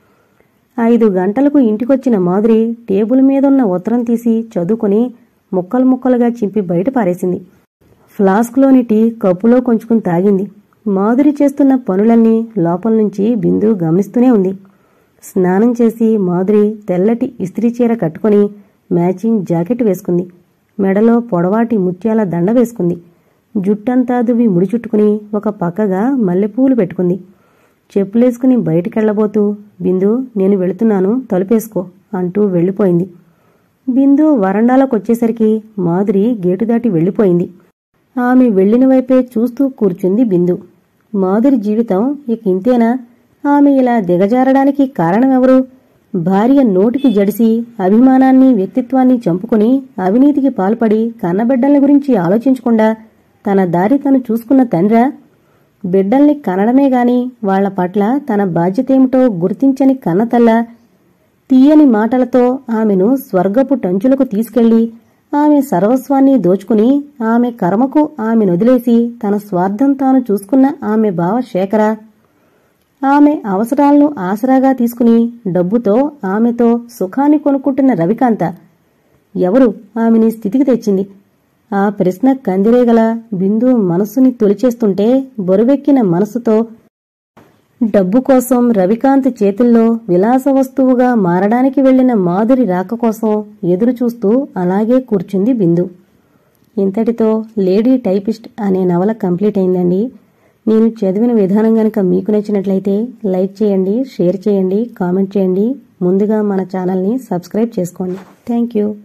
ఐదు గంటలకు ఇంటికొచ్చిన మాధురి టేబుల్ మీదున్న ఉత్తరం తీసి చదువుకుని ముక్కలు ముక్కలుగా చింపి బయట పారేసింది ఫ్లాస్క్లోని టీ కప్పులో కొంచుకుని తాగింది మాధురి చేస్తున్న పనులన్నీ లోపల నుంచి బిందు గమనిస్తూనే ఉంది స్నానం చేసి మాధురి తెల్లటి ఇస్త్రీ చీర కట్టుకుని మ్యాచింగ్ జాకెట్ వేసుకుంది మెడలో పొడవాటి ముత్యాల దండ వేసుకుంది జుట్టంతా దువ్వి ముడిచుట్టుకుని ఒక పక్కగా మల్లెపూలు పెట్టుకుంది చెప్పులేసుకుని బయటికెళ్లబోతూ బిందు నేను వెళుతున్నాను తలుపేసుకో అంటూ వెళ్ళిపోయింది బిందు వరండాలోకొచ్చేసరికి మాధురి గేటు దాటి వెళ్ళిపోయింది ఆమె వెళ్లిన వైపే చూస్తూ కూర్చుంది బిందు మాధురి జీవితం ఇక ఇంతేనా ఆమె ఇలా దిగజారడానికి కారణమెవరు భార్య నోటికి జడిసి అభిమానాన్ని వ్యక్తిత్వాన్ని చంపుకుని అవినీతికి పాల్పడి కన్నబిడ్డల గురించి ఆలోచించకుండా తన దారి తను చూసుకున్న తండ్రా బిడ్డల్ని కనడమే గాని వాళ్ల పట్ల తన బాధ్యతేమిటో గుర్తించని కన్నతల్ల తీయని మాటలతో ఆమెను స్వర్గపు టంచులకు తీసుకెళ్లి ఆమె సర్వస్వాన్ని దోచుకుని ఆమె కర్మకు ఆమెనొదిలేసి తన స్వార్థం తాను చూసుకున్న ఆమె బావ శేఖర ఆమె అవసరాలను ఆసరాగా తీసుకుని డబ్బుతో ఆమెతో సుఖాన్ని కొనుక్కుంటున్న రవికాంత ఎవరు ఆమెని స్థితికి తెచ్చింది ఆ ప్రశ్న కందిరేగల బిందు మనస్సుని తొలిచేస్తుంటే బరువెక్కిన మనసుతో డబ్బు కోసం రవికాంత్ చేతుల్లో విలాస వస్తువుగా మారడానికి వెళ్లిన మాధురి రాక కోసం ఎదురు చూస్తూ అలాగే కూర్చుంది బిందు ఇంతటితో లేడీ టైపిస్ట్ అనే నవల కంప్లీట్ అయిందండి నేను చదివిన విధానం గనక మీకు నచ్చినట్లయితే లైక్ చేయండి షేర్ చేయండి కామెంట్ చేయండి ముందుగా మన ఛానల్ని సబ్స్క్రైబ్ చేసుకోండి థ్యాంక్ యూ